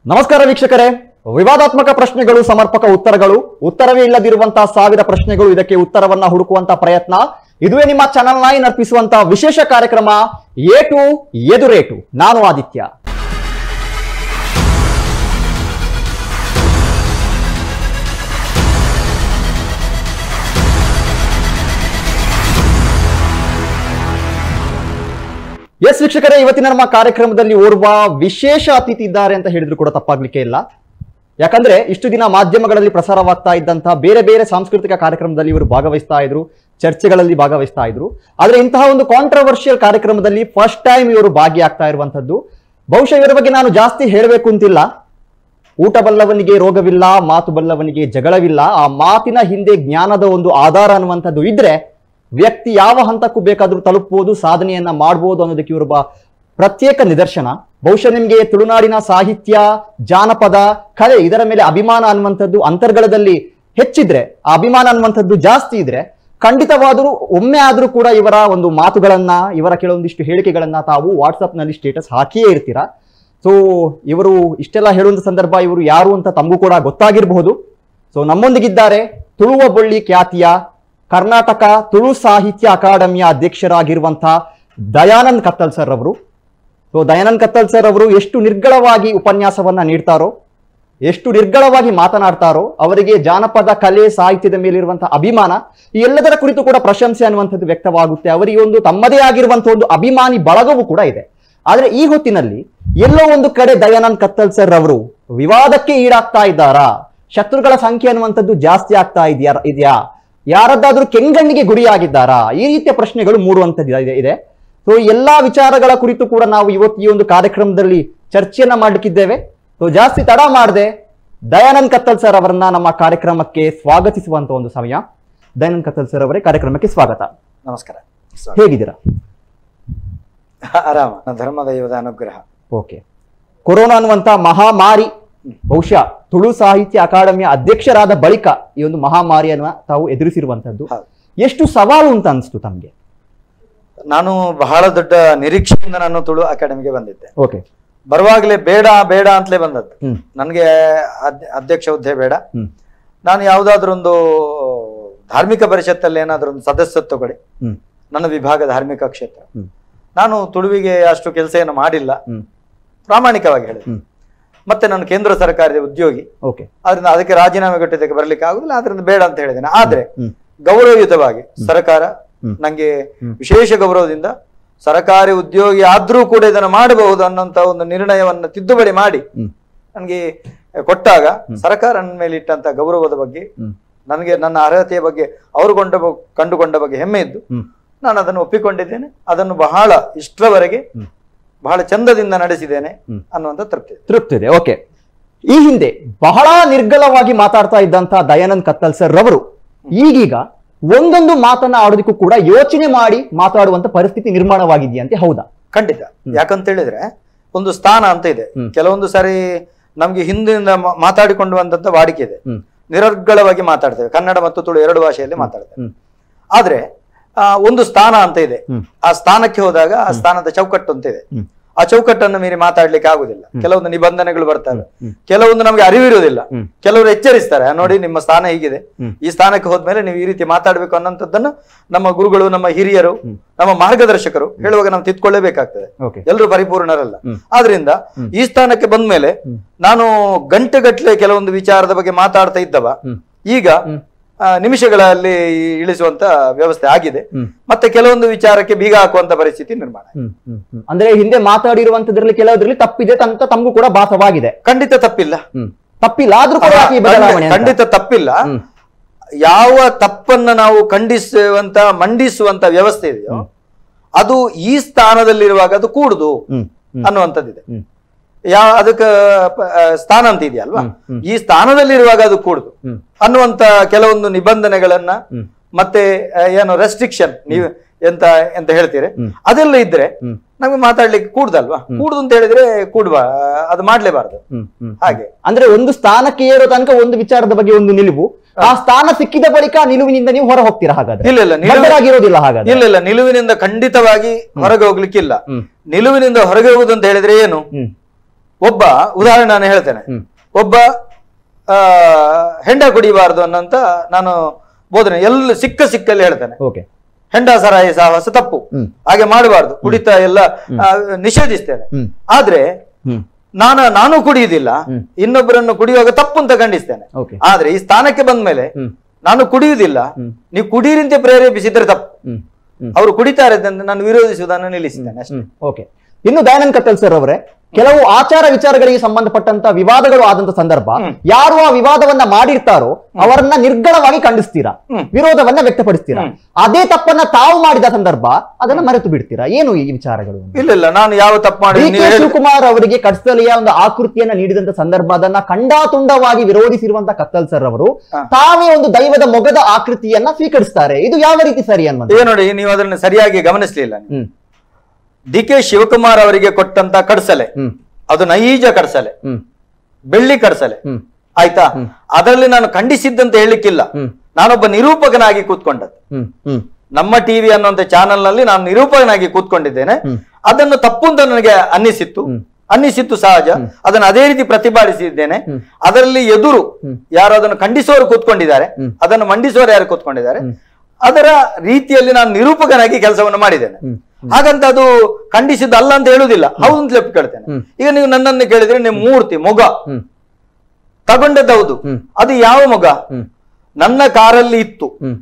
ನಮಸ್ಕಾರ ವೀಕ್ಷಕರೇ ವಿವಾದಾತ್ಮಕ ಪ್ರಶ್ನೆಗಳು ಸಮರ್ಪಕ ಉತ್ತರಗಳು ಉತ್ತರವೇ ಇಲ್ಲದಿರುವಂತಹ ಸಾವಿರ ಪ್ರಶ್ನೆಗಳು ಇದಕ್ಕೆ ಉತ್ತರವನ್ನ ಹುಡುಕುವಂತ ಪ್ರಯತ್ನ ಇದುವೇ ನಿಮ್ಮ ಚಾನಲ್ ನೈನ್ ಅರ್ಪಿಸುವಂತ ವಿಶೇಷ ಕಾರ್ಯಕ್ರಮ ಏಟು ಎದುರೇಟು ನಾನು ಆದಿತ್ಯ ಎಸ್ ವೀಕ್ಷಕರೇ ಇವತ್ತಿನ ನಮ್ಮ ಕಾರ್ಯಕ್ರಮದಲ್ಲಿ ಓರ್ವ ವಿಶೇಷ ಅತಿಥಿ ಇದ್ದಾರೆ ಅಂತ ಹೇಳಿದ್ರು ಕೂಡ ತಪ್ಪಾಗ್ಲಿಕ್ಕೆ ಇಲ್ಲ ಯಾಕಂದ್ರೆ ಇಷ್ಟು ದಿನ ಮಾಧ್ಯಮಗಳಲ್ಲಿ ಪ್ರಸಾರವಾಗ್ತಾ ಇದ್ದಂತಹ ಬೇರೆ ಬೇರೆ ಸಾಂಸ್ಕೃತಿಕ ಕಾರ್ಯಕ್ರಮದಲ್ಲಿ ಇವರು ಭಾಗವಹಿಸ್ತಾ ಇದ್ರು ಚರ್ಚೆಗಳಲ್ಲಿ ಭಾಗವಹಿಸ್ತಾ ಇದ್ರು ಆದ್ರೆ ಇಂತಹ ಒಂದು ಕಾಂಟ್ರವರ್ಷಿಯಲ್ ಕಾರ್ಯಕ್ರಮದಲ್ಲಿ ಫಸ್ಟ್ ಟೈಮ್ ಇವರು ಭಾಗಿಯಾಗ್ತಾ ಇರುವಂತದ್ದು ಬಹುಶಃ ಇವರ ಬಗ್ಗೆ ನಾನು ಜಾಸ್ತಿ ಹೇಳಬೇಕು ಅಂತಿಲ್ಲ ಊಟ ಬಲ್ಲವನಿಗೆ ರೋಗವಿಲ್ಲ ಮಾತು ಬಲ್ಲವನಿಗೆ ಜಗಳವಿಲ್ಲ ಆ ಮಾತಿನ ಹಿಂದೆ ಜ್ಞಾನದ ಒಂದು ಆಧಾರ ಅನ್ನುವಂಥದ್ದು ಇದ್ರೆ ವ್ಯಕ್ತಿ ಯಾವ ಹಂತಕ್ಕೂ ಬೇಕಾದ್ರೂ ತಲುಪಬಹುದು ಸಾಧನೆಯನ್ನ ಮಾಡಬಹುದು ಅನ್ನೋದಕ್ಕೆ ಇವರೊಬ್ಬ ಪ್ರತ್ಯೇಕ ನಿದರ್ಶನ ಬಹುಶಃ ನಿಮಗೆ ತುಳುನಾಡಿನ ಸಾಹಿತ್ಯ ಜಾನಪದ ಕಲೆ ಇದರ ಮೇಲೆ ಅಭಿಮಾನ ಅನ್ನುವಂಥದ್ದು ಅಂತರ್ಗಳದಲ್ಲಿ ಹೆಚ್ಚಿದ್ರೆ ಆ ಅಭಿಮಾನ ಅನ್ನುವಂಥದ್ದು ಜಾಸ್ತಿ ಇದ್ರೆ ಖಂಡಿತವಾದರೂ ಒಮ್ಮೆ ಆದ್ರೂ ಕೂಡ ಇವರ ಒಂದು ಮಾತುಗಳನ್ನ ಇವರ ಕೆಲವೊಂದಿಷ್ಟು ಹೇಳಿಕೆಗಳನ್ನ ತಾವು ವಾಟ್ಸಪ್ ನಲ್ಲಿ ಸ್ಟೇಟಸ್ ಹಾಕಿಯೇ ಇರ್ತೀರಾ ಸೊ ಇವರು ಇಷ್ಟೆಲ್ಲ ಹೇಳುವಂತ ಸಂದರ್ಭ ಇವರು ಯಾರು ಅಂತ ತಮಗೂ ಕೂಡ ಗೊತ್ತಾಗಿರಬಹುದು ಸೊ ನಮ್ಮೊಂದಿಗಿದ್ದಾರೆ ತುಳುವ ಬಳ್ಳಿ ಖ್ಯಾತಿಯ ಕರ್ನಾಟಕ ತುಳು ಸಾಹಿತ್ಯ ಅಕಾಡೆಮಿಯ ಅಧ್ಯಕ್ಷರಾಗಿರುವಂತಹ ದಯಾನಂದ್ ಕತ್ತಲ್ ಸರ್ ಅವರು ಸೊ ದಯಾನಂದ್ ಕತ್ತಲ್ ಸರ್ ಅವರು ಎಷ್ಟು ನಿರ್ಗಳವಾಗಿ ಉಪನ್ಯಾಸವನ್ನ ನೀಡ್ತಾರೋ ಎಷ್ಟು ನಿರ್ಗಳವಾಗಿ ಮಾತನಾಡ್ತಾರೋ ಅವರಿಗೆ ಜಾನಪದ ಕಲೆ ಸಾಹಿತ್ಯದ ಮೇಲಿರುವಂತಹ ಅಭಿಮಾನ ಈ ಎಲ್ಲದರ ಕುರಿತು ಕೂಡ ಪ್ರಶಂಸೆ ಅನ್ನುವಂಥದ್ದು ವ್ಯಕ್ತವಾಗುತ್ತೆ ಅವರಿಗೆ ಒಂದು ತಮ್ಮದೇ ಆಗಿರುವಂತಹ ಒಂದು ಅಭಿಮಾನಿ ಬಳಗವೂ ಕೂಡ ಇದೆ ಆದ್ರೆ ಈ ಹೊತ್ತಿನಲ್ಲಿ ಎಲ್ಲೋ ಒಂದು ಕಡೆ ದಯಾನಂದ್ ಕತ್ತಲ್ ಸರ್ ಅವರು ವಿವಾದಕ್ಕೆ ಈಡಾಗ್ತಾ ಇದ್ದಾರಾ ಶತ್ರುಗಳ ಸಂಖ್ಯೆ ಅನ್ನುವಂಥದ್ದು ಜಾಸ್ತಿ ಆಗ್ತಾ ಇದೆಯಾ ಇದೆಯಾ ಯಾರದ್ದಾದ್ರೂ ಕೆಂಗಣ್ಣಿಗೆ ಗುರಿಯಾಗಿದ್ದಾರಾ ಈ ರೀತಿಯ ಪ್ರಶ್ನೆಗಳು ಮೂಡುವಂಥದ್ದು ಇದೆ- ಇದೆ ಸೊ ಎಲ್ಲಾ ವಿಚಾರಗಳ ಕುರಿತು ಕೂಡ ನಾವು ಇವತ್ತು ಈ ಒಂದು ಕಾರ್ಯಕ್ರಮದಲ್ಲಿ ಚರ್ಚೆಯನ್ನ ಮಾಡ್ಲಿಕ್ಕಿದ್ದೇವೆ ಸೊ ಜಾಸ್ತಿ ತಡ ಮಾಡದೆ ದಯಾನಂದ್ ಕತ್ತಲ್ ಸರ್ ಅವರನ್ನ ನಮ್ಮ ಕಾರ್ಯಕ್ರಮಕ್ಕೆ ಸ್ವಾಗತಿಸುವಂತ ಒಂದು ಸಮಯ ದಯಾನಂದ್ ಕತ್ತಲ್ ಸರ್ ಅವರೇ ಕಾರ್ಯಕ್ರಮಕ್ಕೆ ಸ್ವಾಗತ ನಮಸ್ಕಾರ ಹೇಗಿದ್ದೀರಾ ಆರಾಮ ನ ಧರ್ಮದೈವದ ಅನುಗ್ರಹ ಓಕೆ ಕೊರೋನಾ ಅನ್ನುವಂತ ಮಹಾಮಾರಿ ಬಹುಶಃ ತುಳು ಸಾಹಿತ್ಯ ಅಕಾಡೆಮಿಯ ಅಧ್ಯಕ್ಷರಾದ ಬಳಿಕ ಈ ಒಂದು ಮಹಾಮಾರಿಯನ್ನ ತಾವು ಎದುರಿಸಿರುವಂತದ್ದು ಹೌದು. ಎಷ್ಟು ಸವಾಲು ಅಂತ ಅನಿಸ್ತು ತಮ್ಗೆ ನಾನು ಬಹಳ ದೊಡ್ಡ ನಿರೀಕ್ಷೆಯಿಂದ ನಾನು ತುಳು ಅಕಾಡೆಮಿಗೆ ಬಂದಿದ್ದೆ ಓಕೆ ಬರುವಾಗಲೇ ಬೇಡ ಬೇಡ ಅಂತಲೇ ಬಂದದ್ದು ಹ್ಮ್ ನನಗೆ ಅಧ್ಯ- ಅಧ್ಯಕ್ಷ ಹುದ್ದೆ ಬೇಡ ಹ್ಮ್ ನಾನು ಯಾವುದಾದ್ರೊಂದು ಧಾರ್ಮಿಕ ಪರಿಷತ್ತಲ್ಲಿ ಏನಾದ್ರೂ ಒಂದು ಸದಸ್ಯತ್ವ ಕೊಡಿ ಹ್ಮ್ ನನ್ನ ವಿಭಾಗ ಧಾರ್ಮಿಕ ಕ್ಷೇತ್ರ ಹ್ಮ್ ನಾನು ತುಳುವಿಗೆ ಅಷ್ಟು ಕೆಲಸ ಏನು ಮಾಡಿಲ್ಲ ಹ್ಮ್ ಪ್ರಾಮಾಣಿಕವಾಗಿ ಹೇಳಿದೆ ಹ್ಮ್ ಮತ್ತೆ ನಾನು ಕೇಂದ್ರ ಸರ್ಕಾರದ ಉದ್ಯೋಗಿ ಓಕೆ ಅದರಿಂದ ಅದಕ್ಕೆ ರಾಜೀನಾಮೆ ಕೊಟ್ಟಿದ್ದಕ್ಕೆ ಬರ್ಲಿಕ್ಕೆ ಆಗುದಿಲ್ಲ ಅದರಿಂದ ಬೇಡ ಅಂತ ಹೇಳಿದ್ದೇನೆ ಆದ್ರೆ ಹ್ಮ್ ಗೌರವಯುತವಾಗಿ ಸರ್ಕಾರ ಹ್ಮ್. ನಂಗೆ ಹ್ಮ್. ವಿಶೇಷ ಗೌರವದಿಂದ ಸರ್ಕಾರಿ ಉದ್ಯೋಗಿ ಆದ್ರೂ ಕೂಡ ಇದನ್ನು ಮಾಡಬಹುದು ಅನ್ನೋಂತ ಒಂದು ನಿರ್ಣಯವನ್ನ ತಿದ್ದುಪಡಿ ಮಾಡಿ ಹ್ಮ್ ನನಗೆ ಕೊಟ್ಟಾಗ ಸರ್ಕಾರ ನನ್ನ ಮೇಲೆ ಇಟ್ಟಂತ ಗೌರವದ ಬಗ್ಗೆ ಹ್ಮ್ ನನಗೆ ನನ್ನ ಅರ್ಹತೆಯ ಬಗ್ಗೆ ಅವರು ಕೊಂಡ ಬ- ಕಂಡುಕೊಂಡ ಬಗ್ಗೆ ಹೆಮ್ಮೆ ಇದ್ದು ಹ್ಮ್ ನಾನು ಅದನ್ನು ಒಪ್ಪಿಕೊಂಡಿದ್ದೇನೆ ಅದನ್ನು ಬಹಳ ಇಷ್ಟರವರೆಗೆ ಹ್ಮ್. ಬಹಳ ಚಂದದಿಂದ ನಡೆಸಿದ್ದೇನೆ ಹ್ಮ್. ಅನ್ನುವಂಥ ತೃಪ್ತಿ ಇದೆ. ತೃಪ್ತಿ ಇದೆ ಓಕೆ ಈ ಹಿಂದೆ ಬಹಳ ನಿರ್ಗಲವಾಗಿ ಮಾತಾಡ್ತಾ ಇದ್ದಂತ ದಯಾನಂದ್ ಕತ್ತಲ್ ಸರ್ ರವರು ಈಗೀಗ ಒಂದೊಂದು ಮಾತನ್ನ ಆಡೋದಕ್ಕೂ ಕೂಡ ಯೋಚನೆ ಮಾಡಿ ಮಾತಾಡುವಂತ ಪರಿಸ್ಥಿತಿ ನಿರ್ಮಾಣವಾಗಿದೆಯಂತೆ ಹೌದಾ ಖಂಡಿತ ಯಾಕಂತ ಹೇಳಿದ್ರೆ ಒಂದು ಸ್ಥಾನ ಅಂತ ಇದೆ ಹ್ಮ್. ಕೆಲವೊಂದು ಸಾರಿ ನಮ್ಗೆ ಹಿಂದಿನಿಂದ ಮಾ- ಮಾತಾಡಿಕೊಂಡು ಬಂದಂತ ವಾಡಿಕೆ ಇದೆ ಹ್ಮ್ ನಿರರ್ಗಳವಾಗಿ ಮಾತಾಡ್ತೇವೆ ಕನ್ನಡ ಮತ್ತು ತುಳು ಎರಡು ಭಾಷೆಯಲ್ಲಿ ಮಾತಾಡ್ತೇವೆ ಹ್ಮ್ ಆದ್ರೆ ಆ, ಒಂದು ಸ್ಥಾನ ಅಂತ ಇದೆ ಹ್ಮ್. ಆ ಸ್ಥಾನಕ್ಕೆ ಹೋದಾಗ ಆ ಸ್ಥಾನದ ಚೌಕಟ್ಟು ಅಂತ ಇದೆ ಹ್ಮ್ ಆ ಚೌಕಟ್ಟನ್ನು ಮೀರಿ ಮಾತಾಡ್ಲಿಕ್ಕೆ ಆಗುದಿಲ್ಲ ಕೆಲವೊಂದು ನಿಬಂಧನೆಗಳು ಬರ್ತವೆ ಹ್ಮ್. ಕೆಲವೊಂದು ನಮ್ಗೆ ಅರಿವಿರುವುದಿಲ್ಲ ಹ್ಮ್. ಕೆಲವರು ಎಚ್ಚರಿಸ್ತಾರೆ ನೋಡಿ ನಿಮ್ಮ ಸ್ಥಾನ ಹೀಗಿದೆ ಹ್ಮ್. ಈ ಸ್ಥಾನಕ್ಕೆ ಹೋದ್ಮೇಲೆ ನೀವು ಈ ರೀತಿ ಮಾತಾಡ್ಬೇಕು ಅನ್ನೋಂಥದ್ದನ್ನು ನಮ್ಮ ಗುರುಗಳು ನಮ್ಮ ಹಿರಿಯರು ನಮ್ಮ ಮಾರ್ಗದರ್ಶಕರು ಹೇಳುವಾಗ ನಾವು ತಿದ್ಕೊಳ್ಳೇಬೇಕಾಗ್ತದೆ ಓಕೆ ಎಲ್ಲರೂ ಪರಿಪೂರ್ಣರಲ್ಲ ಹ್ಮ್. ಆದ್ರಿಂದ ಈ ಸ್ಥಾನಕ್ಕೆ ಬಂದ್ಮೇಲೆ ಹ್ಮ್. ನಾನು ಗಂಟೆಗಟ್ಟಲೆ ಕೆಲವೊಂದು ವಿಚಾರದ ಬಗ್ಗೆ ಮಾತಾಡ್ತಾ ಇದ್ದವ ಹ್ಮ್. ಈಗ ಆ, ನಿಮಿಷಗಳಲ್ಲಿ ಇಳಿಸುವಂತ ವ್ಯವಸ್ಥೆ ಆಗಿದೆ ಹ್ಮ್ ಮತ್ತೆ ಕೆಲವೊಂದು ವಿಚಾರಕ್ಕೆ ಬೀಗ ಹಾಕುವಂತ ಪರಿಸ್ಥಿತಿ ನಿರ್ಮಾಣ ಆಗಿದೆ. ಹ್ಮ್ ಹ್ಮ್ ಹ್ಮ್. ಅಂದ್ರೆ ಹಿಂದೆ ಮಾತಾಡಿರುವಂತದ್ರಲ್ಲಿ ಕೆಲವದ್ರಲ್ಲಿ ತಪ್ಪಿದೆ ಅಂತ ತಮಗೂ ಕೂಡ ಭಾಸವಾಗಿದೆ ಖಂಡಿತ ತಪ್ಪಿಲ್ಲ ಹ್ಮ್ ತಪ್ಪಿಲ್ಲ ಆದ್ರೂ ಕೂಡ ಯಾಕೆ ಈ ಬದಲಾವಣೆ ಅಂತ? ಖಂಡಿತ ತಪ್ಪಿಲ್ಲ ಹ್ಮ್. ಯಾವ ತಪ್ಪನ್ನ ನಾವು ಖಂಡಿಸುವಂತ ಮಂಡಿಸುವಂತ ವ್ಯವಸ್ಥೆ ಇದೆಯೋ ಅದು ಈ ಸ್ಥಾನದಲ್ಲಿರುವಾಗ ಅದು ಕೂಡುದು ಹ್ಮ್ ಹ್ಮ್ ಅನ್ನುವಂಥದ್ದಿದೆ ಹ್ಮ್ ಯಾ ಅದಕ್ಕೆ ಪ- ಆ, ಸ್ಥಾನ ಅಂತ ಇದೆಯಲ್ವಾ ಹ್ಮ್, ಹ್ಮ್. ಈ ಸ್ಥಾನದಲ್ಲಿರುವಾಗ ಅದು ಕೂಡುದು ಹ್ಮ್ ಅನ್ನುವಂತ ಕೆಲವೊಂದು ನಿಬಂಧನೆಗಳನ್ನ ಹ್ಮ್ ಮತ್ತೆ ಆ, ಏನು ರೆಸ್ಟ್ರಿಕ್ಷನ್ ನೀವು ಎಂತ ಎಂತ ಹೇಳ್ತೀರಿ ಹ್ಮ್. ಅದೆಲ್ಲ ಇದ್ರೆ ಹ್ಮ್ ನಮ್ಗೆ ಮಾತಾಡ್ಲಿಕ್ಕೆ ಕೂಡುದಲ್ವಾ ಕೂಡುದು ಅಂತ ಹೇಳಿದ್ರೆ ಕೂಡುವ ಅದು ಮಾಡ್ಲೇಬಾರ್ದು ಹ್ಮ್ ಹ್ಮ್ ಹಾಗೆ ಅಂದ್ರೆ ಒಂದು ಸ್ಥಾನಕ್ಕೆ ಏರೋ ತನಕ ಒಂದು ವಿಚಾರದ ಬಗ್ಗೆ ಒಂದು ನಿಲುವು ಆ ಸ್ಥಾನ ಸಿಕ್ಕಿದ ಬಳಿಕ ಆ ನಿಲುವಿನಿಂದ ನೀವು ಹೊರ ಹೋಗ್ತೀರಾ ಹಾಗಾದ್ರೆ ಇಲ್ಲ ಇಲ್ಲ ನಿಲುವು ಬದ್ಧರಾಗಿರೋದಿಲ್ಲ ಹಾಗಾದ್ರೆ ಇಲ್ಲ ಇಲ್ಲ ನಿಲುವಿನಿಂದ ಖಂಡಿತವಾಗಿ ಹೊರಗೆ ಹೋಗ್ಲಿಕ್ಕಿಲ್ಲ ಹ್ಮ್ ನಿಲುವಿನಿಂದ ಹೊರಗೆ ಹೋಗುದು ಅಂತ ಹೇಳಿದ್ರೆ ಏನು ಹ್ಮ್ ಒಬ್ಬ ಉದಾಹರಣೆ ನಾನು ಹೇಳ್ತೇನೆ ಹ್ಮ್. ಒಬ್ಬ ಆ, ಹೆಂಡ ಕುಡಿಬಾರದು ಅನ್ನಂತ ನಾನು ಬೋಧನೆ ಎಲ್ಲ ಸಿಕ್ಕ ಸಿಕ್ಕಲ್ಲಿ ಹೇಳ್ತೇನೆ ಓಕೆ ಹೆಂಡ ಸರಾಯಿ ಸಹವಾಸ ತಪ್ಪು ಹ್ಮ್. ಹಾಗೆ ಮಾಡಬಾರ್ದು ಕುಡಿತ ಎಲ್ಲ ಆ, ನಿಷೇಧಿಸ್ತೇನೆ ಹ್ಮ್ ಆದ್ರೆ ಹ್ಮ್ ನಾನು ನಾನು ಕುಡಿಯುವುದಿಲ್ಲ ಹ್ಮ್. ಇನ್ನೊಬ್ಬರನ್ನು ಕುಡಿಯುವಾಗ ತಪ್ಪು ಅಂತ ಖಂಡಿಸ್ತೇನೆ ಓಕೆ ಆದ್ರೆ ಈ ಸ್ಥಾನಕ್ಕೆ ಬಂದ ಮೇಲೆ ಹ್ಮ್ ನಾನು ಕುಡಿಯುವುದಿಲ್ಲ ಹ್ಮ್. ನೀವು ಕುಡಿಯರಿಂತೆ ಪ್ರೇರೇಪಿಸಿದ್ರೆ ತಪ್ಪು ಹ್ಮ್ ಹ್ಮ್ ಅವರು ಕುಡಿತಾರೆ ಅಂತ ನಾನು ವಿರೋಧಿಸುವುದನ್ನು ನಿಲ್ಲಿಸಿದ್ದೇನೆ ಅಷ್ಟೇ ಹ್ಮ್ ಓಕೆ ಇನ್ನು ದಯಾನಂದ್ ಕತ್ತಲ್ ಸರ್ ಅವರೇ ಕೆಲವು ಆಚಾರ ವಿಚಾರಗಳಿಗೆ ಸಂಬಂಧಪಟ್ಟಂತ ವಿವಾದಗಳು ಆದಂತ ಸಂದರ್ಭ ಹ್ಮ್. ಯಾರು ಆ ವಿವಾದವನ್ನ ಮಾಡಿರ್ತಾರೋ ಅವರನ್ನ ನಿರ್ಗಳವಾಗಿ ಖಂಡಿಸ್ತೀರಾ ಹ್ಮ್. ವಿರೋಧವನ್ನ ವ್ಯಕ್ತಪಡಿಸ್ತೀರಾ ಹ್ಮ್. ಅದೇ ತಪ್ಪನ್ನ ತಾವು ಮಾಡಿದ ಸಂದರ್ಭ ಅದನ್ನ ಮರೆತು ಬಿಡ್ತೀರಾ ಏನು ಈ ವಿಚಾರಗಳು ಇಲ್ಲ ಇಲ್ಲ ನಾನು ಯಾವ ತಪ್ಪು ಮಾಡಿ ಡಿ ಕೆ ಶಿವಕುಮಾರ್ ಅವರಿಗೆ ಕಟ್ಸಲಿಯ ಒಂದು ಆಕೃತಿಯನ್ನ ನೀಡಿದಂತ ಸಂದರ್ಭ ಅದನ್ನ ಖಂಡಾತುಂಡವಾಗಿ ವಿರೋಧಿಸಿರುವಂತ ಕತ್ತಲ್ ಸರ್ ಅವರು ಹಾ. ತಾವೇ ಒಂದು ದೈವದ ಮೊಗದ ಆಕೃತಿಯನ್ನ ಸ್ವೀಕರಿಸ್ತಾರೆ ಇದು ಯಾವ ರೀತಿ ಸರಿ ಅನ್ನೋದು ಈಗ ನೋಡಿ ನೀವು ಅದನ್ನು ಸರಿಯಾಗಿ ಗಮನಿಸಲಿಲ್ಲ ಹ್ಮ್ ಡಿ ಕೆ ಶಿವಕುಮಾರ್ ಅವರಿಗೆ ಕೊಟ್ಟಂತ ಕಡಸಲೆ ಹ್ಮ್ ಅದು ನೈಜ ಕಡಸಲೆ ಹ್ಮ್ ಬೆಳ್ಳಿ ಕಡಸಲೆ ಹ್ಮ್ ಆಯ್ತಾ ಅದರಲ್ಲಿ ನಾನು ಖಂಡಿಸಿದ್ದಂತ ಹೇಳಲಿಕ್ಕಿಲ್ಲ ಹ್ಮ್ ನಾನೊಬ್ಬ ನಿರೂಪಕನಾಗಿ ಕೂತ್ಕೊಂಡದ್ದು ಹ್ಮ್ ಹ್ಮ್ ನಮ್ಮ ಟಿವಿ ಅನ್ನುವಂತ ಚಾನೆಲ್ ನಲ್ಲಿ ನಾನು ನಿರೂಪಕನಾಗಿ ಕೂತ್ಕೊಂಡಿದ್ದೇನೆ ಹ್ಮ್. ಅದನ್ನು ತಪ್ಪು ಅಂತ ನನಗೆ ಅನ್ನಿಸಿತ್ತು ಹ್ಮ್. ಅನ್ನಿಸಿತ್ತು ಸಹಜ ಅದನ್ನು ಅದೇ ರೀತಿ ಪ್ರತಿಪಾದಿಸಿದ್ದೇನೆ ಹ್ಮ್. ಅದರಲ್ಲಿ ಎದುರು ಹ್ಮ್. ಯಾರು ಅದನ್ನು ಖಂಡಿಸುವವರು ಕೂತ್ಕೊಂಡಿದ್ದಾರೆ ಹ್ಮ್. ಅದನ್ನು ಮಂಡಿಸುವವರು ಯಾರು ಕೂತ್ಕೊಂಡಿದ್ದಾರೆ ಹ್ಮ್. ಅದರ ರೀತಿಯಲ್ಲಿ ನಾನು ನಿರೂಪಕನಾಗಿ ಕೆಲಸವನ್ನು ಮಾಡಿದ್ದೇನೆ ಹ್ಮ್. ಹಾಗಂತ ಅದು ಖಂಡಿಸಿದ್ದು ಅಲ್ಲ ಅಂತ ಹೇಳುವುದಿಲ್ಲ ಹೌದು ಅಂತ ಲೆಕ್ಕ ಕೇಳ್ತೇನೆ ಹ್ಮ್. ಈಗ ನೀವು ನನ್ನನ್ನು ಕೇಳಿದ್ರೆ ನಿಮ್ಮ ಮೂರ್ತಿ ಮೊಗ ಹ್ಮ್ ತಗೊಂಡದ್ದು ಹೌದು ಹ್ಮ್. ಅದು ಯಾವ ಮೊಗ ಹ್ಮ್ ನನ್ನ ಕಾರಲ್ಲಿ ಇತ್ತು ಹ್ಮ್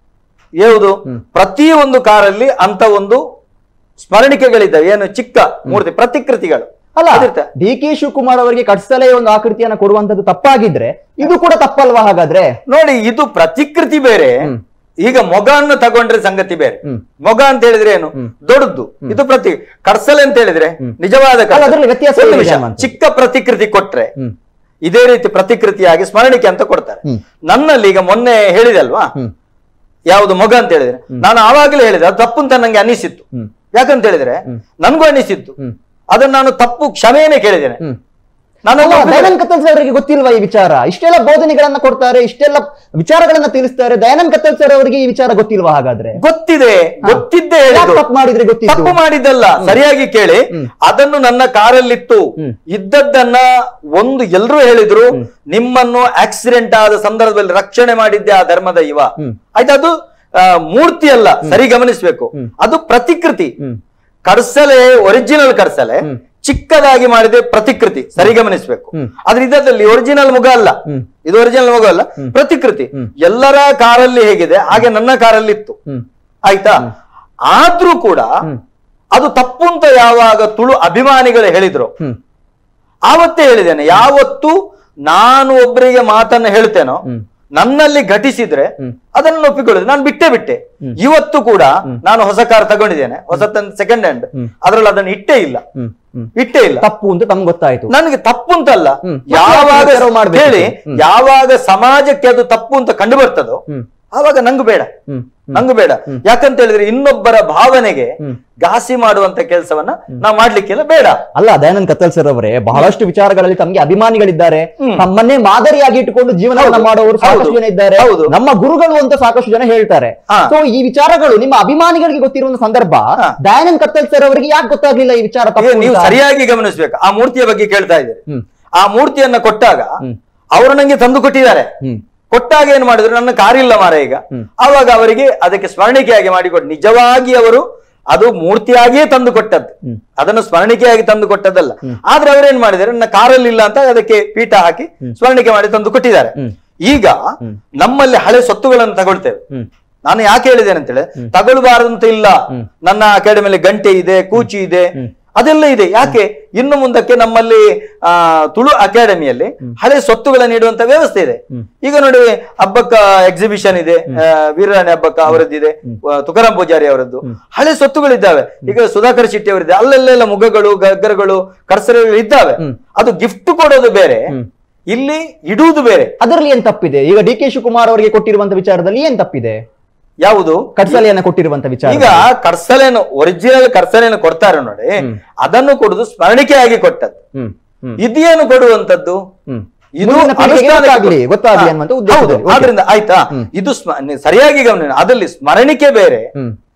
ಯಾವುದು ಹ್ಮ್. ಪ್ರತಿ ಒಂದು ಕಾರಲ್ಲಿ ಅಂತ ಒಂದು ಸ್ಮರಣಿಕೆಗಳಿದ್ದಾವೆ ಏನು ಚಿಕ್ಕ ಮೂರ್ತಿ ಪ್ರತಿಕೃತಿಗಳು ಅಲ್ಲ ಅದಿರ್ತೆ. ಡಿ ಕೆ ಶಿವಕುಮಾರ್ ಅವರಿಗೆ ಕಟ್ಸಲೇ ಒಂದು ಆಕೃತಿಯನ್ನ ಕೊಡುವಂತದ್ದು ತಪ್ಪಾಗಿದ್ರೆ ಇದು ಕೂಡ ತಪ್ಪಲ್ವಾ ಹಾಗಾದ್ರೆ ನೋಡಿ ಇದು ಪ್ರತಿಕೃತಿ ಬೇರೆ ಹ್ಮ್. ಈಗ ಮೊಗವನ್ನು ತಗೊಂಡ್ರೆ ಸಂಗತಿ ಬೇರೆ ಹ್ಮ್. ಮೊಗ ಅಂತ ಹೇಳಿದ್ರೆ ಏನು ಹ್ಮ್. ದೊಡ್ಡದು ಇದು ಪ್ರತಿ ಕಡ್ಸಲೆ ಅಂತ ಹೇಳಿದ್ರೆ ನಿಜವಾದ ಕಡಸಲೆ. ಅಲ್ಲ, ಅದ್ರಲ್ಲಿ ವ್ಯತ್ಯಾಸ ಒಂದು ಏನಿದೆ ನಿಮಿಷ. ಅಮ್ಮ ಅಂತ? ಚಿಕ್ಕ ಪ್ರತಿಕೃತಿ ಕೊಟ್ರೆ ಹ್ಮ್ ಇದೇ ರೀತಿ ಪ್ರತಿಕೃತಿಯಾಗಿ ಸ್ಮರಣಿಕೆ ಅಂತ ಕೊಡ್ತಾರೆ ಹ್ಮ್. ನನ್ನಲ್ಲಿ ಈಗ ಮೊನ್ನೆ ಹೇಳಿದೆ ಅಲ್ವಾ ಹ್ಮ್ ಯಾವುದು ಮೊಗ ಅಂತ ಹೇಳಿದ್ರೆ ನಾನು ಆವಾಗಲೇ ಹೇಳಿದೆ ಅದು ತಪ್ಪು ಅಂತ ನಂಗೆ ಅನಿಸಿತ್ತು ಹ್ಮ್ ಯಾಕಂತ ಹೇಳಿದ್ರೆ ನನಗೂ ಅನಿಸಿತ್ತು ಹ್ಮ್ ಅದನ್ನ ನಾನು ತಪ್ಪು ಕ್ಷಮೆಯೇ ಕೇಳಿದ್ದೇನೆ ಹ್ಮ್ ನಾನು ಅಲ್ಲ, ಒಪ್ಪಿದ್ದೇನೆ. ದಯಾನಂದ್ ಕತ್ತಲ್ ಸರ್ ಅವರಿಗೆ ಗೊತ್ತಿಲ್ವಾ ಈ ವಿಚಾರ ಇಷ್ಟೆಲ್ಲ ಬೋಧನೆಗಳನ್ನ ಕೊಡ್ತಾರೆ ಇಷ್ಟೆಲ್ಲ ವಿಚಾರಗಳನ್ನ ತಿಳಿಸ್ತಾರೆ ದಯಾನಂದ್ ಕತ್ತಲ್ ಸರ್ ಅವರಿಗೆ ಈ ವಿಚಾರ ಗೊತ್ತಿಲ್ವಾ ಹಾಗಾದ್ರೆ ಗೊತ್ತಿದೆ ಗೊತ್ತಿದ್ದೇ ಯಾಕ್ ಹೇಳಿದ್ದು ತಪ್ಪು ಮಾಡಿದ್ರೆ ಗೊತ್ತಿದ್ದು ತಪ್ಪು ಮಾಡಿದ್ದಲ್ಲ ಸರಿಯಾಗಿ ಕೇಳಿ ಅದನ್ನು ನನ್ನ ಕಾರಲ್ಲಿತ್ತು ಹ್ಮ್. ಇದ್ದದ್ದನ್ನ ಒಂದು ಎಲ್ರೂ ಹೇಳಿದ್ರು ನಿಮ್ಮನ್ನು ಆಕ್ಸಿಡೆಂಟ್ ಆದ ಸಂದರ್ಭದಲ್ಲಿ ರಕ್ಷಣೆ ಮಾಡಿದ್ದೆ ಆ ಧರ್ಮದ ಇವ ಹ್ಮ್. ಆಯ್ತಾ ಅದು ಆ, ಮೂರ್ತಿ ಅಲ್ಲ ಸರಿ ಗಮನಿಸ್ಬೇಕು ಅದು ಪ್ರತಿಕೃತಿ ಹ್ಮ್ ಕರ್ಸಲೆ ಒರಿಜಿನಲ್ ಕರ್ಸಲೆ ಹ್ಮ್. ಚಿಕ್ಕದಾಗಿ ಮಾಡಿದೆ ಪ್ರತಿಕೃತಿ ಸರಿ ಗಮನಿಸ್ಬೇಕು ಹ್ಮ್. ಆದ್ರೆ ಇದರಲ್ಲಿ ಒರಿಜಿನಲ್ ಮುಗ ಅಲ್ಲ ಹ್ಮ್. ಇದು ಒರಿಜಿನಲ್ ಮುಗ ಅಲ್ಲ ಪ್ರತಿಕೃತಿ ಎಲ್ಲರ ಕಾರಲ್ಲಿ ಹೇಗಿದೆ ಹಾಗೆ ನನ್ನ ಕಾರಲ್ಲಿ ಇತ್ತು ಹ್ಮ್ ಆಯ್ತಾ ಆದ್ರೂ ಕೂಡ ಹ್ಮ್. ಅದು ತಪ್ಪು ಅಂತ ಯಾವಾಗ ತುಳು ಅಭಿಮಾನಿಗಳು ಹೇಳಿದ್ರು ಹ್ಮ್ ಆವತ್ತೇ ಹೇಳಿದ್ದೇನೆ ಯಾವತ್ತು ನಾನು ಒಬ್ಬರಿಗೆ ಮಾತನ್ನ ಹೇಳ್ತೇನೋ ಹ್ಮ್. ನನ್ನಲ್ಲಿ ಘಟಿಸಿದ್ರೆ ಹ್ಮ್. ಅದನ್ನು ಒಪ್ಪಿಕೊಳ್ಳುದು ನಾನು ಬಿಟ್ಟೇ ಬಿಟ್ಟೆ ಇವತ್ತು ಕೂಡ ನಾನು ಹೊಸ ಕಾರ್ ತಗೊಂಡಿದ್ದೇನೆ ಹೊಸ ಸೆಕೆಂಡ್ ಹ್ಯಾಂಡ್ ಹ್ಮ್. ಅದ್ರಲ್ಲಿ ಅದನ್ನು ಇಟ್ಟೇ ಇಲ್ಲ ಹ್ಮ್ ಹ್ಮ್ ಇಟ್ಟೇ ಇಲ್ಲ ತಪ್ಪು ಅಂತ ತಮ್ಗೆ ಗೊತ್ತಾಯ್ತು ನನಗೆ ತಪ್ಪು ಅಂತಲ್ಲ ಹ್ಮ್. ಯಾವಾಗ ಮತ್ತೆ ಯಾಕೆ ಮಾಡ್ಬೇಕು? ಹೇಳಿ ಹ್ಮ್. ಯಾವಾಗ ಸಮಾಜಕ್ಕೆ ಅದು ತಪ್ಪು ಅಂತ ಕಂಡು ಬರ್ತದೋ ಹ್ಮ್ ಆವಾಗ ನಂಗು ಬೇಡ ಹ್ಮ್ ನಂಗು ಬೇಡ ಯಾಕಂತ ಹೇಳಿದ್ರೆ ಇನ್ನೊಬ್ಬರ ಭಾವನೆಗೆ ಹ್ಮ್. ಘಾಸಿ ಮಾಡುವಂತ ಕೆಲಸವನ್ನ ನಾವು ಮಾಡ್ಲಿಕ್ಕೆಲ್ಲ ಬೇಡ ಅಲ್ಲ ದಯಾನಂದ್ ಕತ್ತಲ್ ಸರ್ ಅವರೇ ಬಹಳಷ್ಟು ವಿಚಾರಗಳಲ್ಲಿ ತಮಗೆ ಅಭಿಮಾನಿಗಳಿದ್ದಾರೆ ತಮ್ಮನ್ನೇ ಮಾದರಿಯಾಗಿ ಇಟ್ಟುಕೊಂಡು ಜೀವನವನ್ನ ಹೌದು. ಮಾಡುವವರು ಸಾಕಷ್ಟು ಹೌದು. ಜನ ಇದ್ದಾರೆ ಹೌದು. ನಮ್ಮ ಗುರುಗಳು ಅಂತ ಸಾಕಷ್ಟು ಜನ ಹೇಳ್ತಾರೆ ಹಾ. ಸೊ ಈ ವಿಚಾರಗಳು ನಿಮ್ಮ ಅಭಿಮಾನಿಗಳಿಗೆ ಗೊತ್ತಿರುವ ಸಂದರ್ಭ ಹಾ. ದಯಾನಂದ್ ಕತ್ತಲ್ ಸರ್ ಅವರಿಗೆ ಯಾಕೆ ಗೊತ್ತಾಗ್ಲಿಲ್ಲ ಈ ವಿಚಾರ ತಪ್ಪು ಈಗ ನೀವು ಅಂತ? ಸರಿಯಾಗಿ ಗಮನಿಸ್ಬೇಕು ಆ ಮೂರ್ತಿಯ ಬಗ್ಗೆ ಕೇಳ್ತಾ ಇದ್ದೀರಿ ಹ್ಮ್ ಆ ಮೂರ್ತಿಯನ್ನ ಕೊಟ್ಟಾಗ ಹ್ಮ್. ಅವರು ನಂಗೆ ತಂದು ಕೊಟ್ಟಿದ್ದಾರೆ ಹ್ಮ್ ಕೊಟ್ಟಾಗ ಏನ್ ಮಾಡಿದ್ರು ನನ್ನ ಕಾರಿಲ್ಲ ಮಾರ ಈಗ ಹ್ಮ್. ಆವಾಗ ಅವರಿಗೆ ಅದಕ್ಕೆ ಸ್ಮರಣಿಕೆಯಾಗಿ ಮಾಡಿಕೊಟ್ಟು ನಿಜವಾಗಿ ಅವರು ಅದು ಮೂರ್ತಿಯಾಗಿಯೇ ತಂದು ಕೊಟ್ಟದ್ದು ಹ್ಮ್. ಅದನ್ನು ಸ್ಮರಣಿಕೆಯಾಗಿ ತಂದು ಕೊಟ್ಟದ್ದಲ್ಲ ಆದ್ರೆ ಅವರೇನ್ ಮಾಡಿದ್ದಾರೆ ನನ್ನ ಕಾರಲ್ಲಿ ಇಲ್ಲ ಅಂತ ಅದಕ್ಕೆ ಪೀಠ ಹಾಕಿ ಸ್ಮರಣಿಕೆ ಮಾಡಿ ತಂದು ಕೊಟ್ಟಿದ್ದಾರೆ ಹ್ಮ್. ಈಗ ನಮ್ಮಲ್ಲಿ ಹಳೆ ಸೊತ್ತುಗಳನ್ನು ತಗೊಳ್ತೇವೆ ಹ್ಮ್ ನಾನು ಯಾಕೆ ಹೇಳಿದ್ದೇನೆ ಅಂತ ಹೇಳಿ ತಗೊಳ್ಬಾರದು ಅಂತ ಇಲ್ಲ ನನ್ನ ಅಕಾಡೆಮಿಯಲ್ಲಿ ಗಂಟೆ ಇದೆ ಕೂಚಿ ಇದೆ ಅದೆಲ್ಲ ಇದೆ ಯಾಕೆ ಇನ್ನು ಮುಂದಕ್ಕೆ ನಮ್ಮಲ್ಲಿ ಆ ತುಳು ಅಕಾಡೆಮಿಯಲ್ಲಿ ಹಳೆ ಸೊತ್ತುಗಳ ನೀಡುವಂತ ವ್ಯವಸ್ಥೆ ಇದೆ ಈಗ ನೋಡಿ ಹಬ್ಬಕ್ಕ ಎಕ್ಸಿಬಿಷನ್ ಇದೆ ಆ, ವೀರರಾಣಿ ಹಬ್ಬಕ್ಕ ಅವರದ್ದಿದೆ ಆ, ತುಕಾರಾಮ್ ಪೂಜಾರಿ ಅವರದ್ದು ಹಳೆ ಸೊತ್ತುಗಳಿದ್ದಾವೆ ಈಗ ಸುಧಾಕರ್ ಶೆಟ್ಟಿ ಅವರಿದೆ ಅಲ್ಲೆಲ್ಲ ಮುಖಗಳು ಗಗ್ಗರಗಳು ಕರ್ಸರಗಳು ಇದ್ದಾವೆ ಅದು ಗಿಫ್ಟ್ ಕೊಡೋದು ಬೇರೆ ಇಲ್ಲಿ ಇಡುವುದು ಬೇರೆ ಅದರಲ್ಲಿ ಏನ್ ತಪ್ಪಿದೆ ಈಗ ಡಿ ಕೆ ಶಿವಕುಮಾರ್ ಅವರಿಗೆ ಕೊಟ್ಟಿರುವಂತ ವಿಚಾರದಲ್ಲಿ ಏನ್ ತಪ್ಪಿದೆ ಯಾವುದು ಕಟ್ಸಲೆಯನ್ನ ಕೊಟ್ಟಿರುವಂತ ವಿಚಾರ ಈಗ ಕರ್ಸಲೆಯನ್ನು ಒರಿಜಿನಲ್ ಕರ್ಸಲೆಯನ್ನು ಕೊಡ್ತಾರೆ ನೋಡಿ ಅದನ್ನು ಕೊಡುದು ಸ್ಮರಣಿಕೆಯಾಗಿ ಕೊಟ್ಟದ್ದು ಹ್ಮ್ ಹ್ಮ್ ಇದೇನು ಕೊಡುವಂತದ್ದು ಹ್ಮ್ ಇದು ಮುಂದಿನ ಪೀಳಿಗೆಗೆ ಅನುಷ್ಠಾನಕ್ಕೆ ಗೊತ್ತಾಗ್ಲಿ, ಕೊಡು- ಗೊತ್ತಾಗ್ಲಿ ಹಾ, ಅನ್ನುವಂಥ ಉದ್ದೇಶದಲ್ಲಿ. ಹೌದು. ಓಕೆ. ಆದ್ರಿಂದ ಆಯ್ತಾ ಇದು ಸ್ಮ- ನೀವು ಸರಿಯಾಗಿ ಗಮನ ಅದಲ್ಲಿ ಸ್ಮರಣಿಕೆ ಬೇರೆ ಹ್ಮ್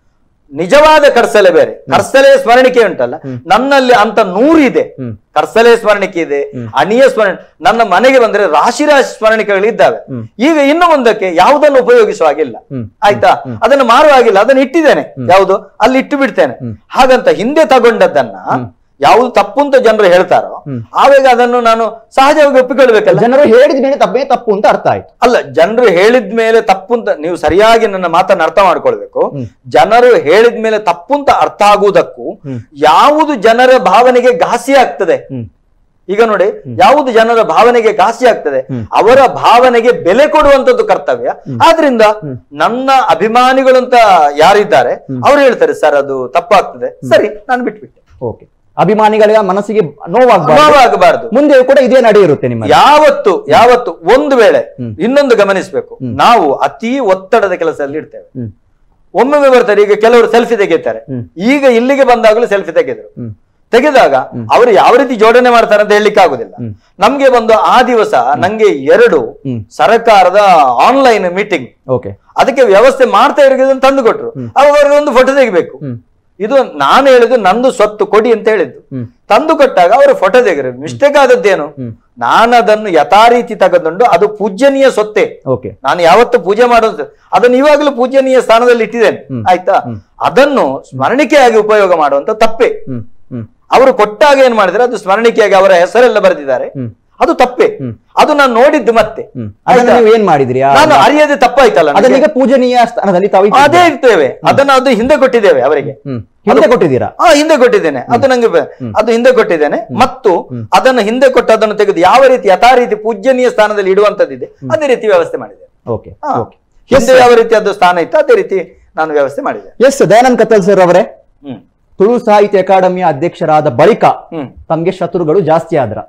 ನಿಜವಾದ ಕರ್ಸಲೆ ಬೇರೆ ಕರ್ಸಲೆ ಸ್ಮರಣಿಕೆ ಉಂಟಲ್ಲ ನನ್ನಲ್ಲಿ ಅಂತ ನೂರಿದೆ ಹ್ಮ್. ಕರ್ಸಲೆ ಸ್ಮರಣಿಕೆ ಇದೆ ಅಣಿಯ ಸ್ಮರಣ ನನ್ನ ಮನೆಗೆ ಬಂದ್ರೆ ರಾಶಿ ರಾಶಿ ಸ್ಮರಣಿಕೆಗಳಿದ್ದಾವೆ ಈಗ ಇನ್ನು ಮುಂದಕ್ಕೆ ಯಾವುದನ್ನು ಉಪಯೋಗಿಸುವ ಹಾಗಿಲ್ಲ ಹ್ಮ್. ಆಯ್ತಾ ಅದನ್ನು ಮಾರುವ ಹಾಗಿಲ್ಲ ಅದನ್ನು ಇಟ್ಟಿದ್ದೇನೆ ಯಾವುದು ಅಲ್ಲಿ ಇಟ್ಟು ಬಿಡ್ತೇನೆ ಹಾಗಂತ ಹಿಂದೆ ತಗೊಂಡದ್ದನ್ನ ಯಾವುದು ತಪ್ಪು ಅಂತ ಜನರು ಹೇಳ್ತಾರೋ ಆವಾಗ ಅದನ್ನು ನಾನು ಸಹಜವಾಗಿ ಒಪ್ಪಿಕೊಳ್ಬೇಕಲ್ಲ ಜನರು ಹೇಳಿದ ಮೇಲೆ ತಪ್ಪೇ ತಪ್ಪು ಅಂತ ಅರ್ಥ ಆಯ್ತು ಅಲ್ಲ ಜನರು ಹೇಳಿದ ಮೇಲೆ ತಪ್ಪು ಅಂತ ನೀವು ಸರಿಯಾಗಿ ನನ್ನ ಮಾತನ್ನ ಅರ್ಥ ಮಾಡ್ಕೊಳ್ಬೇಕು ಜನರು ಹೇಳಿದ ಮೇಲೆ ತಪ್ಪು ಅಂತ ಅರ್ಥ ಆಗುವುದಕ್ಕೂ ಯಾವುದು ಜನರ ಭಾವನೆಗೆ ಘಾಸಿ ಆಗ್ತದೆ ಹ್ಮ್. ಈಗ ನೋಡಿ ಯಾವುದು ಜನರ ಭಾವನೆಗೆ ಘಾಸಿ ಆಗ್ತದೆ ಅವರ ಭಾವನೆಗೆ ಬೆಲೆ ಕೊಡುವಂತದ್ದು ಕರ್ತವ್ಯ ಆದ್ರಿಂದ ನನ್ನ ಅಭಿಮಾನಿಗಳು ಅಂತ ಯಾರಿದ್ದಾರೆ ಅವ್ರು ಹೇಳ್ತಾರೆ ಸರ್ ಅದು ತಪ್ಪಾಗ್ತದೆ ಸರಿ ನಾನು ಬಿಟ್ಬಿಟ್ಟೆ ಓಕೆ ಅಭಿಮಾನಿಗಳ ಮನಸ್ಸಿಗೆ ನೋವಾಗಬಾರ್ದು ನೋವಾಗಬಾರದು ಮುಂದೆ ಕೂಡ ಇದೇ ನಡೆ ಇರುತ್ತೆ ನಿಮ್ಮ ಯಾವತ್ತು ಯಾವತ್ತು ಒಂದು ವೇಳೆ ಇನ್ನೊಂದು ಗಮನಿಸಬೇಕು ನಾವು ಅತಿ ಒತ್ತಡದ ಕೆಲಸದಲ್ಲಿ ಇರ್ತೇವೆ ಹ್ಮ್. ಒಮ್ಮೊಮ್ಮೆ ಬರ್ತಾರೆ ಈಗ ಕೆಲವರು ಸೆಲ್ಫಿ ತೆಗಿತಾರೆ ಹ್ಮ್. ಈಗ ಇಲ್ಲಿಗೆ ಬಂದಾಗಲೂ ಸೆಲ್ಫಿ ತೆಗೆದ್ರು ಹ್ಮ್. ತೆಗೆದಾಗ ಅವರು ಯಾವ ರೀತಿ ಜೋಡಣೆ ಮಾಡ್ತಾರೆ ಅಂತ ಹೇಳಲಿಕ್ಕೆ ಆಗುದಿಲ್ಲ ನಮ್ಗೆ ಬಂದು ಆ ದಿವಸ ನಂಗೆ ಎರಡು ಹ್ಮ್. ಸರ್ಕಾರದ ಆನ್ಲೈನ್ ಮೀಟಿಂಗ್ ಓಕೆ ಅದಕ್ಕೆ ವ್ಯವಸ್ಥೆ ಮಾಡ್ತಾ ಇರೋದನ್ನು ತಂದು ಕೊಟ್ರು ಅವಾಗ ಅವ್ರಿಗೆ ಒಂದು ಫೋಟೋ ತೆಗಿಬೇಕು ಹ್ಮ್. ಇದು ನಾನು ಹೇಳಿದ್ದು ನಂದು ಸ್ವತ್ತು ಕೊಡಿ ಅಂತ ಹೇಳಿದ್ದು ಹ್ಮ್. ತಂದು ಕೊಟ್ಟಾಗ ಅವರು ಫೋಟೋ ತೆಗೆರು ಮಿಸ್ಟೇಕ್ ಆದದ್ದೇನು ನಾನು ಅದನ್ನು ಯಥಾರೀತಿ ತಗೊಂಡು ಅದು ಪೂಜ್ಯನೀಯ ಸೊತ್ತೆ ಓಕೆ ನಾನು ಯಾವತ್ತು ಪೂಜೆ ಮಾಡೋದು ಅದನ್ನು ಇವಾಗಲೂ ಪೂಜನೀಯ ಸ್ಥಾನದಲ್ಲಿ ಇಟ್ಟಿದ್ದೇನೆ ಆಯ್ತಾ ಅದನ್ನು ಸ್ಮರಣಿಕೆಯಾಗಿ ಉಪಯೋಗ ಮಾಡುವಂತ ತಪ್ಪೆ ಹ್ಮ್ ಹ್ಮ್ ಅವರು ಕೊಟ್ಟಾಗ ಏನ್ ಮಾಡಿದ್ರೆ ಅದು ಸ್ಮರಣಿಕೆಯಾಗಿ ಅವರ ಹೆಸರೆಲ್ಲ ಬರೆದಿದ್ದಾರೆ ಹ್ಮ್. ಅದು ತಪ್ಪೆ ಅದು ನಾನು ನೋಡಿದ್ದು ಮತ್ತೆ ಹ್ಮ್ ಅದನ್ನ ನೀವು ಏನ್ ಮಾಡಿದ್ರಿ ಆ- ನಾನು ಅರಿಯದೆ ತಪ್ಪಾಯ್ತಲ್ಲ ನನಗೆ. ಅದನ್ನೀಗ ಪೂಜನೀಯ ಸ್ಥಾನದಲ್ಲಿ ತಾವು ಇಟ್ಟಿದ್ದೀರಾ. ಅದೇ ಇರ್ತೇವೆ ಅದನ್ನು ಅದು ಹಿಂದೆ ಕೊಟ್ಟಿದ್ದೇವೆ ಅವರಿಗೆ ಹ್ಮ್ ಹಿಂದೆ ಕೊಟ್ಟಿದ್ದೀರಾ ಆ ಹಿಂದೆ ಕೊಟ್ಟಿದ್ದೇನೆ ಅದು ನಂಗೆ ಬ- ಅದು ಹಿಂದೆ ಕೊಟ್ಟಿದ್ದೇನೆ ಮತ್ತು ಅದನ್ನು ಹಿಂದೆ ಕೊಟ್ಟು ಅದನ್ನು ತೆಗೆದು ಯಾವ ರೀತಿ ಯಥಾ ರೀತಿ ಪೂಜ್ಯನೀಯ ಸ್ಥಾನದಲ್ಲಿ ಇಡುವಂತದ್ದಿದೆ ಅದೇ ರೀತಿ ವ್ಯವಸ್ಥೆ ಮಾಡಿದೆ ಓಕೆ ಹಾ. ಓಕೆ ಹಿಂದೆ ಯಾವ ರೀತಿ ಅದು ಸ್ಥಾನ ಇತ್ತು ಅದೇ ರೀತಿ ನಾನು ವ್ಯವಸ್ಥೆ ಮಾಡಿದೆ ಎಸ್ ದಯಾನಂದ್ ಕತ್ತಲ್ ಸರ್ ಅವರೇ ಹ್ಮ್ ತುಳು ಸಾಹಿತ್ಯ ಅಕಾಡೆಮಿಯ ಅಧ್ಯಕ್ಷರಾದ ಬಳಿಕ ಹ್ಮ್ ತಮ್ಗೆ ಶತ್ರುಗಳು ಜಾಸ್ತಿ ಆದ್ರ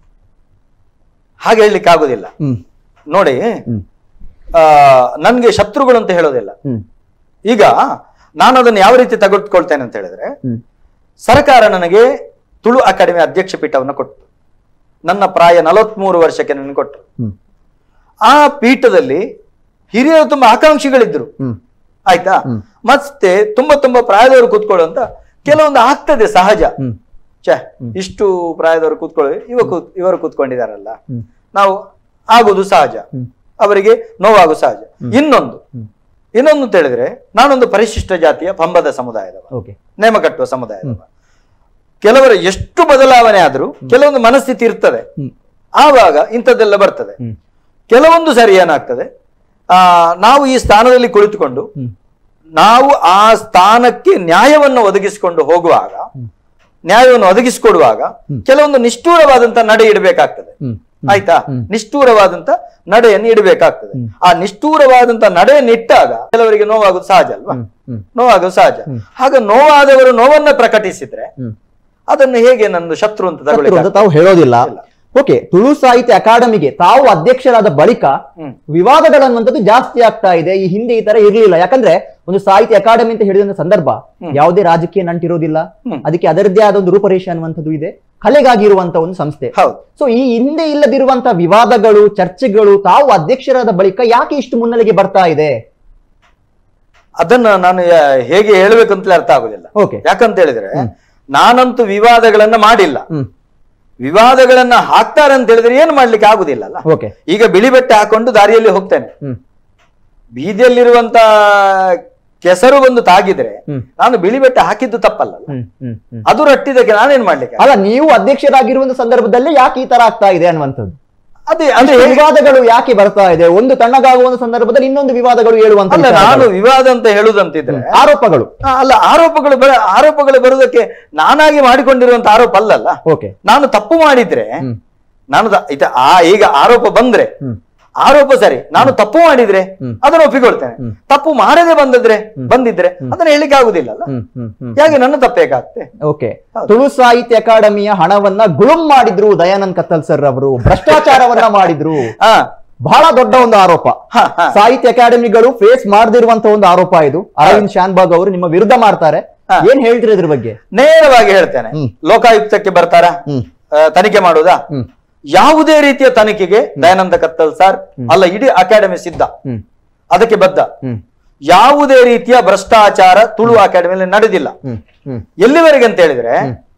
ಹಾಗೆ ಹೇಳಲಿಕ್ಕೆ ಆಗುದಿಲ್ಲ ಹ್ಮ್ ನೋಡಿ ಹ್ಮ್ ಆ ನನ್ಗೆ ಶತ್ರುಗಳು ಅಂತ ಹೇಳೋದಿಲ್ಲ ಹ್ಮ್ ಈಗ ನಾನು ಅದನ್ನು ಯಾವ ರೀತಿ ತೆಗೆದುಕೊಳ್ತೇನೆ ಅಂತ ಹೇಳಿದ್ರೆ ಹ್ಮ್ ಸರ್ಕಾರ ನನಗೆ ತುಳು ಅಕಾಡೆಮಿ ಅಧ್ಯಕ್ಷ ಪೀಠವನ್ನು ಕೊಟ್ಟು ನನ್ನ ಪ್ರಾಯ ನಲವತ್ಮೂರು ವರ್ಷಕ್ಕೆ ನನಗೆ ಕೊಟ್ಟರು ಹ್ಮ್ ಆ ಪೀಠದಲ್ಲಿ ಹಿರಿಯರು ತುಂಬಾ ಆಕಾಂಕ್ಷಿಗಳಿದ್ರು ಹ್ಮ್ ಆಯ್ತಾ ಮತ್ತೆ ತುಂಬಾ ತುಂಬಾ ಪ್ರಾಯದವರು ಕೂತ್ಕೊಳ್ಳುವಂತ ಕೆಲವೊಂದು ಆಗ್ತದೆ ಸಹಜ ಹ್ಮ್ ಛೆ ಇಷ್ಟು ಪ್ರಾಯದವರು ಕೂತ್ಕೊಳ್ಳಿ ಇವ ಕೂತ್ ಇವರು ಕೂತ್ಕೊಂಡಿದಾರಲ್ಲ ಹ್ಮ್. ನಾವು ಆಗುದು ಸಹಜ ಹ್ಮ್. ಅವರಿಗೆ ನೋವಾಗುದು ಸಹಜ ಇನ್ನೊಂದು ಇನ್ನೊಂದು ಅಂತ ಹೇಳಿದ್ರೆ ನಾನೊಂದು ಪರಿಶಿಷ್ಟ ಜಾತಿಯ ಪಂಬದ ಸಮುದಾಯದವ ಓಕೆ ನೇಮ ಕಟ್ಟುವ ಸಮುದಾಯದವ ಕೆಲವರ ಎಷ್ಟು ಬದಲಾವಣೆ ಆದ್ರೂ ಕೆಲವೊಂದು ಮನಸ್ಥಿತಿ ಇರ್ತದೆ ಹ್ಮ್ ಆವಾಗ ಇಂಥದ್ದೆಲ್ಲ ಬರ್ತದೆ ಹ್ಮ್ ಕೆಲವೊಂದು ಸರಿ ಏನಾಗ್ತದೆ ಆ ನಾವು ಈ ಸ್ಥಾನದಲ್ಲಿ ಕುಳಿತುಕೊಂಡು ಹ್ಮ್ ನಾವು ಆ ಸ್ಥಾನಕ್ಕೆ ನ್ಯಾಯವನ್ನು ಒದಗಿಸಿಕೊಂಡು ಹೋಗುವಾಗ ನ್ಯಾಯವನ್ನು ಒದಗಿಸಿಕೊಡುವಾಗ ಕೆಲವೊಂದು ನಿಷ್ಠೂರವಾದಂತ ನಡೆ ಇಡಬೇಕಾಗ್ತದೆ ಹ್ಮ್ ಆಯ್ತಾ ನಿಷ್ಠೂರವಾದಂತ ನಡೆಯನ್ನು ಇಡಬೇಕಾಗ್ತದೆ ಆ ನಿಷ್ಠೂರವಾದಂತ ನಡೆಯನ್ನು ಇಟ್ಟಾಗ ಕೆಲವರಿಗೆ ನೋವಾಗುದು ಸಹಜ ಅಲ್ವಾ ಹ್ಮ್ ಹ್ಮ್ ನೋವಾಗುದು ಸಹಜ ಹಾಗ ನೋವಾದವರು ನೋವನ್ನ ಪ್ರಕಟಿಸಿದ್ರೆ ಹ್ಮ್ ಅದನ್ನು ಹೇಗೆ ನಂದು ಶತ್ರು ಅಂತ ಶತ್ರು ತಗೊಳ್ಳಿಕ್ಕೆ ಅಂತ ತಾವು ಹೇಳೋದಿಲ್ಲ ಓಕೆ ತುಳು ಸಾಹಿತ್ಯ ಅಕಾಡೆಮಿಗೆ ತಾವು ಅಧ್ಯಕ್ಷರಾದ ಬಳಿಕ ಹ್ಮ್. ವಿವಾದಗಳನ್ನುವಂಥದ್ದು ಜಾಸ್ತಿ ಆಗ್ತಾ ಇದೆ ಈ ಹಿಂದೆ ಈ ತರ ಇರಲಿಲ್ಲ ಯಾಕಂದ್ರೆ ಒಂದು ಸಾಹಿತ್ಯ ಅಕಾಡೆಮಿ ಅಂತ ಹೇಳಿದ ಸಂದರ್ಭ ಯಾವುದೇ ರಾಜಕೀಯ ನಂಟಿರೋದಿಲ್ಲ ಹ್ಮ್. ಅದಕ್ಕೆ ಅದರದ್ದೇ ಆದ ಒಂದು ರೂಪರೇಷೆ ಅನ್ನುವಂಥದ್ದು ಇದೆ ಕಲೆಗಾಗಿ ಇರುವಂತ ಒಂದು ಸಂಸ್ಥೆ ಹೌದು ಸೊ ಈ ಹಿಂದೆ ಇಲ್ಲದಿರುವಂತ ವಿವಾದಗಳು ಚರ್ಚೆಗಳು ತಾವು ಅಧ್ಯಕ್ಷರಾದ ಬಳಿಕ ಯಾಕೆ ಇಷ್ಟು ಮುನ್ನೆಲೆಗೆ ಬರ್ತಾ ಇದೆ ಅದನ್ನ ನಾನು ಯಾ- ಹೇಗೆ ಹೇಳ್ಬೇಕಂತಲೇ ಅರ್ಥ ಆಗುದಿಲ್ಲ ಓಕೆ ಯಾಕಂತ ಹೇಳಿದ್ರೆ ನಾನಂತೂ ವಿವಾದಗಳನ್ನ ಮಾಡಿಲ್ಲ ಹ್ಮ್ ವಿವಾದಗಳನ್ನ ಹಾಕ್ತಾರೆ ಅಂತ ಹೇಳಿದ್ರೆ ಏನು ಮಾಡ್ಲಿಕ್ಕೆ ಆಗುದಿಲ್ಲ ಅಲ್ಲ ಓಕೆ ಈಗ ಬಿಳಿ ಬಟ್ಟೆ ಹಾಕೊಂಡು ದಾರಿಯಲ್ಲಿ ಹೋಗ್ತೇನೆ ಹ್ಮ್ ಬೀದಿಯಲ್ಲಿರುವಂತ ಕೆಸರು ಬಂದು ತಾಗಿದ್ರೆ ಹ್ಮ್. ನಾನು ಬಿಳಿ ಬಟ್ಟೆ ಹಾಕಿದ್ದು ತಪ್ಪಲ್ಲ ಅಲ್ಲ? ಹ್ಮ್ ಹ್ಮ್ ಹ್ಮ್ ಅದು ರಟ್ಟಿದ್ದಕ್ಕೆ ನಾನೇನ್ ಮಾಡ್ಲಿಕ್ಕೆ ಅಲ್ಲ ನೀವು ಅಧ್ಯಕ್ಷರಾಗಿರುವಂತ ಸಂದರ್ಭದಲ್ಲಿ ಯಾಕೆ ಈ ತರ ಆಗ್ತಾ ಇದೆ ಅನ್ನುವಂಥದ್ದು ಅದೇ ಅದೇ ಇಷ್ಟು ವಿವಾದಗಳು ಯಾಕೆ ಬರ್ತಾ ಇದೆ ಒಂದು ತಣ್ಣಗಾಗುವ ಸಂದರ್ಭದಲ್ಲಿ ಇನ್ನೊಂದು ವಿವಾದಗಳು ಹೇಳುವಂತ ಅಲ್ಲ ನಾನು ವಿವಾದ ಅಂತ ಹೇಳುದಂತಿದ್ರೆ ಆರೋಪಗಳು ಆ, ಅಲ್ಲ ಆರೋಪಗಳು ಬರ ಆರೋಪಗಳು ಬರುವುದಕ್ಕೆ ನಾನಾಗಿ ಮಾಡಿಕೊಂಡಿರುವಂತ ಆರೋಪ ಅಲ್ಲಲ್ಲ ಓಕೆ ನಾನು ತಪ್ಪು ಮಾಡಿದ್ರೆ ಹ್ಮ್. ನಾನು ದ- ಇತ ಆ ಈಗ ಆರೋಪ ಬಂದ್ರೆ ಹ್ಮ್. ಆರೋಪ ಸರಿ ನಾನು ತಪ್ಪು ಮಾಡಿದ್ರೆ ಅದನ್ನು ಒಪ್ಪಿಕೊಳ್ತೇನೆ ತಪ್ಪು ಮಾಡದೆ ಬಂದಿದ್ರೆ ಬಂದಿದ್ರೆ ಅದನ್ನ ಹೇಳಿಕ್ಕೆ ಆಗುದಿಲ್ಲ ಅಲ್ಲ ಹ್ಮ್ ಹ್ಮ್ ಹ್ಮ್ ಹೇಗೆ ನನ್ನ ತಪ್ಪೇಗಾಗ್ತೆ ಓಕೆ ತುಳು ಸಾಹಿತ್ಯ ಅಕಾಡೆಮಿಯ ಹಣವನ್ನ ಗುಳುಂ ಮಾಡಿದ್ರು ದಯಾನಂದ್ ಕತ್ತಲ್ ಸರ್ ಅವರು ಭ್ರಷ್ಟಾಚಾರವನ್ನ ಮಾಡಿದ್ರು ಹಾ ಬಹಳ ದೊಡ್ಡ ಒಂದು ಆರೋಪ ಹಾ, ಹಾ. ಸಾಹಿತ್ಯ ಅಕಾಡೆಮಿಗಳು ಫೇಸ್ ಮಾಡದಿರುವಂತ ಒಂದು ಆರೋಪ ಇದು ಅರವಿಂದ್ ಶಾನ್ಬಾಗ್ ಅವರು ನಿಮ್ಮ ವಿರುದ್ಧ ಮಾಡ್ತಾರೆ ಹಾ. ಏನ್ ಹೇಳ್ತೀರಿ ಇದ್ರ ಬಗ್ಗೆ ನೇರವಾಗಿ ಹೇಳ್ತೇನೆ ಹ್ಮ್. ಲೋಕಾಯುಕ್ತಕ್ಕೆ ಬರ್ತಾರಾ ಹ್ಮ್ ಆ, ತನಿಖೆ ಮಾಡುವುದಾ ಹ್ಮ್ ಯಾವುದೇ ರೀತಿಯ ತನಿಖೆಗೆ ದಯಾನಂದ ಕತ್ತಲ್ ಸರ್ ಅಲ್ಲ ಇಡೀ ಅಕಾಡೆಮಿ ಸಿದ್ಧ ಹ್ಮ್ ಅದಕ್ಕೆ ಬದ್ಧ ಹ್ಮ್ ಯಾವುದೇ ರೀತಿಯ ಭ್ರಷ್ಟಾಚಾರ ತುಳು ಅಕಾಡೆಮಿಯಲ್ಲಿ ನಡೆದಿಲ್ಲ ಹ್ಮ್ ಹ್ಮ್ ಎಲ್ಲಿವರೆಗೆ ಅಂತ ಹೇಳಿದ್ರೆ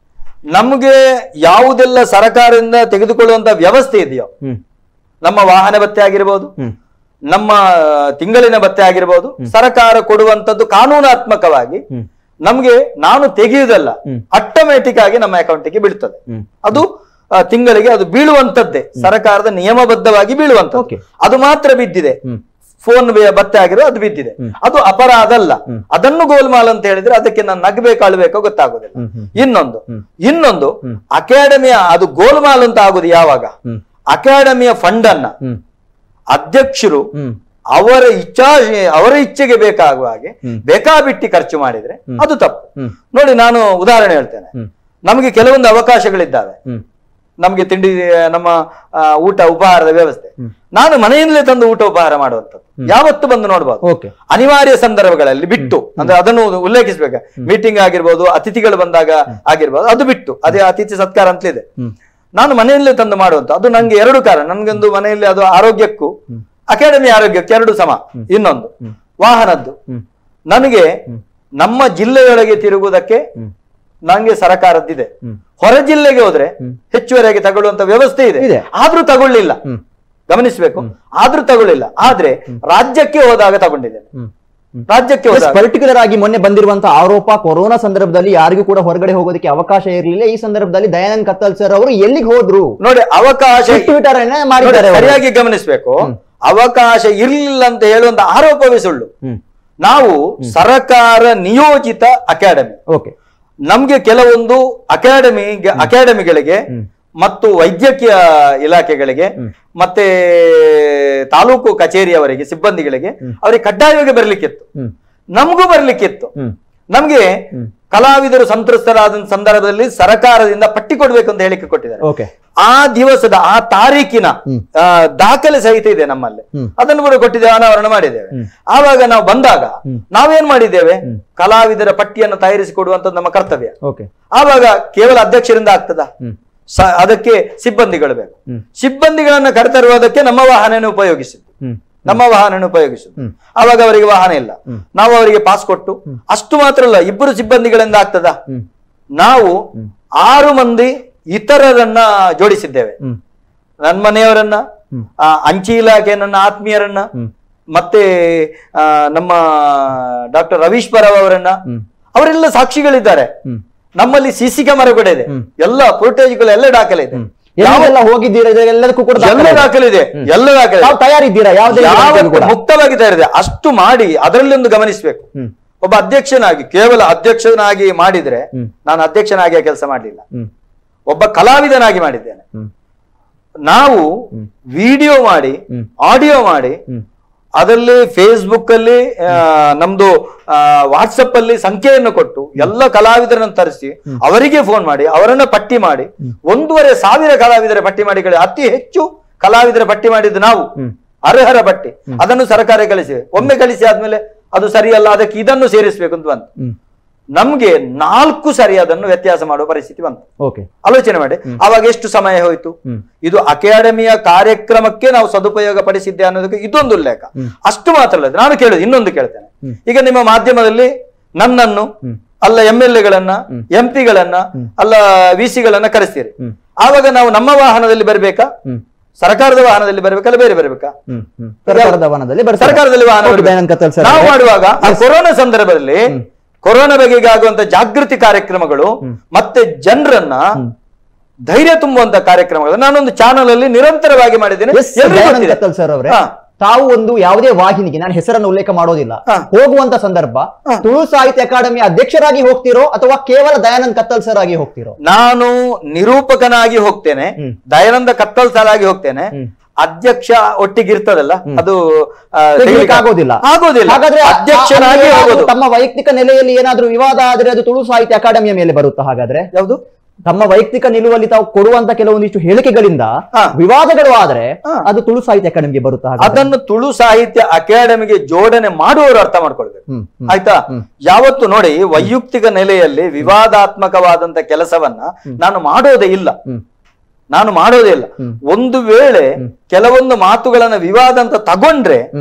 ನಮಗೆ ಯಾವುದೆಲ್ಲ ಸರ್ಕಾರದಿಂದ ತೆಗೆದುಕೊಳ್ಳುವಂತ ವ್ಯವಸ್ಥೆ ಇದೆಯೋ ಹ್ಮ್ ನಮ್ಮ ವಾಹನ ಭತ್ಯೆ ಆಗಿರ್ಬೋದು ಹ್ಮ್ ನಮ್ಮ ತಿಂಗಳಿನ ಭತ್ಯೆ ಆಗಿರ್ಬೋದು ಸರ್ಕಾರ ಕೊಡುವಂತದ್ದು ಕಾನೂನಾತ್ಮಕವಾಗಿ ಹ್ಮ್. ನಮ್ಗೆ ನಾನು ತೆಗೆಯುವುದಲ್ಲ ಹ್ಮ್. ಆಟೋಮೆಟಿಕ್ ಆಗಿ ನಮ್ಮ ಅಕೌಂಟಿಗೆ ಬೀಳ್ತದೆ ಹ್ಮ್. ಅದು ಆ, ತಿಂಗಳಿಗೆ ಅದು ಬೀಳುವಂತದ್ದೇ ಸರ್ಕಾರದ ನಿಯಮಬದ್ಧವಾಗಿ ಬೀಳುವಂತದ್ದು Okay. ಅದು ಮಾತ್ರ ಬಿದ್ದಿದೆ ಹ್ಮ್. ಫೋನ್ ಭತ್ತೆ ಆಗಿರೋ ಅದು ಬಿದ್ದಿದೆ ಅದು ಅಪರಾಧ ಅಲ್ಲ ಅದನ್ನು ಗೋಲ್ಮಾಲ್ ಅಂತ ಹೇಳಿದ್ರೆ ಅದಕ್ಕೆ ನಾನು ನಗಬೇಕು ಅಳಬೇಕೋ ಗೊತ್ತಾಗೋದಿಲ್ಲ ಹ್ಮ್, ಹ್ಮ್. ಇನ್ನೊಂದು ಇನ್ನೊಂದು ಅಕಾಡೆಮಿಯ ಅದು ಗೋಲ್ಮಾಲ್ ಅಂತ ಆಗುದು ಯಾವಾಗ ಹ್ಮ್. ಅಕಾಡೆಮಿಯ ಫಂಡ್ ಅನ್ನ ಹ್ಮ್ ಅಧ್ಯಕ್ಷರು ಹ್ಮ್ ಅವರ ಇಚ್ಛಾ ಅವರ ಇಚ್ಛೆಗೆ ಬೇಕಾಗುವ ಹಾಗೆ ಬೇಕಾಬಿಟ್ಟಿ ಖರ್ಚು ಮಾಡಿದ್ರೆ ಅದು ತಪ್ಪು ಹ್ಮ್. ನೋಡಿ ನಾನು ಉದಾಹರಣೆ ಹೇಳ್ತೇನೆ ಹ್ಮ್. ನಮಗೆ ಕೆಲವೊಂದು ಅವಕಾಶಗಳಿದ್ದಾವೆ ಹ್ಮ್ ನಮ್ಗೆ ತಿಂಡಿ ನಮ್ಮ ಆ, ಊಟ ಉಪಹಾರದ ವ್ಯವಸ್ಥೆ ನಾನು ಮನೆಯಿಂದಲೇ ತಂದು ಊಟ ಉಪಹಾರ ಮಾಡುವಂಥದ್ದು ಯಾವತ್ತು ಬಂದು ನೋಡ್ಬೋದು ಓಕೆ ಅನಿವಾರ್ಯ ಸಂದರ್ಭಗಳಲ್ಲಿ ಬಿಟ್ಟು ಅಂದ್ರೆ ಅದನ್ನು ಉಲ್ಲೇಖಿಸ್ಬೇಕು ಮೀಟಿಂಗ್ ಆಗಿರ್ಬೋದು ಅತಿಥಿಗಳು ಬಂದಾಗ ಆಗಿರ್ಬೋದು ಅದು ಬಿಟ್ಟು ಅದೇ ಅತಿಥಿ ಸತ್ಕಾರ ಅಂತಲಿದೆ ನಾನು ಮನೆಯಲ್ಲೇ ತಂದು ಮಾಡುವಂತ ಅದು ನಂಗೆ ಎರಡು ಕಾರಣ ನನ್ಗೊಂದು ಮನೆಯಲ್ಲಿ ಅದು ಆರೋಗ್ಯಕ್ಕೂ ಅಕಾಡೆಮಿ ಆರೋಗ್ಯಕ್ಕೆ ಎರಡು ಸಮ ಇನ್ನೊಂದು ವಾಹನದ್ದು ನನಗೆ ನಮ್ಮ ಜಿಲ್ಲೆಯೊಳಗೆ ತಿರುಗುವುದಕ್ಕೆ ನಂಗೆ ಸರಕಾರದ್ದಿದೆ ಹೊರ ಜಿಲ್ಲೆಗೆ ಹೋದ್ರೆ ಹೆಚ್ಚುವರಿಯಾಗಿ ತಗೊಳ್ಳುವಂತ ವ್ಯವಸ್ಥೆ ಇದೆ ಇದೆ. ಆದ್ರೂ ತಗೊಳ್ಳಿಲ್ಲ ಹ್ಮ್. ಗಮನಿಸಬೇಕು ಆದ್ರೂ ತಗೊಳ್ಳಿಲ್ಲ ಆದ್ರೆ ರಾಜ್ಯಕ್ಕೆ ಹೋದಾಗ ತಗೊಂಡಿದ್ದೇನೆ ಹ್ಮ್ ರಾಜ್ಯಕ್ಕೆ ಹೋದಾಗ ಪರ್ಟಿಕ್ಯುಲರ್ ಆಗಿ ಮೊನ್ನೆ ಬಂದಿರುವಂತಹ ಆರೋಪ ಕೊರೋನಾ ಸಂದರ್ಭದಲ್ಲಿ ಯಾರಿಗೂ ಕೂಡ ಹೊರಗಡೆ ಹೋಗೋದಕ್ಕೆ ಅವಕಾಶ ಇರಲಿಲ್ಲ ಈ ಸಂದರ್ಭದಲ್ಲಿ ದಯಾನಂದ್ ಕತ್ತಲ್ ಸರ್ ಅವರು ಎಲ್ಲಿಗೆ ಹೋದ್ರು ನೋಡಿ ಅವಕಾಶ ಟ್ವಿಟರ್ ನೋಡಿ, ಮಾಡಿದ್ದಾರೆ ಅವರು. ಸರಿಯಾಗಿ ಗಮನಿಸಬೇಕು ಅವಕಾಶ ಇರ್ಲಿಲ್ಲ ಅಂತ ಹೇಳುವಂತ ಆರೋಪವೇ ಸುಳ್ಳು ಹ್ಮ್ ನಾವು ಸರಕಾರ ನಿಯೋಜಿತ ಅಕಾಡೆಮಿ ಓಕೆ ನಮ್ಗೆ ಕೆಲವೊಂದು ಅಕಾಡೆಮಿ ಅಕಾಡೆಮಿಗಳಿಗೆ ಮತ್ತು ವೈದ್ಯಕೀಯ ಇಲಾಖೆಗಳಿಗೆ ಮತ್ತೆ ತಾಲೂಕು ಕಚೇರಿಯವರಿಗೆ ಸಿಬ್ಬಂದಿಗಳಿಗೆ ಅವರಿಗೆ ಕಡ್ಡಾಯವಾಗಿ ಬರ್ಲಿಕ್ಕಿತ್ತು ಹ್ಮ್ ನಮಗೂ ಬರ್ಲಿಕ್ಕಿತ್ತು ಹ್ಮ್ ನಮ್ಗೆ ಕಲಾವಿದರು ಸಂತ್ರಸ್ತರಾದ ಸಂದರ್ಭದಲ್ಲಿ ಸರಕಾರದಿಂದ ಪಟ್ಟಿ ಕೊಡ್ಬೇಕು ಅಂತ ಹೇಳಿಕೆ ಕೊಟ್ಟಿದ್ದಾರೆ ಓಕೆ ಆ ದಿವಸದ ಆ ತಾರೀಕಿನ ಆ, ದಾಖಲೆ ಸಹಿತ ಇದೆ ನಮ್ಮಲ್ಲಿ ಹ್ಮ್. ಅದನ್ನು ಕೂಡ ಕೊಟ್ಟಿದ್ದೇವೆ ಅನಾವರಣ ಮಾಡಿದ್ದೇವೆ ಆವಾಗ ನಾವು ಬಂದಾಗ ನಾವೇನ್ ಮಾಡಿದ್ದೇವೆ ಕಲಾವಿದರ ಪಟ್ಟಿಯನ್ನು ತಯಾರಿಸಿ ಕೊಡುವಂತದ್ದು ನಮ್ಮ ಕರ್ತವ್ಯ ಓಕೆ ಆವಾಗ ಕೇವಲ ಅಧ್ಯಕ್ಷರಿಂದ ಆಗ್ತದ ಹ್ಮ್ ಸ- ಅದಕ್ಕೆ ಸಿಬ್ಬಂದಿಗಳು ಬೇಕು ಹ್ಮ್. ಸಿಬ್ಬಂದಿಗಳನ್ನ ಕರೆತರುವುದಕ್ಕೆ ನಮ್ಮ ವಾಹನ ಉಪಯೋಗಿಸಿದ್ದು ಹ್ಮ್ ನಮ್ಮ ವಾಹನ ಉಪಯೋಗಿಸುದು ಆವಾಗ ಅವರಿಗೆ ವಾಹನ ಇಲ್ಲ ನಾವು ಅವರಿಗೆ ಪಾಸ್ ಕೊಟ್ಟು ಅಷ್ಟು ಮಾತ್ರ ಅಲ್ಲ ಇಬ್ಬರು ಸಿಬ್ಬಂದಿಗಳಿಂದ ಆಗ್ತದ ಹ್ಮ್ ನಾವು ಆರು ಮಂದಿ ಇತರರನ್ನ ಜೋಡಿಸಿದ್ದೇವೆ ಹ್ಮ್ ನನ್ನ ಮನೆಯವರನ್ನ ಆ, ಅಂಚೆ ಇಲಾಖೆ ನನ್ನ ಆತ್ಮೀಯರನ್ನ ಮತ್ತೆ ಆ, ನಮ್ಮ ಡಾಕ್ಟರ್ ರವೀಶ್ ಪರವ್ ಅವರನ್ನ ಅವರೆಲ್ಲ ಸಾಕ್ಷಿಗಳಿದ್ದಾರೆ ಹ್ಮ್. ನಮ್ಮಲ್ಲಿ ಸಿಸಿ ಕ್ಯಾಮರಾ ಕೂಡ ಇದೆ ಎಲ್ಲ ಫುಟೇಜ್ಗಳು ಎಲ್ಲ ದಾಖಲೆ ಇದೆ ಎಲ್ಲೆಲ್ಲ ಹೋಗಿದ್ದೀರಾ ಇದೆಲ್ಲದಕ್ಕೂ ಕೂಡ ಎಲ್ಲ ದಾಖಲೆ ಇದೆ ಎಲ್ಲ ದಾಖಲೆ ಇದೆ. ತಾವು ತಯಾರಿದ್ದೀರಾ ಯಾವುದೇ ಯಾವತ್ತೂ ರೀತಿಯಲ್ಲೂ ಕೂಡ ಮುಕ್ತವಾಗಿ ತಯಾರಿದೆ ಅಷ್ಟು ಮಾಡಿ ಅದರಲ್ಲಿ ಒಂದು ಗಮನಿಸಬೇಕು ಹ್ಮ್ ಒಬ್ಬ ಅಧ್ಯಕ್ಷನಾಗಿ ಕೇವಲ ಅಧ್ಯಕ್ಷನಾಗಿ ಮಾಡಿದ್ರೆ ಹ್ಮ್. ನಾನು ನಾನು ಅಧ್ಯಕ್ಷನಾಗಿ ಕೆಲಸ ಮಾಡಲಿಲ್ಲ ಹ್ಮ್ ಒಬ್ಬ ಕಲಾವಿದನಾಗಿ ಮಾಡಿದ್ದೇನೆ ಹ್ಮ್ ನಾವು ವಿಡಿಯೋ ಮಾಡಿ ಹ್ಮ್. ಆಡಿಯೋ ಮಾಡಿ ಹ್ಮ್ ಅದರಲ್ಲಿ ಫೇಸ್ಬುಕ್ ಅಲ್ಲಿ ಆ, ನಮ್ದು ವಾಟ್ಸಪ್ ಅಲ್ಲಿ ಸಂಖ್ಯೆಯನ್ನು ಕೊಟ್ಟು ಎಲ್ಲ ಕಲಾವಿದರನ್ನು ತರಿಸಿ ಅವರಿಗೆ ಫೋನ್ ಮಾಡಿ ಅವರನ್ನ ಪಟ್ಟಿ ಮಾಡಿ ಒಂದೂವರೆ ಸಾವಿರ ಕಲಾವಿದರ ಪಟ್ಟಿ ಮಾಡಿ ಕಳಿ- ಅತಿ ಹೆಚ್ಚು ಕಲಾವಿದರ ಪಟ್ಟಿ ಮಾಡಿದ್ದು ನಾವು ಅರ್ಹರ ಪಟ್ಟಿ ಅದನ್ನು ಸರ್ಕಾರ ಕಳಿಸಿವೆ ಒಮ್ಮೆ ಕಳಿಸಿ ಆದ್ಮೇಲೆ ಅದು ಸರಿಯಲ್ಲ ಅದಕ್ಕೆ ಇದನ್ನು ಸೇರಿಸಬೇಕು ಅಂತ ಬಂತು ಹ್ಮ್ ನಮ್ಗೆ ನಾಲ್ಕು ಸರಿ ಅದನ್ನು ವ್ಯತ್ಯಾಸ ಮಾಡುವ ಪರಿಸ್ಥಿತಿ ಬಂತು ಓಕೆ ಆಲೋಚನೆ ಮಾಡಿ ಆವಾಗ ಎಷ್ಟು ಸಮಯ ಹೋಯ್ತು ಹ್ಮ್. ಇದು ಅಕಾಡೆಮಿಯ ಕಾರ್ಯಕ್ರಮಕ್ಕೆ ನಾವು ಸದುಪಯೋಗ ಪಡಿಸಿದ್ದೆ ಅನ್ನೋದಕ್ಕೆ ಇದೊಂದು ಉಲ್ಲೇಖ ಅಷ್ಟು ಮಾತ್ರ ಅಲ್ಲ ನಾನು ಕೇಳುದು ಇನ್ನೊಂದು ಕೇಳ್ತೇನೆ ಈಗ ನಿಮ್ಮ ಮಾಧ್ಯಮದಲ್ಲಿ ನನ್ನನ್ನು ಅಲ್ಲ ಎಂ ಎಲ್ ಎಗಳನ್ನ ಎಂ ಪಿಗಳನ್ನ ಅಲ್ಲ ವಿ ಸಿಗಳನ್ನ ಕರೆಸ್ತೀರಿ ಆವಾಗ ನಾವು ನಮ್ಮ ವಾಹನದಲ್ಲಿ ಬರ್ಬೇಕಾ ಹ್ಮ್ ಸರ್ಕಾರದ ವಾಹನದಲ್ಲಿ ಬರ್ಬೇಕಲ್ಲ ಬೇರೆ ಬರ್ಬೇಕಾ ಹ್ಮ್ ಹ್ಮ್ ಸರ್ಕಾರದ ಭವನದಲ್ಲಿ ಬರ್ತಾರೆ. ಸರ್ಕಾರದಲ್ಲಿ ವಾಹನ Okay, ಬರ್ಬೇಕು. ದಯಾನಂದ್ ಕತ್ತಲ್ ಸರ್ ನಾವು ಅವರೇ. ಮಾಡುವಾಗ ಆ ಕೊರೋನಾ ಸಂದರ್ಭದಲ್ಲಿ ಕೊರೋನಾ ಬಗೆಗೆ ಆಗುವಂತ ಜಾಗೃತಿ ಕಾರ್ಯಕ್ರಮಗಳು ಮತ್ತೆ ಜನರನ್ನ ಧೈರ್ಯ ತುಂಬುವಂತ ಕಾರ್ಯಕ್ರಮಗಳು ನಾನೊಂದು ಚಾನಲ್ ಅಲ್ಲಿ ನಿರಂತರವಾಗಿ ಮಾಡಿದ್ದೇನೆ Yes, ಎಲ್ರಿಗೂ ದಯಾನಂದ್ ಗೊತ್ತಿದೆ. ಕತ್ತಲ್ ಸರ್ ಅವರೇ ಹಾ. ತಾವು ಒಂದು ಯಾವುದೇ ವಾಹಿನಿಗೆ ನಾನು ಹೆಸರನ್ನು ಉಲ್ಲೇಖ ಮಾಡೋದಿಲ್ಲ ಹಾ. ಹೋಗುವಂತ ಸಂದರ್ಭ ಹಾ. ತುಳು ಸಾಹಿತ್ಯ ಅಕಾಡೆಮಿ ಅಧ್ಯಕ್ಷರಾಗಿ ಹೋಗ್ತಿರೋ ಅಥವಾ ಕೇವಲ ದಯಾನಂದ್ ಕತ್ತಲ್ ಸರ್ ಆಗಿ ಹೋಗ್ತಿರೋ ನಾನು ನಿರೂಪಕನಾಗಿ ಹೋಗ್ತೇನೆ ಹ್ಮ್. ದಯಾನಂದ ಕತ್ತಲ್ ಸಾಲಾಗಿ ಹೋಗ್ತೇನೆ ಹ್ಮ್. ಅಧ್ಯಕ್ಷ ಒಟ್ಟಿಗೆ ಇರ್ತದಲ್ಲ ಅದು ಆ, ತೆಗಿಲಿಕ್ಕೆ ತೆಗಿಲಿಕ್ಕೆ ಆಗೋದಿಲ್ಲ ಆಗೋದಿಲ್ಲ ಹಾಗಾದ್ರೆ ಆ- ಅಧ್ಯಕ್ಷನಾಗಿ ಅಲ್ಲಿ ಏನಾದ್ರೂ ಹೋಗೋದು ತಮ್ಮ ವೈಯಕ್ತಿಕ ನೆಲೆಯಲ್ಲಿ ಏನಾದ್ರೂ ವಿವಾದ ಆದ್ರೆ ಅದು ತುಳು ಸಾಹಿತ್ಯ ಅಕಾಡೆಮಿಯ ಮೇಲೆ ಬರುತ್ತಾ ಹಾಗಾದ್ರೆ ಯಾವುದು ತಮ್ಮ ವೈಯಕ್ತಿಕ ನಿಲುವಲ್ಲಿ ತಾವು ಕೊಡುವಂತ ಕೆಲವೊಂದಿಷ್ಟು ಹೇಳಿಕೆಗಳಿಂದ ಹಾ. ವಿವಾದಗಳು ಆದ್ರೆ ಹಾ. ಅದು ತುಳು ಸಾಹಿತ್ಯ ಅಕಾಡೆಮಿಗೆ ಬರುತ್ತಾ ಹಾಗಾದ್ರೆ? ಅದನ್ನು ತುಳು ಸಾಹಿತ್ಯ ಅಕಾಡೆಮಿಗೆ ಜೋಡಣೆ ಮಾಡುವವರು ಅರ್ಥ ಮಾಡ್ಕೊಳ್ಬೇಕು ಹ್ಮ್ ಹ್ಮ್. ಆಯ್ತಾ ಯಾವತ್ತು ನೋಡಿ ವೈಯಕ್ತಿಕ ನೆಲೆಯಲ್ಲಿ ವಿವಾದಾತ್ಮಕವಾದಂತ ಕೆಲಸವನ್ನ ನಾನು ಮಾಡೋದೇ ಇಲ್ಲ ಹ್ಮ್. ನಾನು ಮಾಡೋದೇ ಇಲ್ಲ ಒಂದು ವೇಳೆ ಕೆಲವೊಂದು ಮಾತುಗಳನ್ನ ವಿವಾದ ಅಂತ ತಗೊಂಡ್ರೆ ಹ್ಮ್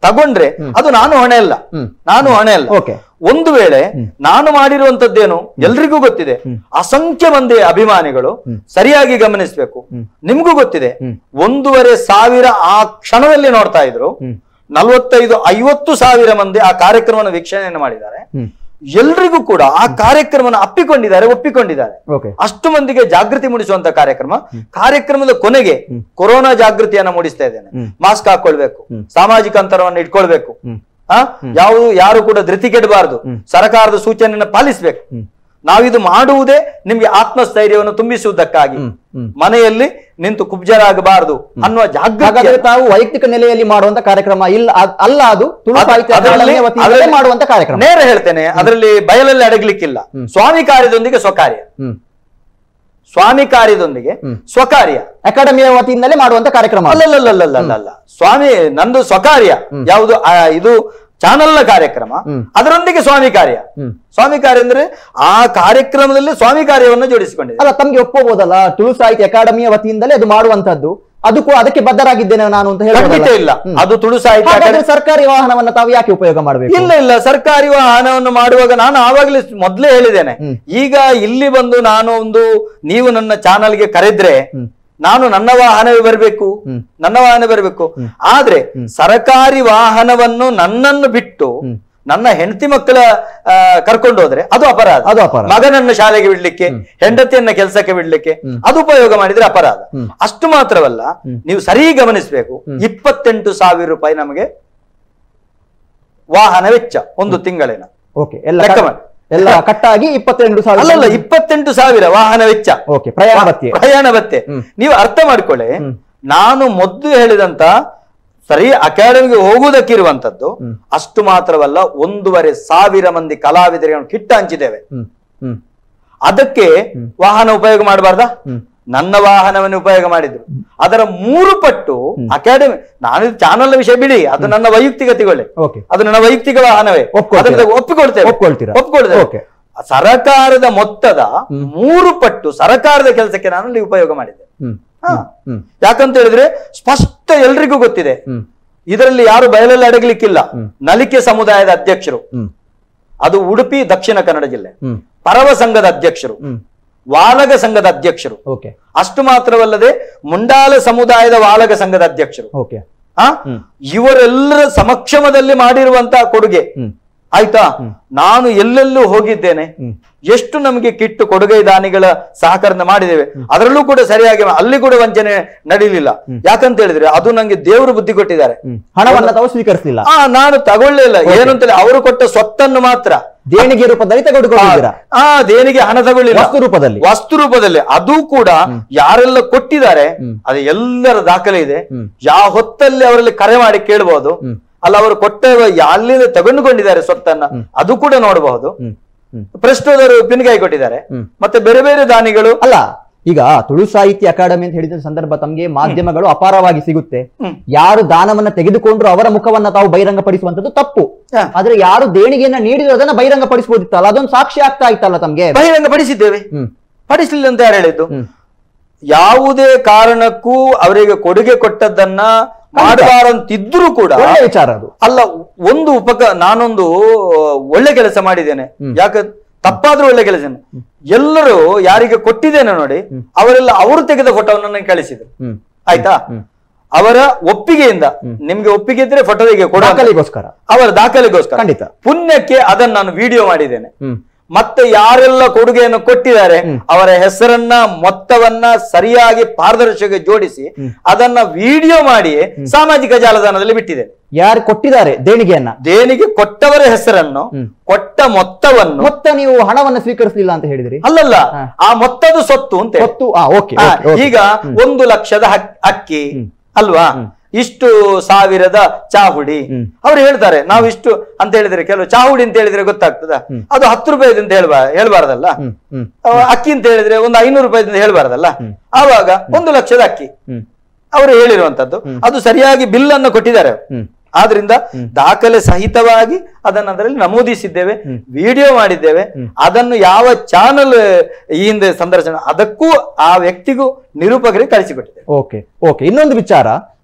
ತಗೊಂಡ್ರೆ ಅದು ನಾನು ಹೊಣೆ ಅಲ್ಲ ಹ್ಮ್. ನಾನು ಹೊಣೆ ಅಲ್ಲ ಓಕೆ ಒಂದು ವೇಳೆ ನಾನು ಮಾಡಿರುವಂತದ್ದೇನು ಎಲ್ರಿಗೂ ಗೊತ್ತಿದೆ ಅಸಂಖ್ಯ ಮಂದಿ ಅಭಿಮಾನಿಗಳು ಸರಿಯಾಗಿ ಗಮನಿಸಬೇಕು ನಿಮ್ಗೂ ಗೊತ್ತಿದೆ ಒಂದೂವರೆ ಸಾವಿರ ಆ ಕ್ಷಣದಲ್ಲಿ ನೋಡ್ತಾ ಇದ್ರು ನಲವತ್ತೈದು ಐವತ್ತು ಸಾವಿರ ಮಂದಿ ಆ ಕಾರ್ಯಕ್ರಮವನ್ನು ವೀಕ್ಷಣೆಯನ್ನು ಮಾಡಿದ್ದಾರೆ ಹ್ಮ್ ಎಲ್ರಿಗೂ ಕೂಡ ಆ ಕಾರ್ಯಕ್ರಮನ ಅಪ್ಪಿಕೊಂಡಿದ್ದಾರೆ ಒಪ್ಪಿಕೊಂಡಿದ್ದಾರೆ ಓಕೆ ಅಷ್ಟು ಮಂದಿಗೆ ಜಾಗೃತಿ ಮೂಡಿಸುವಂತ ಕಾರ್ಯಕ್ರಮ ಕಾರ್ಯಕ್ರಮದ ಕೊನೆಗೆ ಕೊರೋನಾ ಜಾಗೃತಿಯನ್ನ ಮೂಡಿಸ್ತಾ ಇದ್ದೇನೆ ಮಾಸ್ಕ್ ಹಾಕೊಳ್ಬೇಕು ಸಾಮಾಜಿಕ ಅಂತರವನ್ನು ಇಟ್ಕೊಳ್ಬೇಕು ಆ ಯಾವುದು ಯಾರು ಕೂಡ ಧೃತಿ ಕೆಡಬಾರದು ಸರ್ಕಾರದ ಸೂಚನೆಯನ್ನ ಪಾಲಿಸಬೇಕು ನಾವಿದು ಮಾಡುವುದೇ ನಿಮ್ಗೆ ಆತ್ಮಸ್ಥೈರ್ಯವನ್ನು ತುಂಬಿಸುವುದಕ್ಕಾಗಿ ಹ್ಮ್. ಮನೆಯಲ್ಲಿ ನಿಂತು ಕುಬ್ಜರಾಗಬಾರದು ಅನ್ನುವ ಜಾಗೃತಿ ಹಾಗಾದ್ರೆ ತಾವು ವೈಯಕ್ತಿಕ ನೆಲೆಯಲ್ಲಿ ಮಾಡುವಂತ ಕಾರ್ಯಕ್ರಮ ಇಲ್ಲ ಅದ್- ಅಲ್ಲ ಅದು ತುಳು ಅದ್- ಸಾಹಿತ್ಯ ಅದರಲ್ಲಿ- ಅಕಾಡೆಮಿಯ ವತಿಯಿಂದಲೇ ಅದರಲ್ಲಿ- ಮಾಡುವಂತ ಕಾರ್ಯಕ್ರಮ ನೇರ ಹೇಳ್ತೇನೆ ಅದರಲ್ಲಿ ಬಯಲಲ್ಲಿ ಅಡಗಲಿಕ್ಕಿಲ್ಲ ಸ್ವಾಮಿ ಕಾರ್ಯದೊಂದಿಗೆ ಸ್ವಕಾರ್ಯ ಹ್ಮ್ ಸ್ವಾಮಿ ಕಾರ್ಯದೊಂದಿಗೆ ಸ್ವಕಾರ್ಯ ಅಕಾಡೆಮಿಯ ವತಿಯಿಂದಲೇ ಮಾಡುವಂತ ಕಾರ್ಯಕ್ರಮ ಅದು. ಅಲ್ಲಲ್ಲಲ್ಲಲ್ಲಲ್ಲ ಸ್ವಾಮಿ ನಂದು ಸ್ವಕಾರ್ಯ ಯಾವುದು ಆ, ಇದು ಚಾನಲ್ನ ಕಾರ್ಯಕ್ರಮ ಅದರೊಂದಿಗೆ ಸ್ವಾಮಿ ಕಾರ್ಯ ಹ್ಮ್. ಸ್ವಾಮಿ ಕಾರ್ಯ ಅಂದ್ರೆ ಆ ಕಾರ್ಯಕ್ರಮದಲ್ಲಿ ಸ್ವಾಮಿ ಕಾರ್ಯವನ್ನು ಜೋಡಿಸಿಕೊಂಡಿದೆ ಅಲ್ಲ ತಮ್ಗೆ ಒಪ್ಪಬಹುದಲ್ಲ ತುಳು ಸಾಹಿತ್ಯ ಅಕಾಡೆಮಿಯ ವತಿಯಿಂದಲೇ ಅದು ಮಾಡುವಂತದ್ದು ಅದಕ್ಕೂ ಅದಕ್ಕೆ ಬದ್ಧರಾಗಿದ್ದೇನೆ ನಾನು ಅಂತ ಖಂಡಿತ ಹೇಳ್ಬೋದಲ್ಲ? ಇಲ್ಲ ಹ್ಮ್. ಅದು ತುಳು ಸಾಹಿತ್ಯ ಹಾಗಾದ್ರೆ ಅಕಾಡೆಮಿ- ಸರ್ಕಾರಿ ವಾಹನವನ್ನ ತಾವು ಯಾಕೆ ಉಪಯೋಗ ಮಾಡಬೇಕು ಇಲ್ಲ ಇಲ್ಲ ಸರ್ಕಾರಿ ವಾಹನವನ್ನು ಮಾಡುವಾಗ ನಾನು ಆವಾಗಲೇ ಮೊದಲೇ ಹೇಳಿದ್ದೇನೆ ಈಗ ಇಲ್ಲಿ ಬಂದು ನಾನು ಒಂದು ನೀವು ನನ್ನ ಚಾನಲ್ಗೆ ಕರೆದ್ರೆ ನಾನು ನನ್ನ ವಾಹನವೇ ಬರಬೇಕು ನನ್ನ ವಾಹನ ಬರಬೇಕು ಆದ್ರೆ ಸರಕಾರಿ ವಾಹನವನ್ನು ನನ್ನನ್ನು ಬಿಟ್ಟು ನನ್ನ ಹೆಂಡತಿ ಮಕ್ಕಳ ಆ, ಕರ್ಕೊಂಡು ಹೋದ್ರೆ ಅದು ಅಪರಾಧ ಅದು ಅಪರಾಧ. ಮಗನನ್ನು ಶಾಲೆಗೆ ಬಿಡ್ಲಿಕ್ಕೆ ಹೆಂಡತಿಯನ್ನ ಕೆಲಸಕ್ಕೆ ಬಿಡ್ಲಿಕ್ಕೆ ಅದು ಉಪಯೋಗ ಮಾಡಿದ್ರೆ ಅಪರಾಧ ಅಷ್ಟು ಮಾತ್ರವಲ್ಲ ನೀವು ಸರಿ ಗಮನಿಸಬೇಕು ಇಪ್ಪತ್ತೆಂಟು ಸಾವಿರ ರೂಪಾಯಿ ನಮಗೆ ವಾಹನ ವೆಚ್ಚ ಒಂದು ತಿಂಗಳಿನ ಓಕೆ ಎಲ್ಲ ಲೆಕ್ಕ ಕಟ್- ಮಾಡಿ. ಎಲ್ಲ ಕಟ್ಟಾಗಿ ಇಪ್ಪತ್ತೆಂಟು ಅಲ್ಲಲ್ಲ ಸಾವಿರ ಇಪ್ಪತ್ತೆಂಟು ಸಾವಿರ ವಾಹನ ವೆಚ್ಚ ಓಕೆ ಪ್ರಯಾಣ ಭತ್ಯೆ ಪ್ರಯಾಣ ಭತ್ಯೆ ನೀವು ಅರ್ಥ ಮಾಡ್ಕೊಳ್ಳಿ ನಾನು ಮೊದಲು ಹೇಳಿದಂತ ಸರಿ ಅಕಾಡೆಮಿಗೆ ಹೋಗುವುದಕ್ಕಿರುವಂತದ್ದು ಅಷ್ಟು ಮಾತ್ರವಲ್ಲ ಒಂದೂವರೆ ಸಾವಿರ ಮಂದಿ ಕಲಾವಿದರಿಗೆ ನಾವು ಕಿಟ್ಟ ಹಂಚಿದ್ದೇವೆ ಹ್ಮ್ ಹ್ಮ್ ಅದಕ್ಕೆ ವಾಹನ ಉಪಯೋಗ ಮಾಡಬಾರ್ದಾ ನನ್ನ ವಾಹನವನ್ನು ಉಪಯೋಗ ಮಾಡಿದ್ರು ಅದರ ಮೂರು ಪಟ್ಟು ಅಕಾಡೆಮಿ ನಾನು ಚಾನಲ್ ವಿಷಯ ಬಿಡಿ ಅದು ನನ್ನ ವೈಯಕ್ತಿಕತೆಗಳೇ ಓಕೆ ಅದು ನನ್ನ ವೈಯಕ್ತಿಕ ವಾಹನವೇ ಒಪ್ಕೊಳ್ತೀರಾ? ಅದನ್ನ ಒಪ್ಪಿಕೊಳ್ತೇವೆ ಒಪ್ಕೊಳ್ತೀರಾ? ಒಪ್ಕೊಳ್ತೇವೆ ಓಕೆ. ಸರಕಾರದ ಮೊತ್ತದ ಮೂರು ಪಟ್ಟು ಸರಕಾರದ ಕೆಲಸಕ್ಕೆ ನಾನು ಅಲ್ಲಿ ಉಪಯೋಗ ಮಾಡಿದ್ದೆ ಹ್ಮ್ ಹಾ. ಹ್ಮ್ ಯಾಕಂತ ಹೇಳಿದ್ರೆ ಸ್ಪಷ್ಟ ಎಲ್ರಿಗೂ ಗೊತ್ತಿದೆ ಹ್ಮ್ ಇದರಲ್ಲಿ ಯಾರು ಬಯಲಲ್ಲಿ ಅಡಗಲಿಕ್ಕಿಲ್ಲ ನಲಿಕೆ ಸಮುದಾಯದ ಅಧ್ಯಕ್ಷರು ಹ್ಮ್ ಅದು ಉಡುಪಿ ದಕ್ಷಿಣ ಕನ್ನಡ ಜಿಲ್ಲೆ ಹ್ಮ್ ಪರವ ಸಂಘದ ಅಧ್ಯಕ್ಷರು ಹ್ಮ್ ವಾಲಗ ಸಂಘದ ಅಧ್ಯಕ್ಷರು ಓಕೆ ಅಷ್ಟು ಮಾತ್ರವಲ್ಲದೆ ಮುಂಡಾಲ ಸಮುದಾಯದ ವಾಲಗ ಸಂಘದ ಅಧ್ಯಕ್ಷರು ಓಕೆ ಆ ಇವರೆಲ್ಲರ ಸಮಕ್ಷಮದಲ್ಲಿ ಮಾಡಿರುವಂತಹ ಕೊಡುಗೆ ಹ್ಮ್ ಆಯ್ತಾ ನಾನು ಎಲ್ಲೆಲ್ಲೂ ಹೋಗಿದ್ದೇನೆ ಎಷ್ಟು ನಮಗೆ ಕಿಟ್ಟು ಕೊಡುಗೆ ದಾನಿಗಳ ಸಹಕಾರನ ಮಾಡಿದ್ದೇವೆ ಅದರಲ್ಲೂ ಕೂಡ ಸರಿಯಾಗಿ ಅಲ್ಲಿ ಕೂಡ ವಂಚನೆ ನಡೀಲಿಲ್ಲ ಯಾಕಂತ ಹೇಳಿದ್ರೆ ಅದು ನಂಗೆ ದೇವರು ಬುದ್ಧಿ ಕೊಟ್ಟಿದ್ದಾರೆ ಹ್ಮ್ ಹಣವನ್ನ ತಾವು ಸ್ವೀಕರಿಸಲಿಲ್ಲ ಆ ನಾನು ತಗೊಳ್ಳೇ ಇಲ್ಲ ಏನು ಅಂತ ಹೇಳಿ ಅವರು ಕೊಟ್ಟ ಸ್ವತ್ತನ್ನು ಮಾತ್ರ ದೇಣಿಗೆ ರೂಪದಲ್ಲಿ ತೆಗೆದುಕೊಂಡಿದ್ದೀರಾ ಆ ದೇನಿಗೆ ಹಣ ತಗೊಳ್ಳಿಲ್ಲ ವಸ್ತು ರೂಪದಲ್ಲಿ ವಸ್ತು ರೂಪದಲ್ಲಿ ಅದು ಕೂಡ ಯಾರೆಲ್ಲ ಕೊಟ್ಟಿದ್ದಾರೆ ಅದು ಎಲ್ಲರ ದಾಖಲೆ ಇದೆ ಯಾವ ಹೊತ್ತಲ್ಲಿ ಅವರಲ್ಲಿ ಕರೆ ಮಾಡಿ ಕೇಳಬಹುದು ಅಲ್ಲ ಅವರು ಕೊಟ್ಟ ಅಲ್ಲಿಂದ ತಗೊಂಡುಕೊಂಡಿದ್ದಾರೆ ಸ್ವತ್ತನ್ನ ಅದು ಕೂಡ ನೋಡಬಹುದು ಹ್ಮ್ ಹ್ಮ್ ಪ್ರಶ್ನೋದರು ಪಿನ್ಗಾಯಿ ಕೊಟ್ಟಿದ್ದಾರೆ ಮತ್ತೆ ಬೇರೆ ಬೇರೆ ದಾನಿಗಳು ಅಲ್ಲ ಈಗ ತುಳು ಸಾಹಿತ್ಯ ಅಕಾಡೆಮಿ ಅಂತ ಹೇಳಿದ ಸಂದರ್ಭ ತಮಗೆ ಮಾಧ್ಯಮಗಳು ಅಪಾರವಾಗಿ ಸಿಗುತ್ತೆ ಯಾರು ದಾನವನ್ನ ತೆಗೆದುಕೊಂಡ್ರು ಅವರ ಮುಖವನ್ನ ತಾವು ಬಹಿರಂಗಪಡಿಸುವಂತದ್ದು ತಪ್ಪು ಹ. ಆದ್ರೆ ಯಾರು ದೇಣಿಗೆಯನ್ನ ನೀಡಿದ್ರು ಅದನ್ನ ಬಹಿರಂಗಪಡಿಸಬಹುದಿತ್ತಲ್ಲ ಅದೊಂದು ಸಾಕ್ಷಿ ಆಗ್ತಾ ಇತ್ತಲ್ಲ ತಮ್ಗೆ ಬಹಿರಂಗ ಪಡಿಸಿದ್ದೇವೆ ಹ್ಮ್ ಪಡಿಸಲಿಲ್ಲ ಅಂತ ಯಾರು ಹೇಳಿದ್ದು ಹ್ಮ್. ಯಾವುದೇ ಕಾರಣಕ್ಕೂ ಅವರಿಗೆ ಕೊಡುಗೆ ಕೊಟ್ಟದ್ದನ್ನ ಮಾಡಬಾರಂತಿದ್ರು ಕೂಡ ಒಳ್ಳೆ ವಿಚಾರ ಅದು ಅಲ್ಲ ಒಂದು ಉಪಕ ನಾನೊಂದು ಒಳ್ಳೆ ಕೆಲಸ ಮಾಡಿದ್ದೇನೆ ಯಾಕ ತಪ್ಪಾದ್ರೂ ಒಳ್ಳೆ ಕೆಲಸ ಎಲ್ಲರೂ ಯಾರಿಗೆ ಕೊಟ್ಟಿದ್ದೇನೆ ನೋಡಿ ಅವರೆಲ್ಲ ಅವರು ತೆಗೆದ ಫೋಟೋವನ್ನು ನನಗೆ ಕಳಿಸಿದ್ರು ಹ್ಮ್ ಆಯ್ತಾ ಅವರ ಒಪ್ಪಿಗೆಯಿಂದ ನಿಮ್ಗೆ ಒಪ್ಪಿಗೆ ಇದ್ರೆ ಫೋಟೋ ಹೀಗೆ ಕೊಡ ದಾಖಲೆಗೋಸ್ಕರ ಅವರ ದಾಖಲೆಗೋಸ್ಕರ ಖಂಡಿತ. ಪುಣ್ಯಕ್ಕೆ ಅದನ್ನು ನಾನು ವಿಡಿಯೋ ಮಾಡಿದ್ದೇನೆ ಹ್ಮ್ ಮತ್ತೆ ಯಾರೆಲ್ಲ ಕೊಡುಗೆಯನ್ನು ಕೊಟ್ಟಿದ್ದಾರೆ ಅವರ ಹೆಸರನ್ನ ಮೊತ್ತವನ್ನ ಸರಿಯಾಗಿ ಪಾರದರ್ಶಕ ಜೋಡಿಸಿ ಅದನ್ನ ವಿಡಿಯೋ ಮಾಡಿ ಸಾಮಾಜಿಕ ಜಾಲತಾಣದಲ್ಲಿ ಬಿಟ್ಟಿದೆ ಯಾರು ಕೊಟ್ಟಿದ್ದಾರೆ ದೇಣಿಗೆಯನ್ನ ದೇನಿಗೆ ಕೊಟ್ಟವರ ಹೆಸರನ್ನು ಕೊಟ್ಟ ಮೊತ್ತವನ್ನು ಮೊತ್ತ ನೀವು ಹಣವನ್ನ ಸ್ವೀಕರಿಸಲಿಲ್ಲ ಅಂತ ಹೇಳಿದ್ರಿ ಅಲ್ಲಲ್ಲ ಆ ಮೊತ್ತದ ಸೊತ್ತು ಅಂತ ಹೇಳಿ. ಗೊತ್ತು ಆ ಓಕೆ ಆ, ಓಕೆ, ಓಕೆ. ಈಗ ಒಂದು ಲಕ್ಷದ ಹಕ್- ಅಕ್ಕಿ ಅಲ್ವಾ ಇಷ್ಟು ಸಾವಿರದ ಚಾಹುಡಿ ಅವ್ರು ಹೇಳ್ತಾರೆ ನಾವು ಇಷ್ಟು ಅಂತ ಹೇಳಿದ್ರೆ ಕೆಲವು ಚಾಹುಡಿ ಅಂತ ಹೇಳಿದ್ರೆ ಗೊತ್ತಾಗ್ತದ ಅದು ಹತ್ತು ರೂಪಾಯಿದು ಅಂತ ಹೇಳ್ಬಾ ಹೇಳ್ಬಾರ್ದಲ್ಲ ಹ್ಮ್ ಹ್ಮ್ ಅವ ಅಕ್ಕಿ ಅಂತ ಹೇಳಿದ್ರೆ ಒಂದು ಐನೂರು ರೂಪಾಯಿ ಅಂತ ಹೇಳ್ಬಾರ್ದಲ್ಲ ಆವಾಗ ಒಂದು ಲಕ್ಷದ ಅಕ್ಕಿ ಹ್ಮ್ ಅವರು ಹೇಳಿರುವಂತದ್ದು ಅದು ಸರಿಯಾಗಿ ಬಿಲ್ ಅನ್ನು ಕೊಟ್ಟಿದ್ದಾರೆ ಅವ್ರು. ಹ್ಮ್. ಆದ್ರಿಂದ ದಾಖಲೆ ಸಹಿತವಾಗಿ ಅದನ್ನು ಅದರಲ್ಲಿ ನಮೂದಿಸಿದ್ದೇವೆ ವಿಡಿಯೋ ಮಾಡಿದ್ದೇವೆ ಅದನ್ನು ಯಾವ ಚಾನಲ್ ಈ ಹಿಂದೆ ಸಂದರ್ಶನ ಅದಕ್ಕೂ ಆ ವ್ಯಕ್ತಿಗೂ ನಿರೂಪಕರಿಗೆ ಕಳಿಸಿಕೊಟ್ಟಿದ್ದೇವೆ ಓಕೆ ಓಕೆ ಇನ್ನೊಂದು ವಿಚಾರ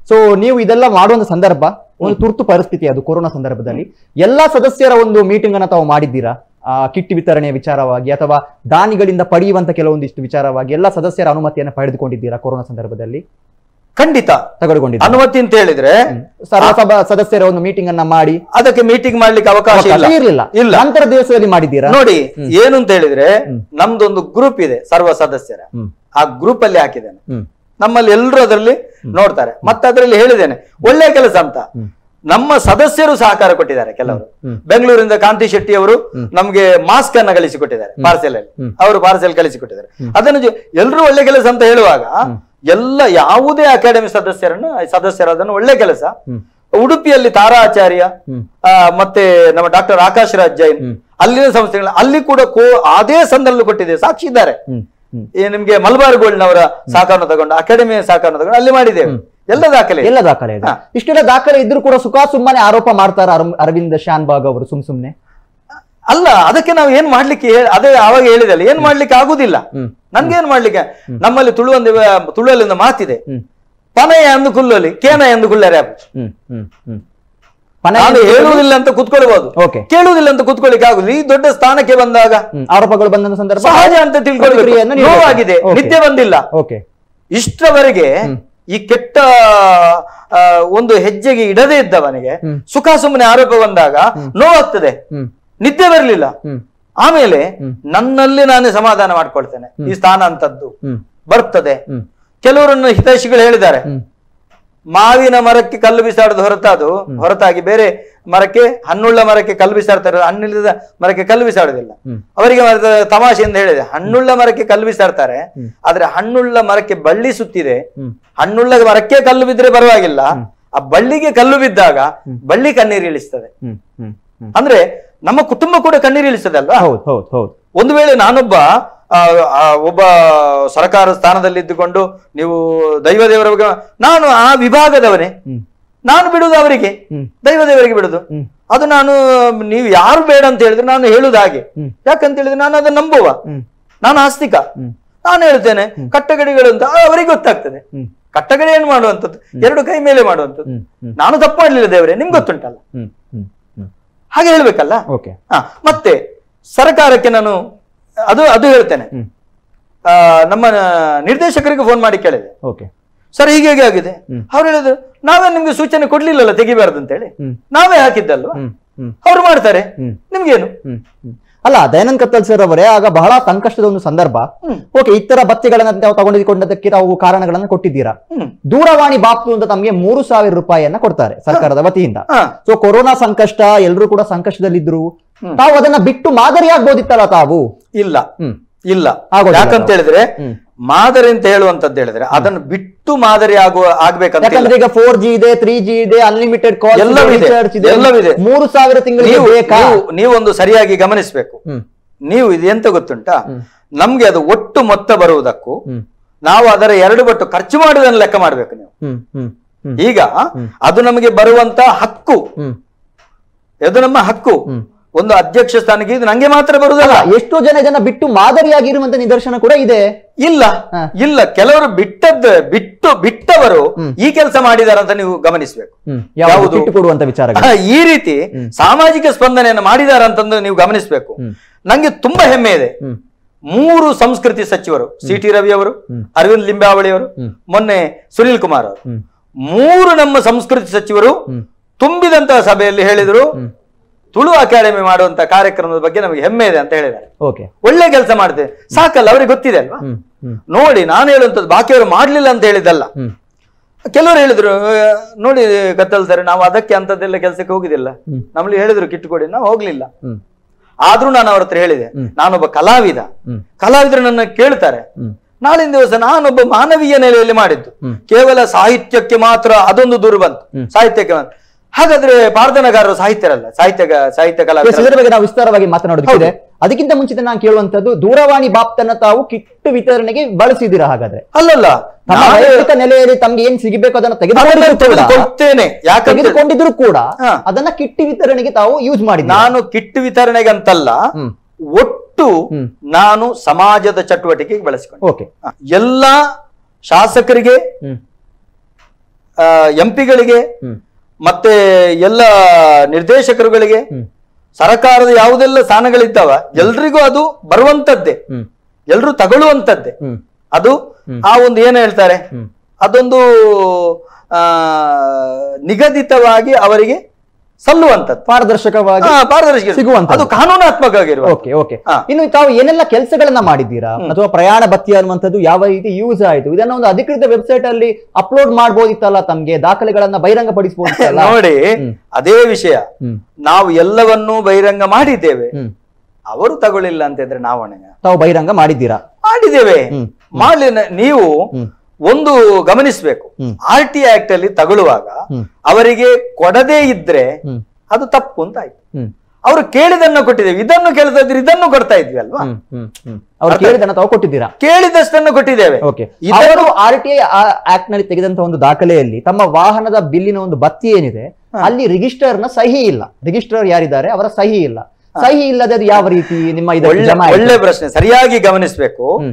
ಸೊ ನೀವು ಇದೆಲ್ಲ ಮಾಡುವಂತ ಸಂದರ್ಭ ಒಂದು ತುರ್ತು ಪರಿಸ್ಥಿತಿ ಅದು ಕೊರೋನಾ ಸಂದರ್ಭದಲ್ಲಿ ಎಲ್ಲಾ ಸದಸ್ಯರ ಒಂದು ಮೀಟಿಂಗ್ ಅನ್ನ ತಾವು ಮಾಡಿದ್ದೀರಾ ಆ, ಕಿಟ್ ವಿತರಣೆಯ ವಿಚಾರವಾಗಿ ಅಥವಾ ದಾನಿಗಳಿಂದ ಪಡೆಯುವಂತ ಕೆಲವೊಂದಿಷ್ಟು ವಿಚಾರವಾಗಿ ಎಲ್ಲ ಸದಸ್ಯರ ಅನುಮತಿಯನ್ನು ಪಡೆದುಕೊಂಡಿದ್ದೀರಾ ಕೊರೋನಾ ಸಂದರ್ಭದಲ್ಲಿ ಖಂಡಿತ ತಗೊಂಡಿದ್ದೀರಾ ಅನುಮತಿ ಅಂತ ಹೇಳಿದ್ರೆ ಸರ್ವಸಭಾ ಸದಸ್ಯರ ಒಂದು ಮೀಟಿಂಗ್ ಅನ್ನ ಮಾಡಿ ಅದಕ್ಕೆ ಮೀಟಿಂಗ್ ಮಾಡ್ಲಿಕ್ಕೆ ಅವಕಾಶ ಇಲ್ಲ ಇರಲಿಲ್ಲ ಇಲ್ಲ. ನಂತರ ದಿವಸದಲ್ಲಿ ಮಾಡಿದ್ದೀರಾ ನೋಡಿ ಏನು ಅಂತ ಹೇಳಿದ್ರೆ ನಮ್ದೊಂದು ಗ್ರೂಪ್ ಇದೆ ಸರ್ವ ಸದಸ್ಯರ ಹ್ಮ್ ಆ ಗ್ರೂಪ್ ಅಲ್ಲಿ ಹಾಕಿದ್ದೇನೆ ಹ್ಮ್ ನಮ್ಮಲ್ಲಿ ಎಲ್ಲರೂ ಅದರಲ್ಲಿ ನೋಡ್ತಾರೆ ಮತ್ತೆ ಅದರಲ್ಲಿ ಹೇಳಿದ್ದೇನೆ ಒಳ್ಳೆ ಕೆಲಸ ಅಂತ ನಮ್ಮ ಸದಸ್ಯರು ಸಹಕಾರ ಕೊಟ್ಟಿದ್ದಾರೆ ಕೆಲವರು ಹ್ಮ್. ಬೆಂಗಳೂರಿಂದ ಕಾಂತಿ ಶೆಟ್ಟಿ ಅವರು ನಮ್ಗೆ ಮಾಸ್ಕ್ ಅನ್ನ ಕಳಿಸಿಕೊಟ್ಟಿದ್ದಾರೆ ಪಾರ್ಸೆಲ್ ಅಲ್ಲಿ ಅವರು ಪಾರ್ಸೆಲ್ ಕಳಿಸಿಕೊಟ್ಟಿದ್ದಾರೆ ಅದನ್ನು ಜೊ- ಎಲ್ಲರೂ ಒಳ್ಳೆ ಕೆಲಸ ಅಂತ ಹೇಳುವಾಗ ಎಲ್ಲ ಯಾವುದೇ ಅಕಾಡೆಮಿ ಸದಸ್ಯರನ್ನು ಸದಸ್ಯರ ಅದನ್ನು ಒಳ್ಳೆ ಕೆಲಸ ಹ್ಮ್. ಉಡುಪಿಯಲ್ಲಿ ತಾರಾ ಆಚಾರ್ಯ ಹ್ಮ್. ಆ, ಮತ್ತೆ ನಮ್ಮ ಡಾಕ್ಟರ್ ಆಕಾಶ್ ರಾಜ್ ಜೈನ್ ಅಲ್ಲಿನ ಸಂಸ್ಥೆಗಳ ಅಲ್ಲಿ ಕೂಡ ಕೋ ಅದೇ ಸಂದರ್ಭದಲ್ಲಿ ಕೊಟ್ಟಿದೆ ಸಾಕ್ಷಿ ಇದ್ದಾರೆ ಹ್ಮ್ ಹ್ಮ್ ಈ ನಿಮ್ಗೆ ಮಲಬಾರ್ ಗೋಲ್ಡ್ನವರ ಸಹಕಾರನ ತಗೊಂಡು ಅಕಾಡೆಮಿ ಸಹಕಾರನ ತಗೊಂಡು ಅಲ್ಲಿ ಮಾಡಿದ್ದೇವೆ ಎಲ್ಲ ದಾಖಲೆ ಇದೆ. ಎಲ್ಲ ದಾಖಲೆ ಇದೆ ಇಷ್ಟೆಲ್ಲ ದಾಖಲೆ ಇದ್ರೂ ಕೂಡ ಸುಖ ಸುಮ್ಮನೆ ಆರೋಪ ಮಾಡ್ತಾರ ಅರವಿಂದ್ ಶಾನ್ಬಾಗ್ ಅವರು ಸುಮ್ ಸುಮ್ನೆ ಅಲ್ಲ ಅದಕ್ಕೆ ನಾವು ಏನ್ ಮಾಡ್ಲಿಕ್ಕೆ ಹೇ- ಅದೇ ಆವಾಗ ಹೇಳಿದಲ್ಲ ಏನ್ ಮಾಡ್ಲಿಕ್ಕೆ ಆಗುದಿಲ್ಲ ಹ್ಮ್. ನನ್ಗೇನ್ ಮಾಡ್ಲಿಕ್ಕೆ ನಮ್ಮಲ್ಲಿ ತುಳುವೊಂದು ತುಳುವಲ್ಲಿ ಒಂದು ಮಾತಿದೆ ಹ್ಮ್ ಪನಯ ಎಂದು ಕುಲ್ಲಲಿ ಕೇನ ಎಂದು ಕುಲ್ಲರೆ ಹ್ಮ್ ಹ್ಮ್ ಹ್ಮ್ ನಾನು ಹೇಳುವುದಿಲ್ಲ ಅಂತ ಕುತ್ಕೊಳ್ಬಹುದು ಓಕೆ ಕೇಳುವುದಿಲ್ಲ ಅಂತ ಕುತ್ಕೊಳ್ಳಿಕ್ಕೆ ಆಗುದಿಲ್ಲ ಈ ದೊಡ್ಡ ಸ್ಥಾನಕ್ಕೆ ಬಂದಾಗ ಹ್ಮ್ ಆರೋಪಗಳು ಬಂದ ಸಂದರ್ಭ ಸಹಜ ಅಂತ ತಿಳ್ಕೊಳ್ಬೇಕು ಪ್ರತಿಕ್ರಿಯೆಯನ್ನು ನೀಡಬೇಕು. ನೋವಾಗಿದೆ Okay. ನಿದ್ದೆ ಬಂದಿಲ್ಲ ಓಕೆ ಇಷ್ಟರವರೆಗೆ ಈ ಕೆಟ್ಟ ಆ, ಒಂದು ಹೆಜ್ಜೆಗೆ ಇಡದೇ ಇದ್ದವನಿಗೆ ಹ್ಮ್. ಸುಖ ಸುಮ್ಮನೆ ಆರೋಪ ಬಂದಾಗ ನೋವಾಗ್ತದೆ ಹ್ಮ್ ನಿದ್ದೆ ಬರಲಿಲ್ಲ ಹ್ಮ್ ಆಮೇಲೆ ಹ್ಮ್. ನನ್ನಲ್ಲಿ ನಾನೇ ಸಮಾಧಾನ ಮಾಡ್ಕೊಳ್ತೇನೆ ಈ ಸ್ಥಾನ ಅಂತದ್ದು ಹ್ಮ್ ಬರ್ತದೆ ಹ್ಮ್ ಕೆಲವರನ್ನು ಹಿತೈಷಿಗಳು ಹೇಳಿದ್ದಾರೆ ಹ್ಮ್ ಮಾವಿನ ಮರಕ್ಕೆ ಕಲ್ಲು ಬಿಸಾಡೋದು ಹೊರತಾದು ಹೊರತಾಗಿ ಬೇರೆ ಮರಕ್ಕೆ ಹಣ್ಣುಳ್ಳ ಮರಕ್ಕೆ ಕಲ್ಲು ಬಿಸಾಡ್ತಾರೆ ಹಣ್ಣಿಲ್ಲದ ಮರಕ್ಕೆ ಕಲ್ಲು ಬಿಸಾಡುದಿಲ್ಲ ಹ್ಮ್. ಅವರಿಗೆ ಮರದ ತಮಾಷೆಯಿಂದ ಹೇಳಿದೆ ಹಣ್ಣುಳ್ಳ ಮರಕ್ಕೆ ಕಲ್ಲು ಬಿಸಾಡ್ತಾರೆ ಆದ್ರೆ ಹಣ್ಣುಳ್ಳ ಮರಕ್ಕೆ ಬಳ್ಳಿ ಸುತ್ತಿದೆ ಹ್ಮ್ ಹಣ್ಣುಳ್ಳ ಮರಕ್ಕೆ ಕಲ್ಲು ಬಿದ್ರೆ ಪರವಾಗಿಲ್ಲ ಆ ಬಳ್ಳಿಗೆ ಕಲ್ಲು ಬಿದ್ದಾಗ ಬಳ್ಳಿ ಕಣ್ಣೀರು ಇಳಿಸ್ತದೆ ಹ್ಮ್ ಹ್ಮ್ ಹ್ಮ್ ಅಂದ್ರೆ ನಮ್ಮ ಕುಟುಂಬ ಕೂಡ ಕಣ್ಣೀರು ಇಳಿಸ್ತದೆ ಅಲ್ವಾ ಹೌದು ಹೌದು ಹೌದು ಒಂದು ವೇಳೆ ನಾನೊಬ್ಬ ಆ, ಆ, ಒಬ್ಬ ಸರ್ಕಾರ ಸ್ಥಾನದಲ್ಲಿ ಇದ್ದುಕೊಂಡು ನೀವು ದೈವ ದೇವರ ಬಗ್ಗೆ ನಾನು ಆ ವಿಭಾಗದವನೇ ಹ್ಮ್ ನಾನು ಬಿಡುದು ಅವರಿಗೆ ಹ್ಮ್. ದೈವ ದೇವರಿಗೆ ಬಿಡುದು ಹ್ಮ್. ಅದು ನಾನು ನೀವು ಯಾರು ಬೇಡ ಅಂತ ಹೇಳಿದ್ರೆ ನಾನು ಹೇಳುದು ಹಾಗೆ ಹ್ಮ್. ಯಾಕಂತ ಹೇಳಿದ್ರೆ ನಾನು ಅದನ್ನು ನಂಬುವ ಹ್ಮ್ ನಾನು ಆಸ್ತಿಕ ಹ್ಮ್. ನಾನು ಹೇಳ್ತೇನೆ ಕಟ್ಟಗಡಿಗಳು ಅಂತ ಅವರಿಗೆ ಗೊತ್ತಾಗ್ತದೆ ಹ್ಮ್ ಕಟ್ಟಗಡೆ ಏನು ಮಾಡುವಂಥದ್ದು ಎರಡು ಕೈ ಮೇಲೆ ಮಾಡುವಂಥದ್ದು ಹ್ಮ್ ಹ್ಮ್ ನಾನು ತಪ್ಪು ಮಾಡ್ಲಿಲ್ಲ ದೇವರೇ ನಿಮ್ಗೆ ಗೊತ್ತುಂಟಲ್ಲ ಹ್ಮ್ ಹ್ಮ್ ಹ್ಮ್ ಹಾಗೆ ಹೇಳ್ಬೇಕಲ್ಲ ಓಕೆ ಹಾ ಮತ್ತೆ ಸರ್ಕಾರಕ್ಕೆ ನಾನು ಅದು ಅದು ಹೇಳ್ತೇನೆ ಹ್ಮ್ ಆ, ನಮ್ಮ ನಿರ್ದೇಶಕರಿಗೆ ಫೋನ್ ಮಾಡಿ ಕೇಳಿದೆ ಓಕೆ ಸರ್ ಹೀಗೆ ಹೇಗೆ ಆಗಿದೆ ಹ್ಮ್. ಅವ್ರು ಹೇಳಿದ್ರು ನಾವೇ ನಿಮ್ಗೆ ಸೂಚನೆ ಕೊಡ್ಲಿಲ್ಲಲ್ಲ ತೆಗಿಬಾರ್ದು ಅಂತ ಹೇಳಿ ಹ್ಮ್. ನಾವೇ ಹಾಕಿದ್ದಲ್ವಾ ಹ್ಮ್ ಹ್ಮ್ ಅವ್ರು ಮಾಡ್ತಾರೆ ಹ್ಮ್. ನಿಮ್ಗೇನು ಹ್ಮ್ ಹ್ಮ್. ಅಲ್ಲ ದಯಾನಂದ್ ಕತ್ತಲ್ ಸರ್ ಅವರೇ ಆಗ ಬಹಳ ಸಂಕಷ್ಟದ ಒಂದು ಸಂದರ್ಭ ಹ್ಮ್. ಓಕೆ ಇತರ ಬಚ್ಚೆಗಳನ್ನ ತಾವು ತಗೊಂಡಿಕೊಂಡದಕ್ಕೆ ತಾವು ಕಾರಣಗಳನ್ನ ಕೊಟ್ಟಿದ್ದೀರಾ ಹ್ಮ್. ದೂರವಾಣಿ ಬಾಪ್ತು ಅಂತ ತಮಗೆ ಮೂರು ಸಾವಿರ ರೂಪಾಯಿಯನ್ನ ಕೊಡ್ತಾರೆ ಸರ್ಕಾರದ ವತಿಯಿಂದ ಹಾ. ಸೊ ಕೊರೋನಾ ಸಂಕಷ್ಟ ಎಲ್ಲರೂ ಕೂಡ ಸಂಕಷ್ಟದಲ್ಲಿದ್ರು ಹ್ಮ್. ತಾವು ಅದನ್ನ ಬಿಟ್ಟು ಮಾದರಿಯಾಗ್ಬೋದಿತ್ತಲ್ಲ ತಾವು ಇಲ್ಲ ಹ್ಮ್ ಇಲ್ಲ ಆಗೋದಿಲ್ಲ ಯಾಕಂತ ಹೇಳಿದ್ರೆ ಹ್ಮ್. ಮಾದರಿ ಅಂತ ಹೇಳುವಂತದ್ದು ಹೇಳಿದ್ರೆ ಅದನ್ನು ಬಿಟ್ಟು ಮಾದರಿ ಆಗುವ ಆಗ್ಬೇಕಂತ ಇಲ್ಲ. ಯಾಕಂದ್ರೆ ಈಗ ಫೋರ್ ಜಿ ಇದೆ ತ್ರೀ ಜಿ ಇದೆ ಅನ್ಲಿಮಿಟೆಡ್ ಕಾಲ್ ಎಲ್ಲವಿದೆ, ಇದೆ ಎಲ್ಲವಿದೆ. ಮೂರು ಸಾವಿರ ತಿಂಗಳಿಗೆ ನೀವು ಬೇಕಾ ನೀವು- ನೀವೊಂದು ಸರಿಯಾಗಿ ಗಮನಿಸಬೇಕು ಹ್ಮ್ ನೀವು ಇದು ಎಂತ ಗೊತ್ತುಂಟಾ ನಮ್ಗೆ ಅದು ಒಟ್ಟು ಮೊತ್ತ ಬರುವುದಕ್ಕೂ ಹ್ಮ್ ನಾವು ಅದರ ಎರಡು ಪಟ್ಟು ಖರ್ಚು ಮಾಡುವುದನ್ನು ಲೆಕ್ಕ ಮಾಡ್ಬೇಕು ನೀವು ಹ್ಮ್ ಹ್ಮ್ ಹ್ಮ್ ಈಗ ಅದು ನಮಗೆ ಬರುವಂತ ಹಕ್ಕು ಹ್ಮ್ ಇದು ನಮ್ಮ ಹಕ್ಕು ಹ್ಮ್. ಒಂದು ಅಧ್ಯಕ್ಷ ಸ್ಥಾನಕ್ಕೆ ಇದು ನಂಗೆ ಮಾತ್ರ ಬರುವುದಲ್ಲ ಅಲ್ಲ ಎಷ್ಟೋ ಜನ ಇದನ್ನ ಬಿಟ್ಟು ಮಾದರಿಯಾಗಿರುವಂತ ನಿದರ್ಶನ ಕೂಡ ಇದೆ ಇಲ್ಲ ಹಾ. ಇಲ್ಲ ಕೆಲವರು ಬಿಟ್ಟದ್ದು ಬಿಟ್ಟು ಬಿಟ್ಟವರು ಈ ಕೆಲಸ ಮಾಡಿದಾರೆ ಅಂತ ನೀವು ಗಮನಿಸಬೇಕು ಹ್ಮ್ ಯಾವುದು ಯಾವುದು? ಬಿಟ್ಟು ಕೊಡುವಂತ ವಿಚಾರ ಈ ರೀತಿ ಸಾಮಾಜಿಕ ಸ್ಪಂದನೆಯನ್ನು ಮಾಡಿದಾರ ಅಂತಂದು ನೀವು ಗಮನಿಸಬೇಕು ನಂಗೆ ತುಂಬಾ ಹೆಮ್ಮೆ ಇದೆ ಹ್ಮ್ ಮೂರು ಸಂಸ್ಕೃತಿ ಸಚಿವರು ಸಿ ಟಿ ರವಿ ಅವರು ಅರವಿಂದ್ ಲಿಂಬಾವಳಿ ಅವರು ಮೊನ್ನೆ ಸುನಿಲ್ ಕುಮಾರ್ ಅವರು ಹ್ಮ್ ಮೂರು ನಮ್ಮ ಸಂಸ್ಕೃತಿ ಸಚಿವರು ತುಂಬಿದಂತಹ ಸಭೆಯಲ್ಲಿ ಹೇಳಿದರು ತುಳು ಅಕಾಡೆಮಿ ಮಾಡುವಂತ ಕಾರ್ಯಕ್ರಮದ ಬಗ್ಗೆ ನಮಗೆ ಹೆಮ್ಮೆ ಇದೆ ಅಂತ ಹೇಳಿದ್ದಾರೆ ಓಕೆ ಒಳ್ಳೆ ಕೆಲಸ ಮಾಡ್ತೇವೆ ಸಾಕಲ್ಲ ಅವ್ರಿಗೆ ಗೊತ್ತಿದೆ ಅಲ್ವಾ ಹ್ಮ್ ಹ್ಮ್ ನೋಡಿ ನಾನು ಹೇಳುವಂಥದ್ದು ಬಾಕಿಯವರು ಮಾಡ್ಲಿಲ್ಲ ಅಂತ ಹೇಳಿದ್ದಲ್ಲ ಹ್ಮ್ ಕೆಲವರು ಹೇಳಿದ್ರು "ಆ, ನೋಡಿ ಕತ್ತಲ್ ಸರ್ ನಾವು ಅದಕ್ಕೆ ಅಂತದ್ದೆಲ್ಲ ಕೆಲಸಕ್ಕೆ ಹೋಗುದಿಲ್ಲ ಹ್ಮ್. ನಮ್ಮಲ್ಲಿ ಹೇಳಿದ್ರು ಕಿಟ್ಟು ಕೊಡಿ ನಾವು ಹೋಗ್ಲಿಲ್ಲ ಹ್ಮ್ ಆದ್ರೂ ನಾನು ಅವ್ರ ಹತ್ರ ಹೇಳಿದೆ ನಾನೊಬ್ಬ ಕಲಾವಿದ ಹ್ಮ್. ಕಲಾವಿದರು ನನ್ನ ಕೇಳ್ತಾರೆ ಹ್ಮ್ ನಾಳಿನ ದಿವಸ ನಾನೊಬ್ಬ ಮಾನವೀಯ ನೆಲೆಯಲ್ಲಿ ಮಾಡಿದ್ದು ಹ್ಮ್. ಕೇವಲ ಸಾಹಿತ್ಯಕ್ಕೆ ಮಾತ್ರ ಅದೊಂದು ದೂರ ಬಂತು ಹ್ಮ್. ಸಾಹಿತ್ಯಕ್ಕೆ ಮಾತ್ರ ಹಾಗಾದ್ರೆ ಪ್ರಾರ್ಥನಾಗಾರರು ಸಾಹಿತ್ಯರಲ್ಲ ಸಾಹಿತ್ಯ ಸಾಹಿತ್ಯ ಎಸ್, ಕಲಾವಿದರು ಇದರ ಬಗ್ಗೆ ನಾವು ವಿಸ್ತಾರವಾಗಿ ಮಾತನಾಡೋದಕ್ಕಿದೆ ಅದಕ್ಕಿಂತ ಮುಂಚಿತ ನಾನು ಕೇಳುವಂತದ್ದು ದೂರವಾಣಿ ಬಾಪ್ತನ್ನ ತಾವು ಕಿಟ್ಟು ವಿತರಣೆಗೆ ಬಳಸಿದ್ದೀರಾ ಹಾಗಾದ್ರೆ ಅಲ್ಲಲ್ಲ ತಮ್ಮ ನಾನು ವೈಯಕ್ತಿಕ ನೆಲೆಯಲ್ಲಿ ತಮ್ಗೆ ಏನ್ ಸಿಗಬೇಕು ಅದನ್ನ ತೆಗೆದುಕೊಂಡಿದ್ರು ಕೂಡ ತೆಗೆದುಕೊಳ್ತೇನೆ ಯಾಕಂತ ತೆಗೆದುಕೊಂಡಿದ್ರು ಕೂಡ ಹಾ. ಅದನ್ನ ಕಿಟ್ಟಿ ವಿತರಣೆಗೆ ತಾವು ಯೂಸ್ ಮಾಡಿದ್ದೀರಾ ನಾನು ಕಿಟ್ಟು ವಿತರಣೆಗಂತಲ್ಲ ಹ್ಮ್ ಒಟ್ಟು ಹ್ಮ್. ನಾನು ಸಮಾಜದ ಚಟುವಟಿಕೆಗೆ ಬಳಸಿಕೊಂಡೆ ಓಕೆ ಎಲ್ಲ ಶಾಸಕರಿಗೆ ಹ್ಮ್ ಎಂ ಪಿಗಳಿಗೆ ಹ್ಮ್ ಮತ್ತೆ ಎಲ್ಲ ನಿರ್ದೇಶಕರುಗಳಿಗೆ ಹ್ಮ್ ಸರಕಾರದ ಯಾವುದೆಲ್ಲ ಸ್ಥಾನಗಳಿದ್ದಾವ ಎಲ್ರಿಗೂ ಅದು ಬರುವಂತದ್ದೇ ಹ್ಮ್ ಎಲ್ರು ತಗೊಳ್ಳುವಂತದ್ದೇ ಹ್ಮ್ ಅದು ಆ ಒಂದು ಏನು ಹೇಳ್ತಾರೆ ಹ್ಮ್. ಅದೊಂದು ಆ ನಿಗದಿತವಾಗಿ ಅವರಿಗೆ ಸಲ್ಲುವಂತದ್ದು ಪಾರದರ್ಶಕವಾಗಿ ಆ, ಪಾರದರ್ಶಕ ಸಿಗುವಂತದ್ದು. ಅದು ಕಾನೂನಾತ್ಮಕವಾಗಿರುವ ಓಕೆ ಓಕೆ ಹಾ. ಇನ್ನು ತಾವು ಏನೆಲ್ಲ ಕೆಲಸಗಳನ್ನ ಮಾಡಿದ್ದೀರಾ ಅಥವಾ ಪ್ರಯಾಣ ಭತ್ಯೆ ಅನ್ನುವಂಥದ್ದು ಯಾವ ರೀತಿ ಯೂಸ್ ಆಯ್ತು ಇದನ್ನ ಒಂದು ಅಧಿಕೃತ ವೆಬ್ಸೈಟ್ ಅಲ್ಲಿ ಅಪ್ಲೋಡ್ ಮಾಡ್ಬೋದಿತ್ತಲ್ಲ ತಮ್ಗೆ ದಾಖಲೆಗಳನ್ನ ಬಹಿರಂಗ ಪಡಿಸಬಹುದಿತ್ತಲ್ಲ ನೋಡಿ ಹ್ಮ್. ಅದೇ ವಿಷಯ ಹ್ಮ್ ನಾವು ಎಲ್ಲವನ್ನೂ ಬಹಿರಂಗ ಮಾಡಿದ್ದೇವೆ ಹ್ಮ್ ಅವರು ತಗೊಳ್ಳಿಲ್ಲ ಅಂತ ಇದ್ರೆ ನಾವು ಹೊಣೆ ತಾವು ಬಹಿರಂಗ ಮಾಡಿದ್ದೀರಾ ಮಾಡಿದ್ದೇವೆ ಹ್ಮ್. ಮಾಡ್ಲಿ ನೀವು ಹ್ಮ್. ಒಂದು ಗಮನಿಸಬೇಕು ಹ್ಮ್. ಆರ್ ಟಿ ಆಕ್ಟ್ ಅಲ್ಲಿ ತಗೊಳ್ಳುವಾಗ ಹ್ಮ್. ಅವರಿಗೆ ಕೊಡದೇ ಇದ್ರೆ ಹ್ಮ್ ಅದು ತಪ್ಪು ಅಂತ ಆಯ್ತು ಹ್ಮ್ ಅವರು ಕೇಳಿದನ್ನು ಕೊಟ್ಟಿದ್ದೇವೆ ಇದನ್ನು ಕೇಳ್ತಾ ಇದ್ರೆ ಇದನ್ನು ಕೊಡ್ತಾ ಇದ್ವಿ ಅಲ್ವಾ ಹ್ಮ್ ಹ್ಮ್ ಹ್ಮ್ ಅವ್ರು ಕೇಳಿದನ್ನ ತಾವು ಕೊಟ್ಟಿದ್ದೀರಾ ಕೇಳಿದಷ್ಟನ್ನು ಕೊಟ್ಟಿದ್ದೇವೆ ಓಕೆ ಇದನ್ನು- ಅವರು ಆರ್ ಟಿ ಐ ಆಕ್ಟ್ ನಲ್ಲಿ ತೆಗೆದಂತ ಒಂದು ದಾಖಲೆಯಲ್ಲಿ ತಮ್ಮ ವಾಹನದ ಬಿಲ್ಲಿನ ಒಂದು ಬತ್ತಿ ಏನಿದೆ ಅಲ್ಲಿ ರಿಜಿಸ್ಟರ್ ನ ಸಹಿ ಇಲ್ಲ ರಿಜಿಸ್ಟರ್ ಯಾರಿದ್ದಾರೆ ಅವರ ಸಹಿ ಇಲ್ಲ ಸಹಿ ಇಲ್ಲದೆ ಅದು ಯಾವ ರೀತಿ ನಿಮ್ಮ ಇದಕ್ಕೆ ಒಳ್ಳೆ ಜಮಾ ಆಯ್ತು? ಒಳ್ಳೆ ಪ್ರಶ್ನೆ ಸರಿಯಾಗಿ ಗಮನಿಸಬೇಕು ಹ್ಮ್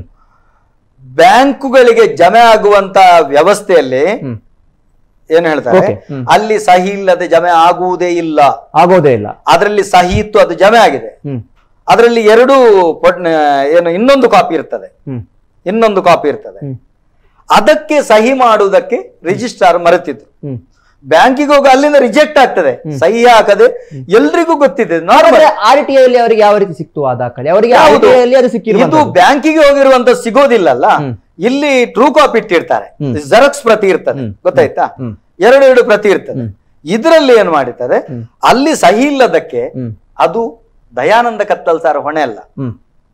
ಬ್ಯಾಂಕುಗಳಿಗೆ ಜಮೆ ಆಗುವಂತ ವ್ಯವಸ್ಥೆಯಲ್ಲಿ ಹ್ಮ್ ಏನು ಹೇಳ್ತಾರೆ Okay. ಹ್ಮ್. ಅಲ್ಲಿ ಸಹಿ ಇಲ್ಲದೆ ಜಮೆ ಆಗುವುದೇ ಇಲ್ಲ ಆಗೋದೇ ಇಲ್ಲ ಅದರಲ್ಲಿ ಸಹಿ ಇತ್ತು ಅದು ಜಮೆ ಆಗಿದೆ ಹ್ಮ್ ಅದರಲ್ಲಿ ಎರಡು ಪೊಟ್- ಏನು ಇನ್ನೊಂದು ಕಾಪಿ ಇರ್ತದೆ ಹ್ಮ್ ಇನ್ನೊಂದು ಕಾಪಿ ಇರ್ತದೆ ಹ್ಮ್ ಅದಕ್ಕೆ ಸಹಿ ಮಾಡುವುದಕ್ಕೆ ರಿಜಿಸ್ಟ್ರಾರ್ ಮರೆತಿದ್ರು ಹ್ಮ್ ಬ್ಯಾಂಕಿಗೆ ಹೋಗಿ ಅಲ್ಲಿಂದ ರಿಜೆಕ್ಟ್ ಆಗ್ತದೆ ಸಹಿ ಹಾಕದೆ ಎಲ್ರಿಗೂ ಗೊತ್ತಿದೆ ನಾರ್ಮಲ್ ಆರ್ ಟಿ ಐ ಅಲ್ಲಿ ಅವರಿಗೆ ಯಾವ ರೀತಿ ಸಿಕ್ತು ಆ ದಾಖಲೆ ಅವರಿಗೆ ಆರ್ ಯಾವುದು? ಟಿ ಐ ಅಲ್ಲಿ ಅದು ಇದು ಸಿಕ್ಕಿರುವಂತದ್ದು ಬ್ಯಾಂಕಿಗೆ ಹೋಗಿರುವಂತ ಸಿಗೋದಿಲ್ಲಲ್ಲ ಹ್ಮ್. ಇಲ್ಲಿ ಟ್ರೂ ಕಾಪಿ ಇಟ್ಟಿರ್ತಾರೆ ಹ್ಮ್. ಜೆರಾಕ್ಸ್ ಪ್ರತಿ ಇರ್ತದೆ ಹ್ಮ್. ಗೊತ್ತಾಯ್ತಾ ಹ್ಮ್. ಎರಡು ಎರಡು ಪ್ರತಿ ಇರ್ತದೆ ಹ್ಮ್. ಇದರಲ್ಲಿ ಏನ್ ಮಾಡಿದ್ದಾರೆ ಹ್ಮ್. ಅಲ್ಲಿ ಸಹಿ ಇಲ್ಲದಕ್ಕೆ ಹ್ಮ್ ಅದು ದಯಾನಂದ ಕತ್ತಲ್ ಸಾರ್ ಹೊಣೆ ಅಲ್ಲ ಹ್ಮ್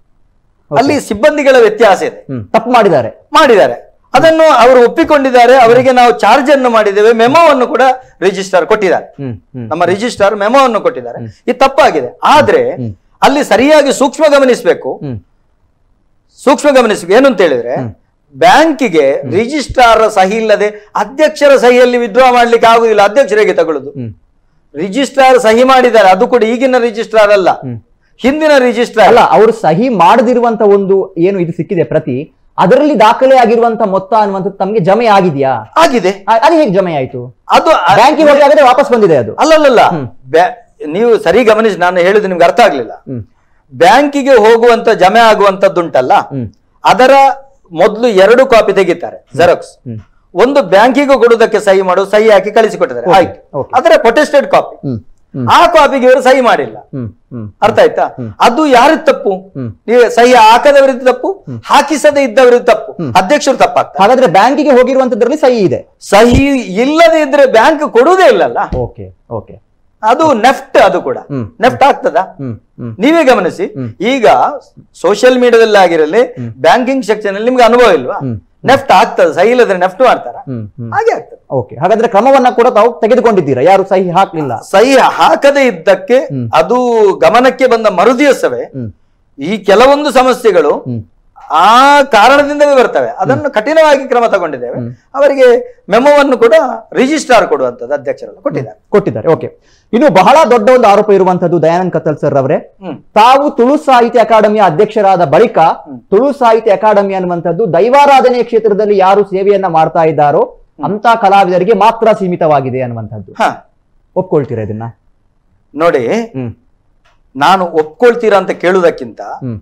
ಅಲ್ಲಿ ಸಿಬ್ಬಂದಿಗಳ ವ್ಯತ್ಯಾಸ ಇದೆ ಹ್ಮ್ ತಪ್ಪು ಮಾಡಿದ್ದಾರೆ ಮಾಡಿದ್ದಾರೆ ಅದನ್ನು ಅವರು ಒಪ್ಪಿಕೊಂಡಿದ್ದಾರೆ ಅವರಿಗೆ ನಾವು ಚಾರ್ಜ್ ಅನ್ನು ಮಾಡಿದ್ದೇವೆ ಮೆಮೋವನ್ನು ಕೂಡ ರಿಜಿಸ್ಟರ್ ಕೊಟ್ಟಿದ್ದಾರೆ ಹ್ಮ್ ಹ್ಮ್ ನಮ್ಮ ರಿಜಿಸ್ಟರ್ ಮೆಮೋವನ್ನು ಕೊಟ್ಟಿದ್ದಾರೆ ಇದು ತಪ್ಪಾಗಿದೆ ಆದ್ರೆ ಹ್ಮ್. ಅಲ್ಲಿ ಸರಿಯಾಗಿ ಸೂಕ್ಷ್ಮ ಗಮನಿಸಬೇಕು ಹ್ಮ್ ಸೂಕ್ಷ್ಮ ಗಮನಿಸಬೇಕು ಏನು ಅಂತ ಹೇಳಿದ್ರೆ ಬ್ಯಾಂಕಿಗೆ ರಿಜಿಸ್ಟ್ರಾರ್ ಸಹಿ ಇಲ್ಲದೆ ಅಧ್ಯಕ್ಷರ ಸಹಿಯಲ್ಲಿ ವಿಡ್ರಾ ಮಾಡ್ಲಿಕ್ಕೆ ಆಗುದಿಲ್ಲ ಅಧ್ಯಕ್ಷರಿಗೆ ತಗೊಳ್ಳುದು ಹ್ಮ್ ರಿಜಿಸ್ಟ್ರಾರ್ ಸಹಿ ಮಾಡಿದ್ದಾರೆ ಅದು ಕೂಡ ಈಗಿನ ರಿಜಿಸ್ಟ್ರಾರ್ ಅಲ್ಲ ಹ್ಮ್. ಹಿಂದಿನ ರಿಜಿಸ್ಟ್ರಾರ್ ಅಲ್ಲ ಅವರು ಸಹಿ ಮಾಡದಿರುವಂತ ಒಂದು ಏನು ಇದು ಸಿಕ್ಕಿದೆ ಪ್ರತಿ ಅದರಲ್ಲಿ ದಾಖಲೆ ಆಗಿರುವಂತ ಮೊತ್ತ ಅನ್ನುವಂಥದ್ದು ತಮಗೆ ಜಮೆ ಆಗಿದೆಯಾ ಆಗಿದೆ ಆ- ಅದು ಹೇಗೆ ಜಮೆ ಆಯ್ತು ಅದು ಅ- ಬ್ಯಾಂಕಿಗೆ ಹೋಗಿ ಆಗದೆ ವಾಪಸ್ ಬಂದಿದೆ ಅದು ಅಲ್ಲಲ್ಲ ಹ್ಮ್. ಬ್ಯಾ- ನೀವು ಸರಿ ಗಮನಿಸಿ ನಾನು ಹೇಳಿದ್ದು ನಿಮ್ಗೆ ಅರ್ಥ ಆಗ್ಲಿಲ್ಲ ಹ್ಮ್ ಬ್ಯಾಂಕಿಗೆ ಹೋಗುವಂತ ಜಮೆ ಆಗುವಂತದ್ದುಂಟಲ್ಲ ಹ್ಮ್ ಅದರ ಮೊದಲು ಎರಡು ಕಾಪಿ ತೆಗಿತಾರೆ ಜೆರಾಕ್ಸ್ ಹ್ಮ್ ಒಂದು ಬ್ಯಾಂಕಿಗೆ ಕೊಡುವುದಕ್ಕೆ ಸಹಿ ಮಾಡು ಸಹಿ ಹಾಕಿ ಕಳಿಸಿಕೊಟ್ಟಿದ್ದಾರೆ Okay, ಆಯ್ತು okay. ಅದರ ಪ್ರೊಟೆಸ್ಟೆಡ್ ಕಾಪಿ ಹ್ಮ್ ಹ್ಮ್ ಆ ಕಾಪಿಗೆ ಇವರು ಸಹಿ ಮಾಡಿಲ್ಲ ಹ್ಮ್ ಹ್ಮ್ ಅರ್ಥ ಆಯ್ತಾ ಅದು ಯಾರ ತಪ್ಪು ಹ್ಮ್. ನೀವು ಸಹಿ ಹಾಕದವರಿದ್ದು ತಪ್ಪು ಹಾಕಿಸದೆ ಇದ್ದವರಿದ್ದು ತಪ್ಪು ಅಧ್ಯಕ್ಷರು ತಪ್ಪಾಗ್ತಾರೆ ಹಾಗಾದ್ರೆ ಬ್ಯಾಂಕಿಗೆ ಹೋಗಿರುವಂತದ್ರಲ್ಲಿ ಸಹಿ ಇದೆ ಸಹಿ ಇಲ್ಲದೆ ಇದ್ರೆ ಬ್ಯಾಂಕ್ ಕೊಡುವುದೇ ಇಲ್ಲಲ್ಲ ಓಕೆ ಓಕೆ ಅದು ನೆಫ್ಟ್ ಅದು ಕೂಡ ಹ್ಮ್. ನೆಫ್ಟ್ ಆಗ್ತದಾ ಹ್ಮ್ ಹ್ಮ್ ನೀವೇ ಗಮನಿಸಿ ಈಗ ಸೋಷಿಯಲ್ ಮೀಡಿಯಾದಲ್ಲಿ ಆಗಿರಲಿ ಬ್ಯಾಂಕಿಂಗ್ ಸೆಕ್ಷನ್ ಅಲ್ಲಿ ನಿಮ್ಗೆ ಅನುಭವ ಇಲ್ವಾ ಹ್ಮ್. ನೆಫ್ಟ್ ಆಗ್ತದೆ ಸಹಿ ಇಲ್ಲದ್ರೆ ನೆಫ್ಟ್ ಮಾಡ್ತಾರ ಹ್ಮ್ ಹ್ಮ್ ಹಾಗೆ ಆಗ್ತದೆ ಓಕೆ ಹಾಗಾದ್ರೆ ಕ್ರಮವನ್ನ ಕೂಡ ತಾವು ತೆಗೆದುಕೊಂಡಿದ್ದೀರಾ ಯಾರು ಸಹಿ ಹಾಕ್ಲಿಲ್ಲ ಸಹಿ ಹಾಕದೇ ಇದ್ದಕ್ಕೆ ಹ್ಮ್. ಅದು ಗಮನಕ್ಕೆ ಬಂದ ಮರುದಿವಸವೇ ಹ್ಮ್ ಈ ಕೆಲವೊಂದು ಸಮಸ್ಯೆಗಳು ಹ್ಮ್ ಆ ಕಾರಣದಿಂದಲೇ ಬರ್ತವೆ ಅದನ್ನು ಕಠಿಣವಾಗಿ ಕ್ರಮ ತಗೊಂಡಿದ್ದೇವೆ ಅವರಿಗೆ ಮೆಮೋವನ್ನು ಕೂಡ ರಿಜಿಸ್ಟ್ರಾರ್ ಕೊಡುವಂತದ್ದು ಅಧ್ಯಕ್ಷರೆಲ್ಲ ಕೊಟ್ಟಿದ್ದಾರೆ ಕೊಟ್ಟಿದ್ದಾರೆ ಓಕೆ ಇನ್ನು ಬಹಳ ದೊಡ್ಡ ಒಂದು ಆರೋಪ ಇರುವಂತದ್ದು ದಯಾನಂದ್ ಕತ್ತಲ್ ಸರ್ ಅವರೇ ಹ್ಮ್ ತಾವು ತುಳು ಸಾಹಿತ್ಯ ಅಕಾಡೆಮಿಯ ಅಧ್ಯಕ್ಷರಾದ ಬಳಿಕ ತುಳು ಸಾಹಿತ್ಯ ಅಕಾಡೆಮಿ ಅನ್ನುವಂಥದ್ದು ದೈವಾರಾಧನೆಯ ಕ್ಷೇತ್ರದಲ್ಲಿ ಯಾರು ಸೇವೆಯನ್ನ ಮಾಡ್ತಾ ಇದ್ದಾರೋ ಅಂತ ಕಲಾವಿದರಿಗೆ ಮಾತ್ರ ಸೀಮಿತವಾಗಿದೆ ಅನ್ನುವಂಥದ್ದು ಹ ಒಪ್ಕೊಳ್ತೀರಾ ಇದನ್ನ ನೋಡಿ ಹ್ಮ್ ನಾನು ಒಪ್ಕೊಳ್ತೀರಾ ಅಂತ ಕೇಳುವುದಕ್ಕಿಂತ ಹ್ಮ್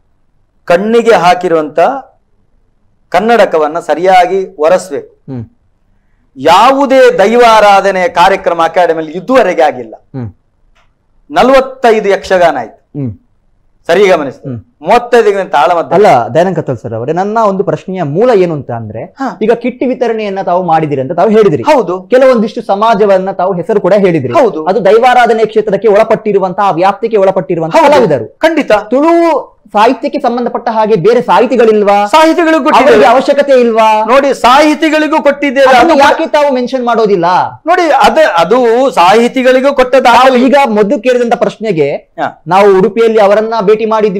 ಕಣ್ಣಿಗೆ ಹಾಕಿರುವಂತ ಕನ್ನಡಕವನ್ನ ಸರಿಯಾಗಿ ಒರೆಸ್ಬೇಕು ಹ್ಮ್ ಯಾವುದೇ ದೈವಾರಾಧನೆಯ ಕಾರ್ಯಕ್ರಮ ಅಕಾಡೆಮಿಯಲ್ಲಿ ಇದುವರೆಗೆ ಆಗಿಲ್ಲ ಹ್ಮ್ ನಲವತ್ತೈದು ಯಕ್ಷಗಾನ ಆಯ್ತು ಹ್ಮ್ ಸರಿ ಗಮನಿಸಿ ಮೂವತ್ತೈದು ತಾಳಮದ್ದ ಅಲ್ಲ ದಯಾನಂದ್ ಕತ್ತಲ್ ಸರ್ ಅವರೇ ನನ್ನ ಒಂದು ಪ್ರಶ್ನೆಯ ಮೂಲ ಏನು ಅಂತ ಅಂದ್ರೆ ಹಾ. ಈಗ ಕಿಟ್ಟಿ ವಿತರಣೆಯನ್ನ ತಾವು ಮಾಡಿದಿರಿ ಅಂತ ತಾವು ಹೇಳಿದ್ರಿ ಹೌದು ಕೆಲವೊಂದಿಷ್ಟು ಸಮಾಜವನ್ನ ತಾವು ಹೆಸರು ಕೂಡ ಹೇಳಿದ್ರಿ ಹೌದು. ಅದು ದೈವಾರಾಧನೆ ಕ್ಷೇತ್ರಕ್ಕೆ ಒಳಪಟ್ಟಿರುವಂತಹ ಆ ವ್ಯಾಪ್ತಿಗೆ ಒಳಪಟ್ಟಿರುವಂತಹ ಹೌದು. ಕಲಾವಿದರು ಖಂಡಿತ ತುಳು ಸಾಹಿತ್ಯಕ್ಕೆ ಸಂಬಂಧಪಟ್ಟ ಹಾಗೆ ಬೇರೆ ಸಾಹಿತಿಗಳಿಲ್ವಾ ಸಾಹಿತಿಗಳಿಗೂ ಅವರಿಗೆ ಕೊಟ್ಟಿದ್ದೇವೆ ಅವಶ್ಯಕತೆ ಇಲ್ವಾ ನೋಡಿ ಸಾಹಿತಿಗಳಿಗೂ ಕೊಟ್ಟಿದ್ದೇವೆ ಅದನ್ನು ಅದು ಯಾಕೆ ತಾವು ಮೆನ್ಷನ್ ಮಾಡೋದಿಲ್ಲ ನೋಡಿ ಅದ ಅದು ಸಾಹಿತಿಗಳಿಗೂ ಕೊಟ್ಟ ನಾವು ದಾಖಲೆ ಈಗ ಮೊದಲು ಕೇಳಿದಂತ ಪ್ರಶ್ನೆಗೆ ಹ. ನಾವು ಉಡುಪಿಯಲ್ಲಿ ಅವರನ್ನ ಭೇಟಿ ಮಾಡಿದ್ವಿ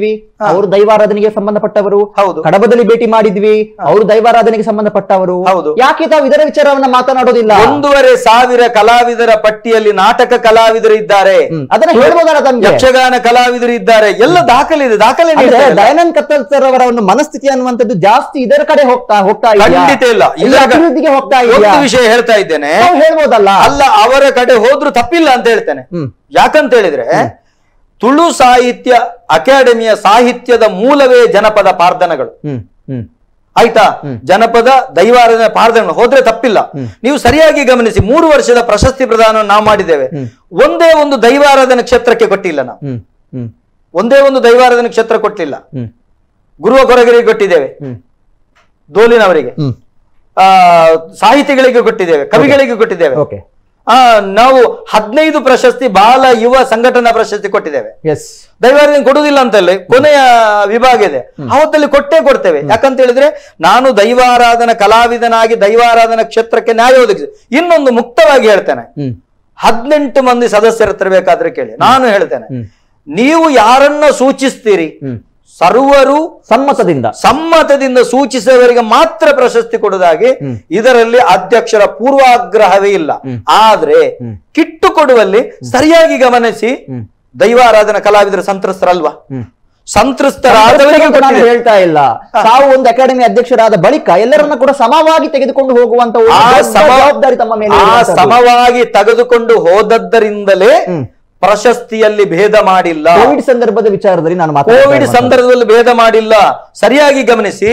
ಅವರು ದೈವಾರಾಧನೆಗೆ ಸಂಬಂಧಪಟ್ಟವರು ಹೌದು ಕಡಬದಲ್ಲಿ ಭೇಟಿ ಮಾಡಿದ್ವಿ ಅವರು ದೈವಾರಾಧನೆಗೆ ಸಂಬಂಧಪಟ್ಟವರು ಹೌದು. ಯಾಕೆ ತಾವು ಇದರ ವಿಚಾರವನ್ನ ಮಾತನಾಡೋದಿಲ್ಲ ಒಂದೂವರೆ ಸಾವಿರ ಕಲಾವಿದರ ಪಟ್ಟಿಯಲ್ಲಿ ನಾಟಕ ಕಲಾವಿದರು ಇದ್ದಾರೆ ಹ್ಮ್. ಅದನ್ನ ಹೇಳ್ಬೋದಲ್ಲ ತಮ್ಗೆ ಯಕ್ಷಗಾನ ಕಲಾವಿದರು ಇದ್ದಾರೆ ಎಲ್ಲ ದಾಖಲೆ ಇದೆ ದಾಖಲೆ ಅಂದ್ರೆ ನೀಡ್ತಾರೆ. ದಯಾನಂದ್ ಕತ್ತಲ್ ಸರ್ ಅವರ ಒಂದು ಮನಸ್ಥಿತಿ ಅನ್ನುವಂಥದ್ದು ಜಾಸ್ತಿ ಇದರ ಕಡೆ ಹೋಗ್ತಾ ಹೋಗ್ತಾ ಇದೆಯಾ ಖಂಡಿತ ಇಲ್ಲ ಇಲ್ಲ ಇವಾಗ ಅಭಿವೃದ್ಧಿಗೆ ಹೋಗ್ತಾ ಇದೆಯಾ ಒಂದು ವಿಷಯ ಹೇಳ್ತಾ ಇದ್ದೇನೆ ತಾವು ಹೇಳ್ಬೋದಲ್ಲ ಅಲ್ಲ ಅವರ ಕಡೆ ಹೋದ್ರು ತಪ್ಪಿಲ್ಲ ಅಂತ ಹೇಳ್ತೇನೆ ಹ್ಮ್ ಯಾಕಂತ ಹೇಳಿದ್ರೆ ತುಳು ಸಾಹಿತ್ಯ ಅಕಾಡೆಮಿಯ ಸಾಹಿತ್ಯದ ಮೂಲವೇ ಜನಪದ ಪಾರ್ಧನಗಳು ಹ್ಮ್ ಹ್ಮ್ ಆಯ್ತಾ ಜನಪದ ದೈವಾರಾಧನೆ ಪಾರ್ಧನ ಹೋದ್ರೆ ತಪ್ಪಿಲ್ಲ ನೀವು ಸರಿಯಾಗಿ ಗಮನಿಸಿ ಮೂರು ವರ್ಷದ ಪ್ರಶಸ್ತಿ ಪ್ರದಾನವನ್ನು ನಾವು ಮಾಡಿದ್ದೇವೆ ಒಂದೇ ಒಂದು ದೈವಾರಾಧನೆ ಕ್ಷೇತ್ರಕ್ಕೆ ಕೊಟ್ಟಿಲ್ಲ ನಾವು ಹ್ಮ್ ಹ್ಮ್ ಒಂದೇ ಒಂದು ದೈವಾರಾಧನೆ ಕ್ಷೇತ್ರ ಕೊಟ್ಟಿಲ್ಲ ಹ್ಮ್ ಗುರುವ ಕೊರಗರಿಗೆ ಕೊಟ್ಟಿದ್ದೇವೆ ಹ್ಮ್ ದೋಲಿನವರಿಗೆ ಹ್ಮ್ ಆ ಸಾಹಿತಿಗಳಿಗೆ ಕೊಟ್ಟಿದ್ದೇವೆ ಕವಿಗಳಿಗೆ ಕೊಟ್ಟಿದ್ದೇವೆ ಓಕೆ ಆ ನಾವು ಹದಿನೈದು ಪ್ರಶಸ್ತಿ ಬಾಲ ಯುವ ಸಂಘಟನಾ ಪ್ರಶಸ್ತಿ ಕೊಟ್ಟಿದ್ದೇವೆ ಎಸ್ ದೈವಾರಾಧನೆ ಕೊಡುವುದಿಲ್ಲ ಅಂತಲ್ಲಿ ಕೊನೆಯ ವಿಭಾಗ ಇದೆ ಅವತ್ತಲ್ಲಿ ಕೊಟ್ಟೇ ಕೊಡ್ತೇವೆ ಯಾಕಂತ ಹೇಳಿದ್ರೆ ನಾನು ದೈವಾರಾಧನ ಕಲಾವಿದನಾಗಿ ದೈವಾರಾಧನ ಕ್ಷೇತ್ರಕ್ಕೆ ನ್ಯಾಯ ಒದಗಿಸಿ ಇನ್ನೊಂದು ಮುಕ್ತವಾಗಿ ಹೇಳ್ತೇನೆ ಹ್ಮ್ ಹದಿನೆಂಟು ಮಂದಿ ಸದಸ್ಯರ ಹತ್ರ ಬೇಕಾದ್ರೆ ಕೇಳಿ ನಾನು ಹೇಳ್ತೇನೆ ಹ್ಮ್. ನೀವು ಯಾರನ್ನ ಸೂಚಿಸ್ತೀರಿ ಹ್ಮ್ ಸರ್ವರು ಸಮ್ಮತದಿಂದ ಸಮ್ಮತದಿಂದ ಸೂಚಿಸುವವರಿಗೆ ಮಾತ್ರ ಪ್ರಶಸ್ತಿ ಕೊಡುವುದಾಗಿ ಇದರಲ್ಲಿ ಅಧ್ಯಕ್ಷರ ಪೂರ್ವಾಗ್ರಹವೇ ಇಲ್ಲ ಆದ್ರೆ ಕಿಟ್ಟು ಕೊಡುವಲ್ಲಿ ಸರಿಯಾಗಿ ಗಮನಿಸಿ ಹ್ಮ್. ದೈವಾರಾಧನ ಕಲಾವಿದರು ಸಂತ್ರಸ್ತರಲ್ವಾ ಹ್ಮ್ ಸಂತ್ರಸ್ತರಾದವರಿಗೆ ಅಂತ ನಾನು ಕೊಟ್ಟಿದೆ. ಹೇಳ್ತಾ ಇಲ್ಲ ತಾವು ಒಂದು ಅಕಾಡೆಮಿ ಅಧ್ಯಕ್ಷರಾದ ಬಳಿಕ ಎಲ್ಲರನ್ನ ಕೂಡ ಸಮವಾಗಿ ತೆಗೆದುಕೊಂಡು ಹೋಗುವಂತ ಒಂದು ಆ ದೊಡ್ಡ ಸಮ ಜವಾಬ್ದಾರಿ ತಮ್ಮ ಮೇಲೆ ಆ ಇರುವಂತದ್ದು. ಸಮವಾಗಿ ತೆಗೆದುಕೊಂಡು ಹೋದದ್ದರಿಂದಲೇ ಹ್ಮ್. ಪ್ರಶಸ್ತಿಯಲ್ಲಿ ಭೇದ ಮಾಡಿಲ್ಲ ಕೋವಿಡ್ ಸಂದರ್ಭದ ವಿಚಾರದಲ್ಲಿ ನಾನು ಕೋವಿಡ್ ಮಾತಾಡ್ತಾ ಸಂದರ್ಭದಲ್ಲಿ ಭೇದ ಮಾಡಿಲ್ಲ ಸರಿಯಾಗಿ ಗಮನಿಸಿ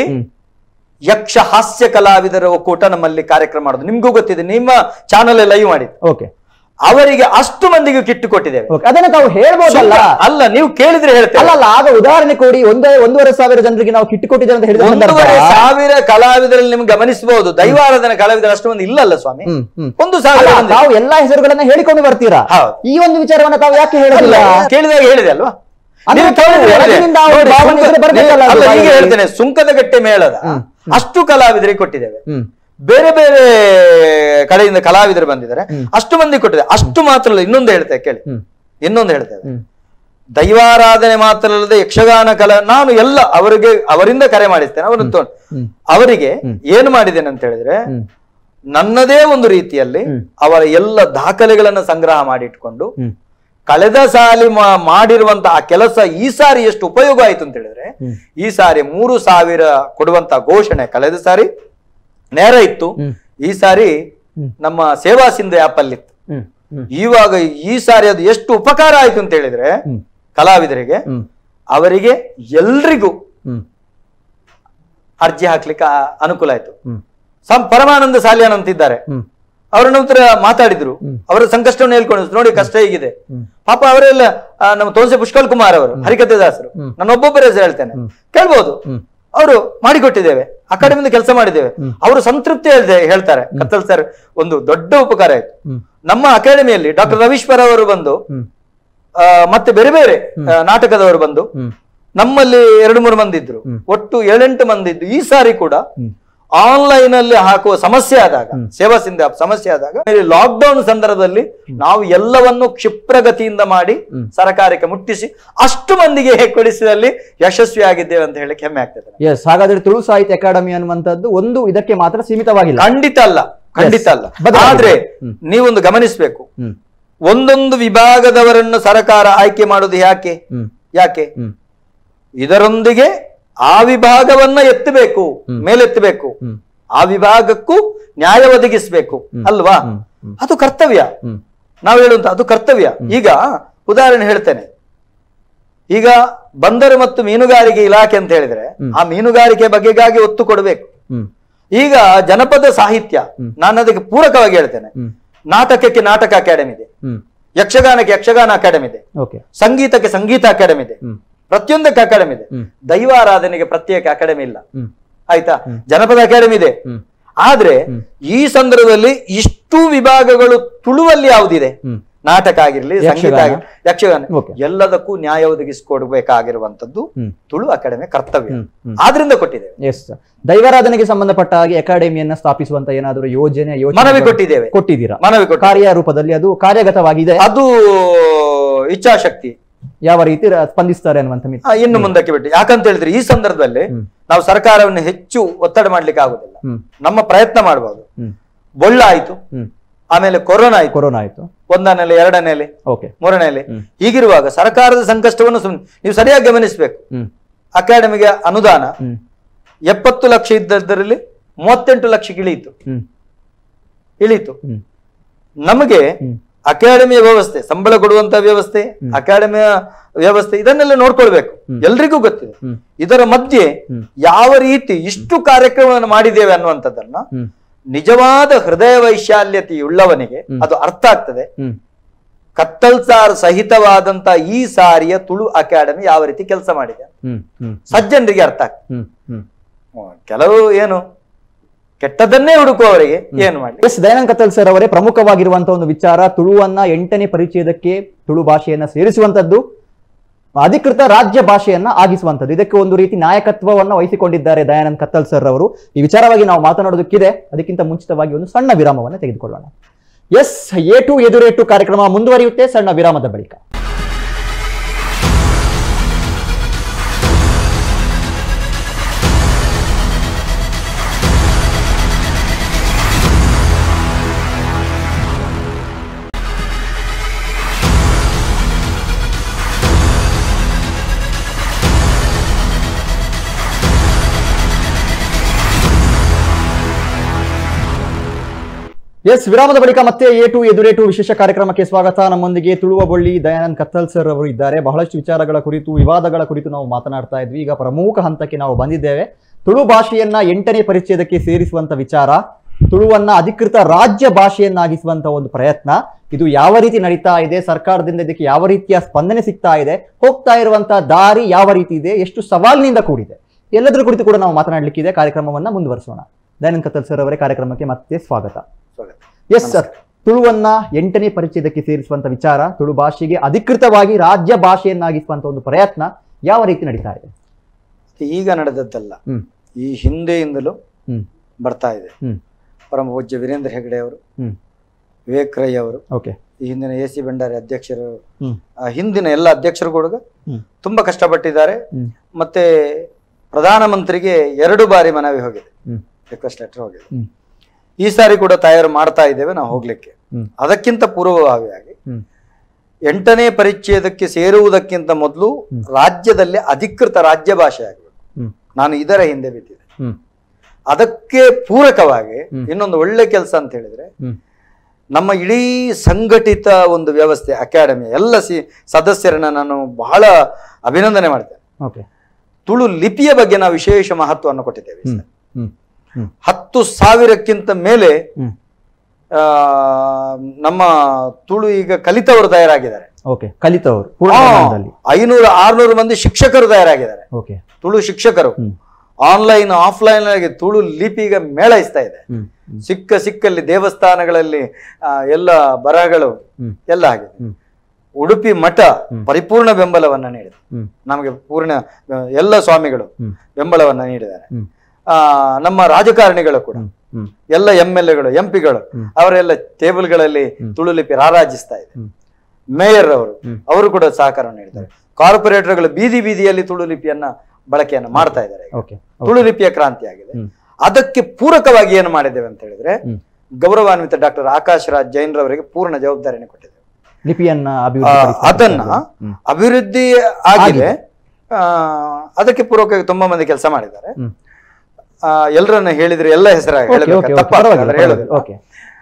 ಯಕ್ಷ ಹಾಸ್ಯ ಕಲಾವಿದರ ಒಕ್ಕೂಟ ನಮ್ಮಲ್ಲಿ ಕಾರ್ಯಕ್ರಮ ಮಾಡೋದು ನಿಮ್ಗೂ ಗೊತ್ತಿದೆ ನಿಮ್ಮ ಚಾನಲ್ ಲೈವ್ ಮಾಡಿ ಓಕೆ ಅವರಿಗೆ ಅಷ್ಟು ಮಂದಿಗೆ ಕಿಟ್ಟು ಕೊಟ್ಟಿದ್ದೇವೆ ಓಕೆ ಅದನ್ನ ತಾವು ಹೇಳ್ಬೋದಲ್ಲ ಸುಮ್ನೆ- ಅಲ್ಲ ನೀವು ಕೇಳಿದ್ರೆ ಹೇಳ್ತೇವೆ ಅಲ್ಲ ಅಲ್ಲ ಆಗ ಉದಾಹರಣೆ ಕೊಡಿ ಒಂದೇ ಒಂದೂವರೆ ಸಾವಿರ ಜನರಿಗೆ ನಾವು ಕಿಟ್ಟು ಕೊಟ್ಟಿದ್ದೇವೆ ಅಂತ ಹೇಳಿದ ಸಂದರ್ಭ ಒಂದೂವರೆ ಸಾವಿರ ಕಲಾವಿದರಲ್ಲಿ ನಿಮ್ಗೆ ಗಮನಿಸಬಹುದು ದೈವಾರಾಧನ ಕಲಾವಿದರು ಅಷ್ಟು ಮಂದಿ ಇಲ್ಲಲ್ಲ ಸ್ವಾಮಿ ಹ್ಮ್, ಹ್ಮ್. ಒಂದು ಸಾವಿರ ಅಲ್ಲ, ಮಂದಿ. ತಾವು ಎಲ್ಲಾ ಹೆಸರುಗಳನ್ನ ಹೇಳಿಕೊಂಡು ಬರ್ತೀರಾ ಹೌದು. ಈ ಒಂದು ವಿಚಾರವನ್ನ ತಾವು ಯಾಕೆ ಹೇಳುದಿಲ್ಲ ಅಲ್ಲ, ಕೇಳಿದಾಗ ಹೇಳಿದೆ ಅಲ್ವಾ ಅಂದ್ರೆ ನೀವು ಕೇಳಿದ್ರೆ ಹೇಳಿದೆ. ಹೊರಗಿನಿಂದ ಅವ್ರ ನೋಡಿ, ಭಾವನೆ ಸುಂಕ- ಇದ್ರೆ ಬರ್ಬೇಕಲ್ಲ ಅದು ಅಲ್ಲ, ಈಗ ಬಾಯಲ್ಲಿ. ಹೇಳ್ತೇನೆ ಸುಂಕದಗಟ್ಟೆ ಮೇಳದ ಅಷ್ಟು ಕಲಾವಿದರಿಗೆ ಕೊಟ್ಟಿದ್ದೇವೆ ಹ್ಮ್ ಬೇರೆ ಬೇರೆ ಕಡೆಯಿಂದ ಕಲಾವಿದರು ಬಂದಿದ್ದಾರೆ ಅಷ್ಟು ಮಂದಿ ಕೊಟ್ಟಿದೆ ಅಷ್ಟು ಮಾತ್ರ ಅಲ್ಲ ಇನ್ನೊಂದು ಹೇಳ್ತೇವೆ ಕೇಳಿ ಹ್ಮ್. ಇನ್ನೊಂದು ಹೇಳ್ತೇವೆ ಹ್ಮ್. ದೈವಾರಾಧನೆ ಮಾತ್ರ ಅಲ್ಲದೆ ಯಕ್ಷಗಾನ ಕಲಾ ನಾನು ಎಲ್ಲ ಅವರಿಗೆ ಅವರಿಂದ ಕರೆ ಮಾಡಿಸ್ತೇನೆ ಅವರನ್ನು ತಗೊಂಡು ಹ್ಮ್. ಅವರಿಗೆ ಏನು ಮಾಡಿದ್ದೇನೆ ಅಂತ ಹೇಳಿದ್ರೆ ಹ್ಮ್. ನನ್ನದೇ ಒಂದು ರೀತಿಯಲ್ಲಿ ಅವರ ಎಲ್ಲ ದಾಖಲೆಗಳನ್ನ ಸಂಗ್ರಹ ಮಾಡಿಟ್ಕೊಂಡು ಹ್ಮ್. ಕಳೆದ ಸಾಲಿ ಮಾ- ಮಾಡಿರುವಂತಹ ಆ ಕೆಲಸ ಈ ಸಾರಿ ಎಷ್ಟು ಉಪಯೋಗ ಆಯ್ತು ಅಂತ ಹೇಳಿದ್ರೆ ಈ ಸಾರಿ ಮೂರು ಸಾವಿರ ಕೊಡುವಂತ ಘೋಷಣೆ ಕಳೆದ ಸಾರಿ ನೇರ ಇತ್ತು ಈ ಸಾರಿ ನಮ್ಮ ಸೇವಾ ಸಿಂಧು ಆಪ್ ಅಲ್ಲಿ ಇತ್ತು ಹ್ಮ್ ಹ್ಮ್ ಇವಾಗ ಈ ಸಾರಿ ಅದು ಎಷ್ಟು ಉಪಕಾರ ಆಯ್ತು ಅಂತ ಹೇಳಿದ್ರೆ ಹ್ಮ್. ಕಲಾವಿದರಿಗೆ ಹ್ಮ್ ಅವರಿಗೆ ಎಲ್ರಿಗೂ ಹ್ಮ್ ಅರ್ಜಿ ಹಾಕ್ಲಿಕ್ಕೆ ಆ- ಅನುಕೂಲ ಆಯ್ತು ಹ್ಮ್ ಸಂ ಪರಮಾನಂದ ಸಾಲಿಯಾನ್ ಅಂತಿದ್ದಾರೆ ಹ್ಮ್ ಅವರ ನಂತರ ಮಾತಾಡಿದ್ರು ಅವರ ಸಂಕಷ್ಟವನ್ನು ಹೇಳ್ಕೊಂಡು ನೋಡಿ ಕಷ್ಟ ಹೇಗಿದೆ ಹ್ಮ್. ಪಾಪ ಅವರೆಲ್ಲ ಆ, ನಮ್ಮ ತೋನ್ಸೆ ಪುಷ್ಕಲ್ ಕುಮಾರ್ ಅವರು ಹರಿಕತೆ ದಾಸರು ನಾನು ಒಬ್ಬೊಬ್ಬರ ಹೆಸರು ಹೇಳ್ತೇನೆ ಕೇಳ್ಬೋದು ಹ್ಮ್. ಅವರು ಮಾಡಿಕೊಟ್ಟಿದ್ದೇವೆ ಅಕಾಡೆಮಿಯಿಂದ ಕೆಲಸ ಮಾಡಿದ್ದೇವೆ ಅವರು ಸಂತೃಪ್ತಿ ಹೇಳ್ದೆ ಹೇಳ್ತಾರೆ ಕತ್ತಲ್ ಸರ್ ಒಂದು ದೊಡ್ಡ ಉಪಕಾರ ಆಯ್ತು ಹ್ಮ್. ನಮ್ಮ ಅಕಾಡೆಮಿಯಲ್ಲಿ ಡಾಕ್ಟರ್ ರವೀಶ್ವರ್ ಅವರು ಬಂದು ಹ್ಮ್ ಆ, ಮತ್ತೆ ಬೇರೆ ಬೇರೆ ಆ, ನಾಟಕದವರು ಬಂದು ಹ್ಮ್ ನಮ್ಮಲ್ಲಿ ಎರಡು ಮೂರು ಮಂದಿ ಇದ್ರು ಒಟ್ಟು ಏಳೆಂಟು ಮಂದಿ ಇದ್ದು ಈ ಸಾರಿ ಕೂಡ ಆನ್ಲೈನ್ ಅಲ್ಲಿ ಹಾಕುವ ಸಮಸ್ಯೆ ಆದಾಗ ಸೇವಾ ಸಿಂಧ ಸಮಸ್ಯೆ ಆದಾಗ ಲಾಕ್ಡೌನ್ ಸಂದರ್ಭದಲ್ಲಿ ನಾವು ಎಲ್ಲವನ್ನು ಕ್ಷಿಪ್ರಗತಿಯಿಂದ ಮಾಡಿ ಸರಕಾರಕ್ಕೆ ಮುಟ್ಟಿಸಿ ಅಷ್ಟು ಮಂದಿಗೆ ಕೊಡಿಸಿದಲ್ಲಿ ಯಶಸ್ವಿಯಾಗಿದ್ದೇವೆ ಅಂತ ಹೇಳಿ ಹೆಮ್ಮೆ ಆಗ್ತದೆ ಎಸ್ ಹಾಗಾದ್ರೆ ತುಳು ಸಾಹಿತ್ಯ ಅಕಾಡೆಮಿ ಅನ್ನುವಂಥದ್ದು ಒಂದು ಇದಕ್ಕೆ ಮಾತ್ರ ಸೀಮಿತವಾಗಿಲ್ಲ ಖಂಡಿತ ಅಲ್ಲ ಖಂಡಿತ ಅಲ್ಲ ಬದಲಾಗಿದೆ. ಆದ್ರೆ ಹ್ಮ್. ನೀವೊಂದು ಗಮನಿಸಬೇಕು ಹ್ಮ್ ಒಂದೊಂದು ವಿಭಾಗದವರನ್ನು ಸರಕಾರ ಆಯ್ಕೆ ಮಾಡುವುದು ಯಾಕೆ ಹ್ಮ್ ಯಾಕೆ ಹ್ಮ್ ಇದರೊಂದಿಗೆ ಆ ವಿಭಾಗವನ್ನ ಎತ್ತಬೇಕು ಮೇಲೆತ್ತಬೇಕು ಹ್ಮ್. ಆ ವಿಭಾಗಕ್ಕೂ ನ್ಯಾಯ ಒದಗಿಸಬೇಕು ಅಲ್ವಾ ಅದು ಕರ್ತವ್ಯ ಹ್ಮ್ ನಾವು ಹೇಳುವಂತ ಅದು ಕರ್ತವ್ಯ ಈಗ ಉದಾಹರಣೆ ಹೇಳ್ತೇನೆ ಈಗ ಬಂದರು ಮತ್ತು ಮೀನುಗಾರಿಕೆ ಇಲಾಖೆ ಅಂತ ಹೇಳಿದ್ರೆ ಆ ಮೀನುಗಾರಿಕೆ ಬಗೆಗಾಗಿ ಒತ್ತು ಕೊಡಬೇಕು ಹ್ಮ್ ಈಗ ಜನಪದ ಸಾಹಿತ್ಯ ನಾನು ಅದಕ್ಕೆ ಪೂರಕವಾಗಿ ಹೇಳ್ತೇನೆ ಹ್ಮ್ ನಾಟಕಕ್ಕೆ ನಾಟಕ ಅಕಾಡೆಮಿ ಇದೆ ಹ್ಮ್ ಯಕ್ಷಗಾನಕ್ಕೆ ಯಕ್ಷಗಾನ ಅಕಾಡೆಮಿ ಇದೆ ಓಕೆ ಸಂಗೀತಕ್ಕೆ ಸಂಗೀತ ಅಕಾಡೆಮಿ ಇದೆ ಹ್ಮ್ ಪ್ರತಿಯೊಂದಕ್ಕೆ ಅಕಾಡೆಮಿ ಇದೆ ಹ್ಮ್. ದೈವಾರಾಧನೆಗೆ ಪ್ರತ್ಯೇಕ ಅಕಾಡೆಮಿ ಇಲ್ಲ ಹ್ಮ್ ಆಯ್ತಾ ಜನಪದ ಅಕಾಡೆಮಿ ಇದೆ ಹ್ಮ್ ಆದ್ರೆ ಈ ಸಂದರ್ಭದಲ್ಲಿ ಇಷ್ಟು ವಿಭಾಗಗಳು ತುಳುವಲ್ಲಿ ಯಾವುದಿದೆ ಹ್ಮ್ ನಾಟಕ ಆಗಿರ್ಲಿ ಸಂಗೀತ ಯಕ್ಷಗಾನ. ಆಗಿರ್ಲಿ ಯಕ್ಷಗಾನ Okay. ಎಲ್ಲದಕ್ಕೂ ನ್ಯಾಯ ಒದಗಿಸಿಕೊಡ್ಬೇಕಾಗಿರುವಂತದ್ದು ಹ್ಮ್. ತುಳು ಅಕಾಡೆಮಿ ಕರ್ತವ್ಯ ಹ್ಮ್. ಹ್ಮ್. ಆದ್ರಿಂದ ಕೊಟ್ಟಿದ್ದೇವೆ ಎಸ್ ದೈವಾರಾಧನೆಗೆ ಸಂಬಂಧಪಟ್ಟ ಹಾಗೆ ಅಕಾಡೆಮಿಯನ್ನ ಸ್ಥಾಪಿಸುವಂತ ಏನಾದರೂ ಯೋಜನೆ ಯೋಚನೆ ಮನವಿ ಕೊಟ್ಟಿದ್ದೇವೆ ಕೊಟ್ಟಿದ್ದೀರಾ ಮನವಿ ಕೊಟ್ಟು ಕಾರ್ಯ ರೂಪದಲ್ಲಿ ಅದು ಕಾರ್ಯಗತವಾಗಿದೆ ಅದು ಇಚ್ಛಾಶಕ್ತಿ ಯಾವ ರೀತಿ ರ- ಸ್ಪಂದಿಸ್ತಾರೆ ಅನ್ನುವಂಥ ಮಿತಿ ಆ, ಇನ್ನು ಮುಂದಕ್ಕೆ ಬಿಟ್ಟು ಯಾಕಂತ ಹೇಳಿದ್ರೆ ಈ ಸಂದರ್ಭದಲ್ಲಿ ಹ್ಮ್. ನಾವು ಸರ್ಕಾರವನ್ನು ಹೆಚ್ಚು ಒತ್ತಡ ಮಾಡ್ಲಿಕ್ಕೆ ಆಗುದಿಲ್ಲ ಹ್ಮ್ ನಮ್ಮ ಪ್ರಯತ್ನ ಮಾಡಬಹುದು ಹ್ಮ್ ಬೊಳ್ಳ ಆಯ್ತು ಹ್ಮ್ ಆಮೇಲೆ ಕೊರೋನಾ ಆಯ್ತು ಕೊರೋನಾ ಆಯ್ತು ಒಂದನೇ ಅಲೆ ಎರಡನೇ ಅಲೆ ಓಕೆ ಮೂರನೇ ಅಲೆ ಹ್ಮ್. ಹೀಗಿರುವಾಗ ಸರ್ಕಾರದ ಸಂಕಷ್ಟವನ್ನು ಸುಮ್ನೆ ನೀವು ಸರಿಯಾಗಿ ಗಮನಿಸಬೇಕು ಹ್ಮ್ ಅಕಾಡೆಮಿಗೆ ಅನುದಾನ ಹ್ಮ್ ಎಪ್ಪತ್ತು ಲಕ್ಷ ಇದ್ದದರಲ್ಲಿ ಮೂವತ್ತೆಂಟು ಲಕ್ಷಕ್ಕೆ ಇಳೀತು ಹ್ಮ್ ಇಳೀತು ಹ್ಮ್ ನಮಗೆ ಹ್ಮ್ ಅಕಾಡೆಮಿಯ ವ್ಯವಸ್ಥೆ ಸಂಬಳ ಕೊಡುವಂತ ವ್ಯವಸ್ಥೆ ಅಕಾಡೆಮಿಯ ವ್ಯವಸ್ಥೆ ಇದನ್ನೆಲ್ಲ ನೋಡ್ಕೊಳ್ಬೇಕು ಎಲ್ರಿಗೂ ಗೊತ್ತಿದೆ ಹ್ಮ್. ಇದರ ಮಧ್ಯೆ ಹ್ಮ್. ಯಾವ ರೀತಿ ಇಷ್ಟು ಕಾರ್ಯಕ್ರಮವನ್ನು ಮಾಡಿದ್ದೇವೆ ಅನ್ನುವಂಥದ್ದನ್ನ ಹ್ಮ್ ನಿಜವಾದ ಹೃದಯ ವೈಶಾಲ್ಯತೆಯುಳ್ಳವನಿಗೆ ಅದು ಅರ್ಥ ಆಗ್ತದೆ ಹ್ಮ್ ಕತ್ತಲ್ಸಾರ್ ಸಹಿತವಾದಂತ ಈ ಸಾರಿಯ ತುಳು ಅಕಾಡೆಮಿ ಯಾವ ರೀತಿ ಕೆಲಸ ಮಾಡಿದೆ ಹ್ಮ್ ಹ್ಮ್ ಸಜ್ಜನರಿಗೆ ಅರ್ಥ ಆಗ್ತದೆ ಹ್ಮ್ ಹ್ಮ್ ಹ್ಮ್. ಕೆಲವು ಏನು ಕೆಟ್ಟದನ್ನೇ ಹುಡುಕುವವರಿಗೆ ಏನು ಮಾಡಿ ಎಸ್ ದಯಾನಂದ್ ಕತ್ತಲ್ ಸರ್ ಅವರೇ ಪ್ರಮುಖವಾಗಿರುವಂತಹ ಒಂದು ವಿಚಾರ ತುಳುವನ್ನ ಎಂಟನೇ ಪರಿಚಯದಕ್ಕೆ ತುಳು ಭಾಷೆಯನ್ನ ಸೇರಿಸುವಂತದ್ದು ಅಧಿಕೃತ ರಾಜ್ಯ ಭಾಷೆಯನ್ನ ಆಗಿಸುವಂತದ್ದು ಇದಕ್ಕೆ ಒಂದು ರೀತಿ ನಾಯಕತ್ವವನ್ನ ವಹಿಸಿಕೊಂಡಿದ್ದಾರೆ ದಯಾನಂದ್ ಕತ್ತಲ್ ಸರ್ ಅವರು ಈ ವಿಚಾರವಾಗಿ ನಾವು ಮಾತನಾಡೋದಕ್ಕಿದೆ ಅದಕ್ಕಿಂತ ಮುಂಚಿತವಾಗಿ ಒಂದು ಸಣ್ಣ ವಿರಾಮವನ್ನು ತೆಗೆದುಕೊಳ್ಳೋಣ ಎಸ್ ಎ ಟು ಎದುರೇಟು ಕಾರ್ಯಕ್ರಮ ಮುಂದುವರಿಯುತ್ತೆ ಸಣ್ಣ ವಿರಾಮದ ಬಳಿಕ ಎಸ್ ವಿರಾಮದ ಬಳಿಕ ಮತ್ತೆ ಎ ಟು ಎದುರೇಟು ವಿಶೇಷ ಕಾರ್ಯಕ್ರಮಕ್ಕೆ ಸ್ವಾಗತ ನಮ್ಮೊಂದಿಗೆ ತುಳುವ ಬಳ್ಳಿ ದಯಾನಂದ್ ಕತ್ತಲ್ ಸರ್ ಅವರು ಇದ್ದಾರೆ ಬಹಳಷ್ಟು ವಿಚಾರಗಳ ಕುರಿತು ವಿವಾದಗಳ ಕುರಿತು ನಾವು ಮಾತನಾಡ್ತಾ ಇದ್ವಿ ಈಗ ಪ್ರಮುಖ ಹಂತಕ್ಕೆ ನಾವು ಬಂದಿದ್ದೇವೆ ತುಳು ಭಾಷೆಯನ್ನ ಎಂಟನೇ ಪರಿಚಯದಕ್ಕೆ ಸೇರಿಸುವಂತ ವಿಚಾರ ತುಳುವನ್ನ ಅಧಿಕೃತ ರಾಜ್ಯ ಭಾಷೆಯನ್ನಾಗಿಸುವಂತ ಒಂದು ಪ್ರಯತ್ನ ಇದು ಯಾವ ರೀತಿ ನಡೀತಾ ಇದೆ ಸರ್ಕಾರದಿಂದ ಇದಕ್ಕೆ ಯಾವ ರೀತಿಯ ಸ್ಪಂದನೆ ಸಿಗ್ತಾ ಇದೆ ಹೋಗ್ತಾ ಇರುವಂತಹ ದಾರಿ ಯಾವ ರೀತಿ ಇದೆ ಎಷ್ಟು ಸವಾಲಿನಿಂದ ಕೂಡಿದೆ ಎಲ್ಲದರ ಕುರಿತು ಕೂಡ ನಾವು ಮಾತನಾಡಲಿಕ್ಕಿದೆ ಕಾರ್ಯಕ್ರಮವನ್ನ ಮುಂದುವರಿಸೋಣ ದಯಾನಂದ್ ಕತ್ತಲ್ ಸರ್ ಅವರೇ ಕಾರ್ಯಕ್ರಮಕ್ಕೆ ಮತ್ತೆ ಸ್ವಾಗತ ಸ್ವಾಗತ. ಎಸ್ ಸರ್ ತುಳುವನ್ನ ಎಂಟನೇ ಪರಿಚಯದಕ್ಕೆ ಸೇರಿಸುವಂತ ವಿಚಾರ ತುಳು ಭಾಷೆಗೆ ಅಧಿಕೃತವಾಗಿ ರಾಜ್ಯ ಭಾಷೆಯನ್ನಾಗಿಸುವಂತ ಒಂದು ಪ್ರಯತ್ನ ಯಾವ ರೀತಿ ನಡೀತಾ ಇದೆ ಈಗ ನಡೆದದ್ದಲ್ಲ ಹ್ಮ್ ಈ ಹಿಂದೆಯಿಂದಲೂ ಹ್ಮ್ ಬರ್ತಾ ಇದೆ ಹ್ಮ್ ಪರಮ ಪೂಜ್ಯ ವೀರೇಂದ್ರ ಹೆಗಡೆ ಅವರು ಹ್ಮ್ ವಿವೇಕ್ ರೈ ಅವರು ಓಕೆ ಈ ಹಿಂದಿನ ಎ ಸಿ ಭಂಡಾರಿ ಅಧ್ಯಕ್ಷರು ಹ್ಮ್ ಆ ಹಿಂದಿನ ಎಲ್ಲ ಅಧ್ಯಕ್ಷರು ಕೂಡ ಹ್ಮ್ ತುಂಬಾ ಕಷ್ಟಪಟ್ಟಿದ್ದಾರೆ ಹ್ಮ್ ಮತ್ತೆ ಪ್ರಧಾನಮಂತ್ರಿಗೆ ಎರಡು ಬಾರಿ ಮನವಿ ಹೋಗಿದೆ ಹ್ಮ್ ರಿಕ್ವೆಸ್ಟ್ ಲೆಟರ್ ಹೋಗಿದೆ ಹ್ಮ್ ಈ ಸಾರಿ ಕೂಡ ತಯಾರು ಮಾಡ್ತಾ ಇದ್ದೇವೆ ನಾವು ಹೋಗ್ಲಿಕ್ಕೆ ಹ್ಮ್ ಅದಕ್ಕಿಂತ ಪೂರ್ವಭಾವಿಯಾಗಿ ಹ್ಮ್ ಎಂಟನೇ ಪರಿಚಯದಕ್ಕೆ ಸೇರುವುದಕ್ಕಿಂತ ಮೊದಲು ರಾಜ್ಯದಲ್ಲಿ ಅಧಿಕೃತ ರಾಜ್ಯ ಭಾಷೆ ಆಗಬೇಕು ಹ್ಮ್ ನಾನು ಇದರ ಹಿಂದೆ ಬಿದ್ದಿದೆ ಹ್ಮ್ ಅದಕ್ಕೆ ಪೂರಕವಾಗಿ ಹ್ಮ್. ಇನ್ನೊಂದು ಒಳ್ಳೆ ಕೆಲಸ ಅಂತ ಹೇಳಿದ್ರೆ ಹ್ಮ್ ನಮ್ಮ ಇಡೀ ಸಂಘಟಿತ ಒಂದು ವ್ಯವಸ್ಥೆ ಅಕಾಡೆಮಿ ಎಲ್ಲ ಸಿ ಸದಸ್ಯರನ್ನ ನಾನು ಬಹಳ ಅಭಿನಂದನೆ ಮಾಡ್ತೇನೆ ಓಕೆ ತುಳು ಲಿಪಿಯ ಬಗ್ಗೆ ನಾವು ವಿಶೇಷ ಮಹತ್ವವನ್ನು ಕೊಟ್ಟಿದ್ದೇವೆ ಈ ಹ್ಮ್ ಸಲ. ಹ್ಮ್ ಹ್ಮ್ ಹತ್ತು ಸಾವಿರಕ್ಕಿಂತ ಮೇಲೆ ಹ್ಮ್ ಆ, ನಮ್ಮ ತುಳು ಈಗ ಕಲಿತವರು ತಯಾರಾಗಿದ್ದಾರೆ ಓಕೆ ಕಲಿತವರು ಪೂರ್ಣ ಆ, ಪ್ರಮಾಣದಲ್ಲಿ ಐನೂರು ಆರ್ನೂರು ಮಂದಿ ಶಿಕ್ಷಕರು ತಯಾರಾಗಿದ್ದಾರೆ ಓಕೆ ತುಳು ಶಿಕ್ಷಕರು ಹ್ಮ್ ಆನ್ಲೈನ್ ಆಫ್ಲೈನ್ ಆಗಿ ತುಳು ಲಿಪಿ ಈಗ ಮೇಳೈಸ್ತಾ ಇದೆ ಹ್ಮ್ ಸಿಕ್ಕ ಸಿಕ್ಕಲ್ಲಿ ದೇವಸ್ಥಾನಗಳಲ್ಲಿ ಆ, ಎಲ್ಲ ಬರಹಗಳು ಹ್ಮ್ ಎಲ್ಲ ಆಗಿದೆ ಹ್ಮ್ ಉಡುಪಿ ಮಠ ಪರಿಪೂರ್ಣ ಬೆಂಬಲವನ್ನ ನೀಡಿದೆ ಹ್ಮ್ ನಮಗೆ ಪೂರ್ಣ ಆ, ಎಲ್ಲ ಸ್ವಾಮಿಗಳು ಹ್ಮ್ ಬೆಂಬಲವನ್ನ ನೀಡಿದ್ದಾರೆ ಹ್ಮ್ ಆ ನಮ್ಮ ರಾಜಕಾರಣಿಗಳು ಕೂಡ ಹ್ಮ್ ಹ್ಮ್ ಎಲ್ಲ ಎಂ ಎಲ್ ಎಗಳು ಎಂ ಪಿಗಳು ಹ್ಮ್. ಅವರೆಲ್ಲ ಟೇಬಲ್ಗಳಲ್ಲಿ ತುಳು ಲಿಪಿ ರಾರಾಜಿಸ್ತಾ ಇದೆ ಹ್ಮ್ ಮೇಯರ್ ಅವರು ಹ್ಮ್. ಅವರು ಕೂಡ ಸಹಕಾರ ನೀಡಿದ್ದಾರೆ ಕಾರ್ಪೊರೇಟರ್ಗಳು ಬೀದಿ ಬೀದಿಯಲ್ಲಿ ತುಳು ಲಿಪಿಯನ್ನ ಬಳಕೆಯನ್ನ ಮಾಡ್ತಾ ಇದ್ದಾರೆ ಈಗ. ಓಕೆ ತುಳು ಲಿಪಿಯ ಕ್ರಾಂತಿ ಆಗಿದೆ ಹ್ಮ್ ಅದಕ್ಕೆ ಪೂರಕವಾಗಿ ಏನು ಮಾಡಿದ್ದೇವೆ ಅಂತ ಹೇಳಿದ್ರೆ ಹ್ಮ್ ಗೌರವಾನ್ವಿತ ಡಾಕ್ಟರ್ ಆಕಾಶ್ ರಾಜ್ ಜೈನ್ ರವರಿಗೆ ಪೂರ್ಣ ಜವಾಬ್ದಾರಿಯನ್ನು ಕೊಟ್ಟಿದ್ದೇವೆ ಲಿಪಿಯನ್ನ ಆ, ಅಭಿವೃದ್ಧಿ ಅದನ್ನ ಹ್ಮ್ ಅಭಿವೃದ್ಧಿ ಆಗಿದೆ ಆ, ಅದಕ್ಕೆ ಪೂರಕವಾಗಿ ತುಂಬಾ ಮಂದಿ ಕೆಲಸ ಮಾಡಿದ್ದಾರೆ ಹ್ಮ್ ಆ, ಎಲ್ಲರನ್ನ ಹೇಳಿದ್ರೆ ಎಲ್ಲ ಹೆಸರು ಓಕೆ ಓಕೆ ಓಕೆ ಪರವಾಗಿಲ್ಲ ಪರವಾಗಿಲ್ಲ ಓಕೆ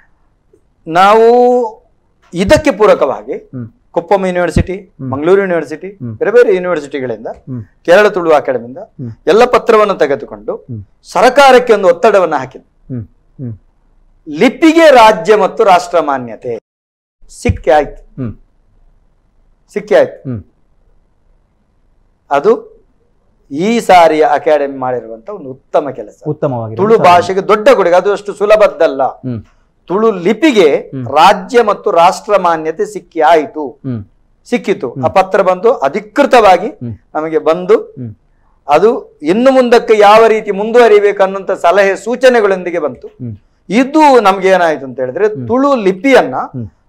ನಾವು ಇದಕ್ಕೆ ಪೂರಕವಾಗಿ ಹ್ಮ್ ಕುಪ್ಪಂ ಯೂನಿವರ್ಸಿಟಿ ಮಂಗಳೂರು ಯೂನಿವರ್ಸಿಟಿ ಹ್ಮ್. ಬೇರೆ ಬೇರೆ ಯೂನಿವರ್ಸಿಟಿಗಳಿಂದ ಹ್ಮ್ ಕೇರಳ ತುಳು ಅಕಾಡೆಮಿಯಿಂದ ಹ್ಮ್. ಎಲ್ಲ ಪತ್ರವನ್ನು ತೆಗೆದುಕೊಂಡು ಹ್ಮ್ ಸರ್ಕಾರಕ್ಕೆ ಒಂದು ಒತ್ತಡವನ್ನು ಹಾಕಿದ್ದು ಹ್ಮ್ ಹ್ಮ್ ಲಿಪಿಗೆ ರಾಜ್ಯ ಮತ್ತು ರಾಷ್ಟ್ರ ಮಾನ್ಯತೆ ಸಿಕ್ಕಿ ಆಯ್ತು ಹ್ಮ್ ಸಿಕ್ಕಿ ಆಯ್ತು ಹ್ಮ್ ಅದು ಈ ಸಾರಿಯ ಅಕಾಡೆಮಿ ಮಾಡಿರುವಂತ ಒಂದು ಉತ್ತಮ ಕೆಲಸ ಉತ್ತಮವಾಗಿ ತುಳು ಭಾಷೆಗೆ ದೊಡ್ಡ ಕೊಡುಗೆ ಅದು ಅಷ್ಟು ಸುಲಭದ್ದಲ್ಲ ಹ್ಮ್ ತುಳು ಲಿಪಿಗೆ ರಾಜ್ಯ ಮತ್ತು ರಾಷ್ಟ್ರ ಮಾನ್ಯತೆ ಸಿಕ್ಕಿ ಆಯಿತು ಹ್ಮ್ ಸಿಕ್ಕಿತು ಆ ಪತ್ರ ಬಂದು ಅಧಿಕೃತವಾಗಿ ಹ್ಮ್. ನಮಗೆ ಬಂದು ಹ್ಮ್ ಅದು ಇನ್ನು ಮುಂದಕ್ಕೆ ಯಾವ ರೀತಿ ಮುಂದುವರಿಬೇಕು ಅನ್ನುವಂತ ಸಲಹೆ ಸೂಚನೆಗಳೊಂದಿಗೆ ಬಂತು ಹ್ಮ್ ಇದು ನಮ್ಗೆ ಏನಾಯ್ತು ಅಂತ ಹೇಳಿದ್ರೆ ತುಳು ಲಿಪಿಯನ್ನ ಹ್ಮ್.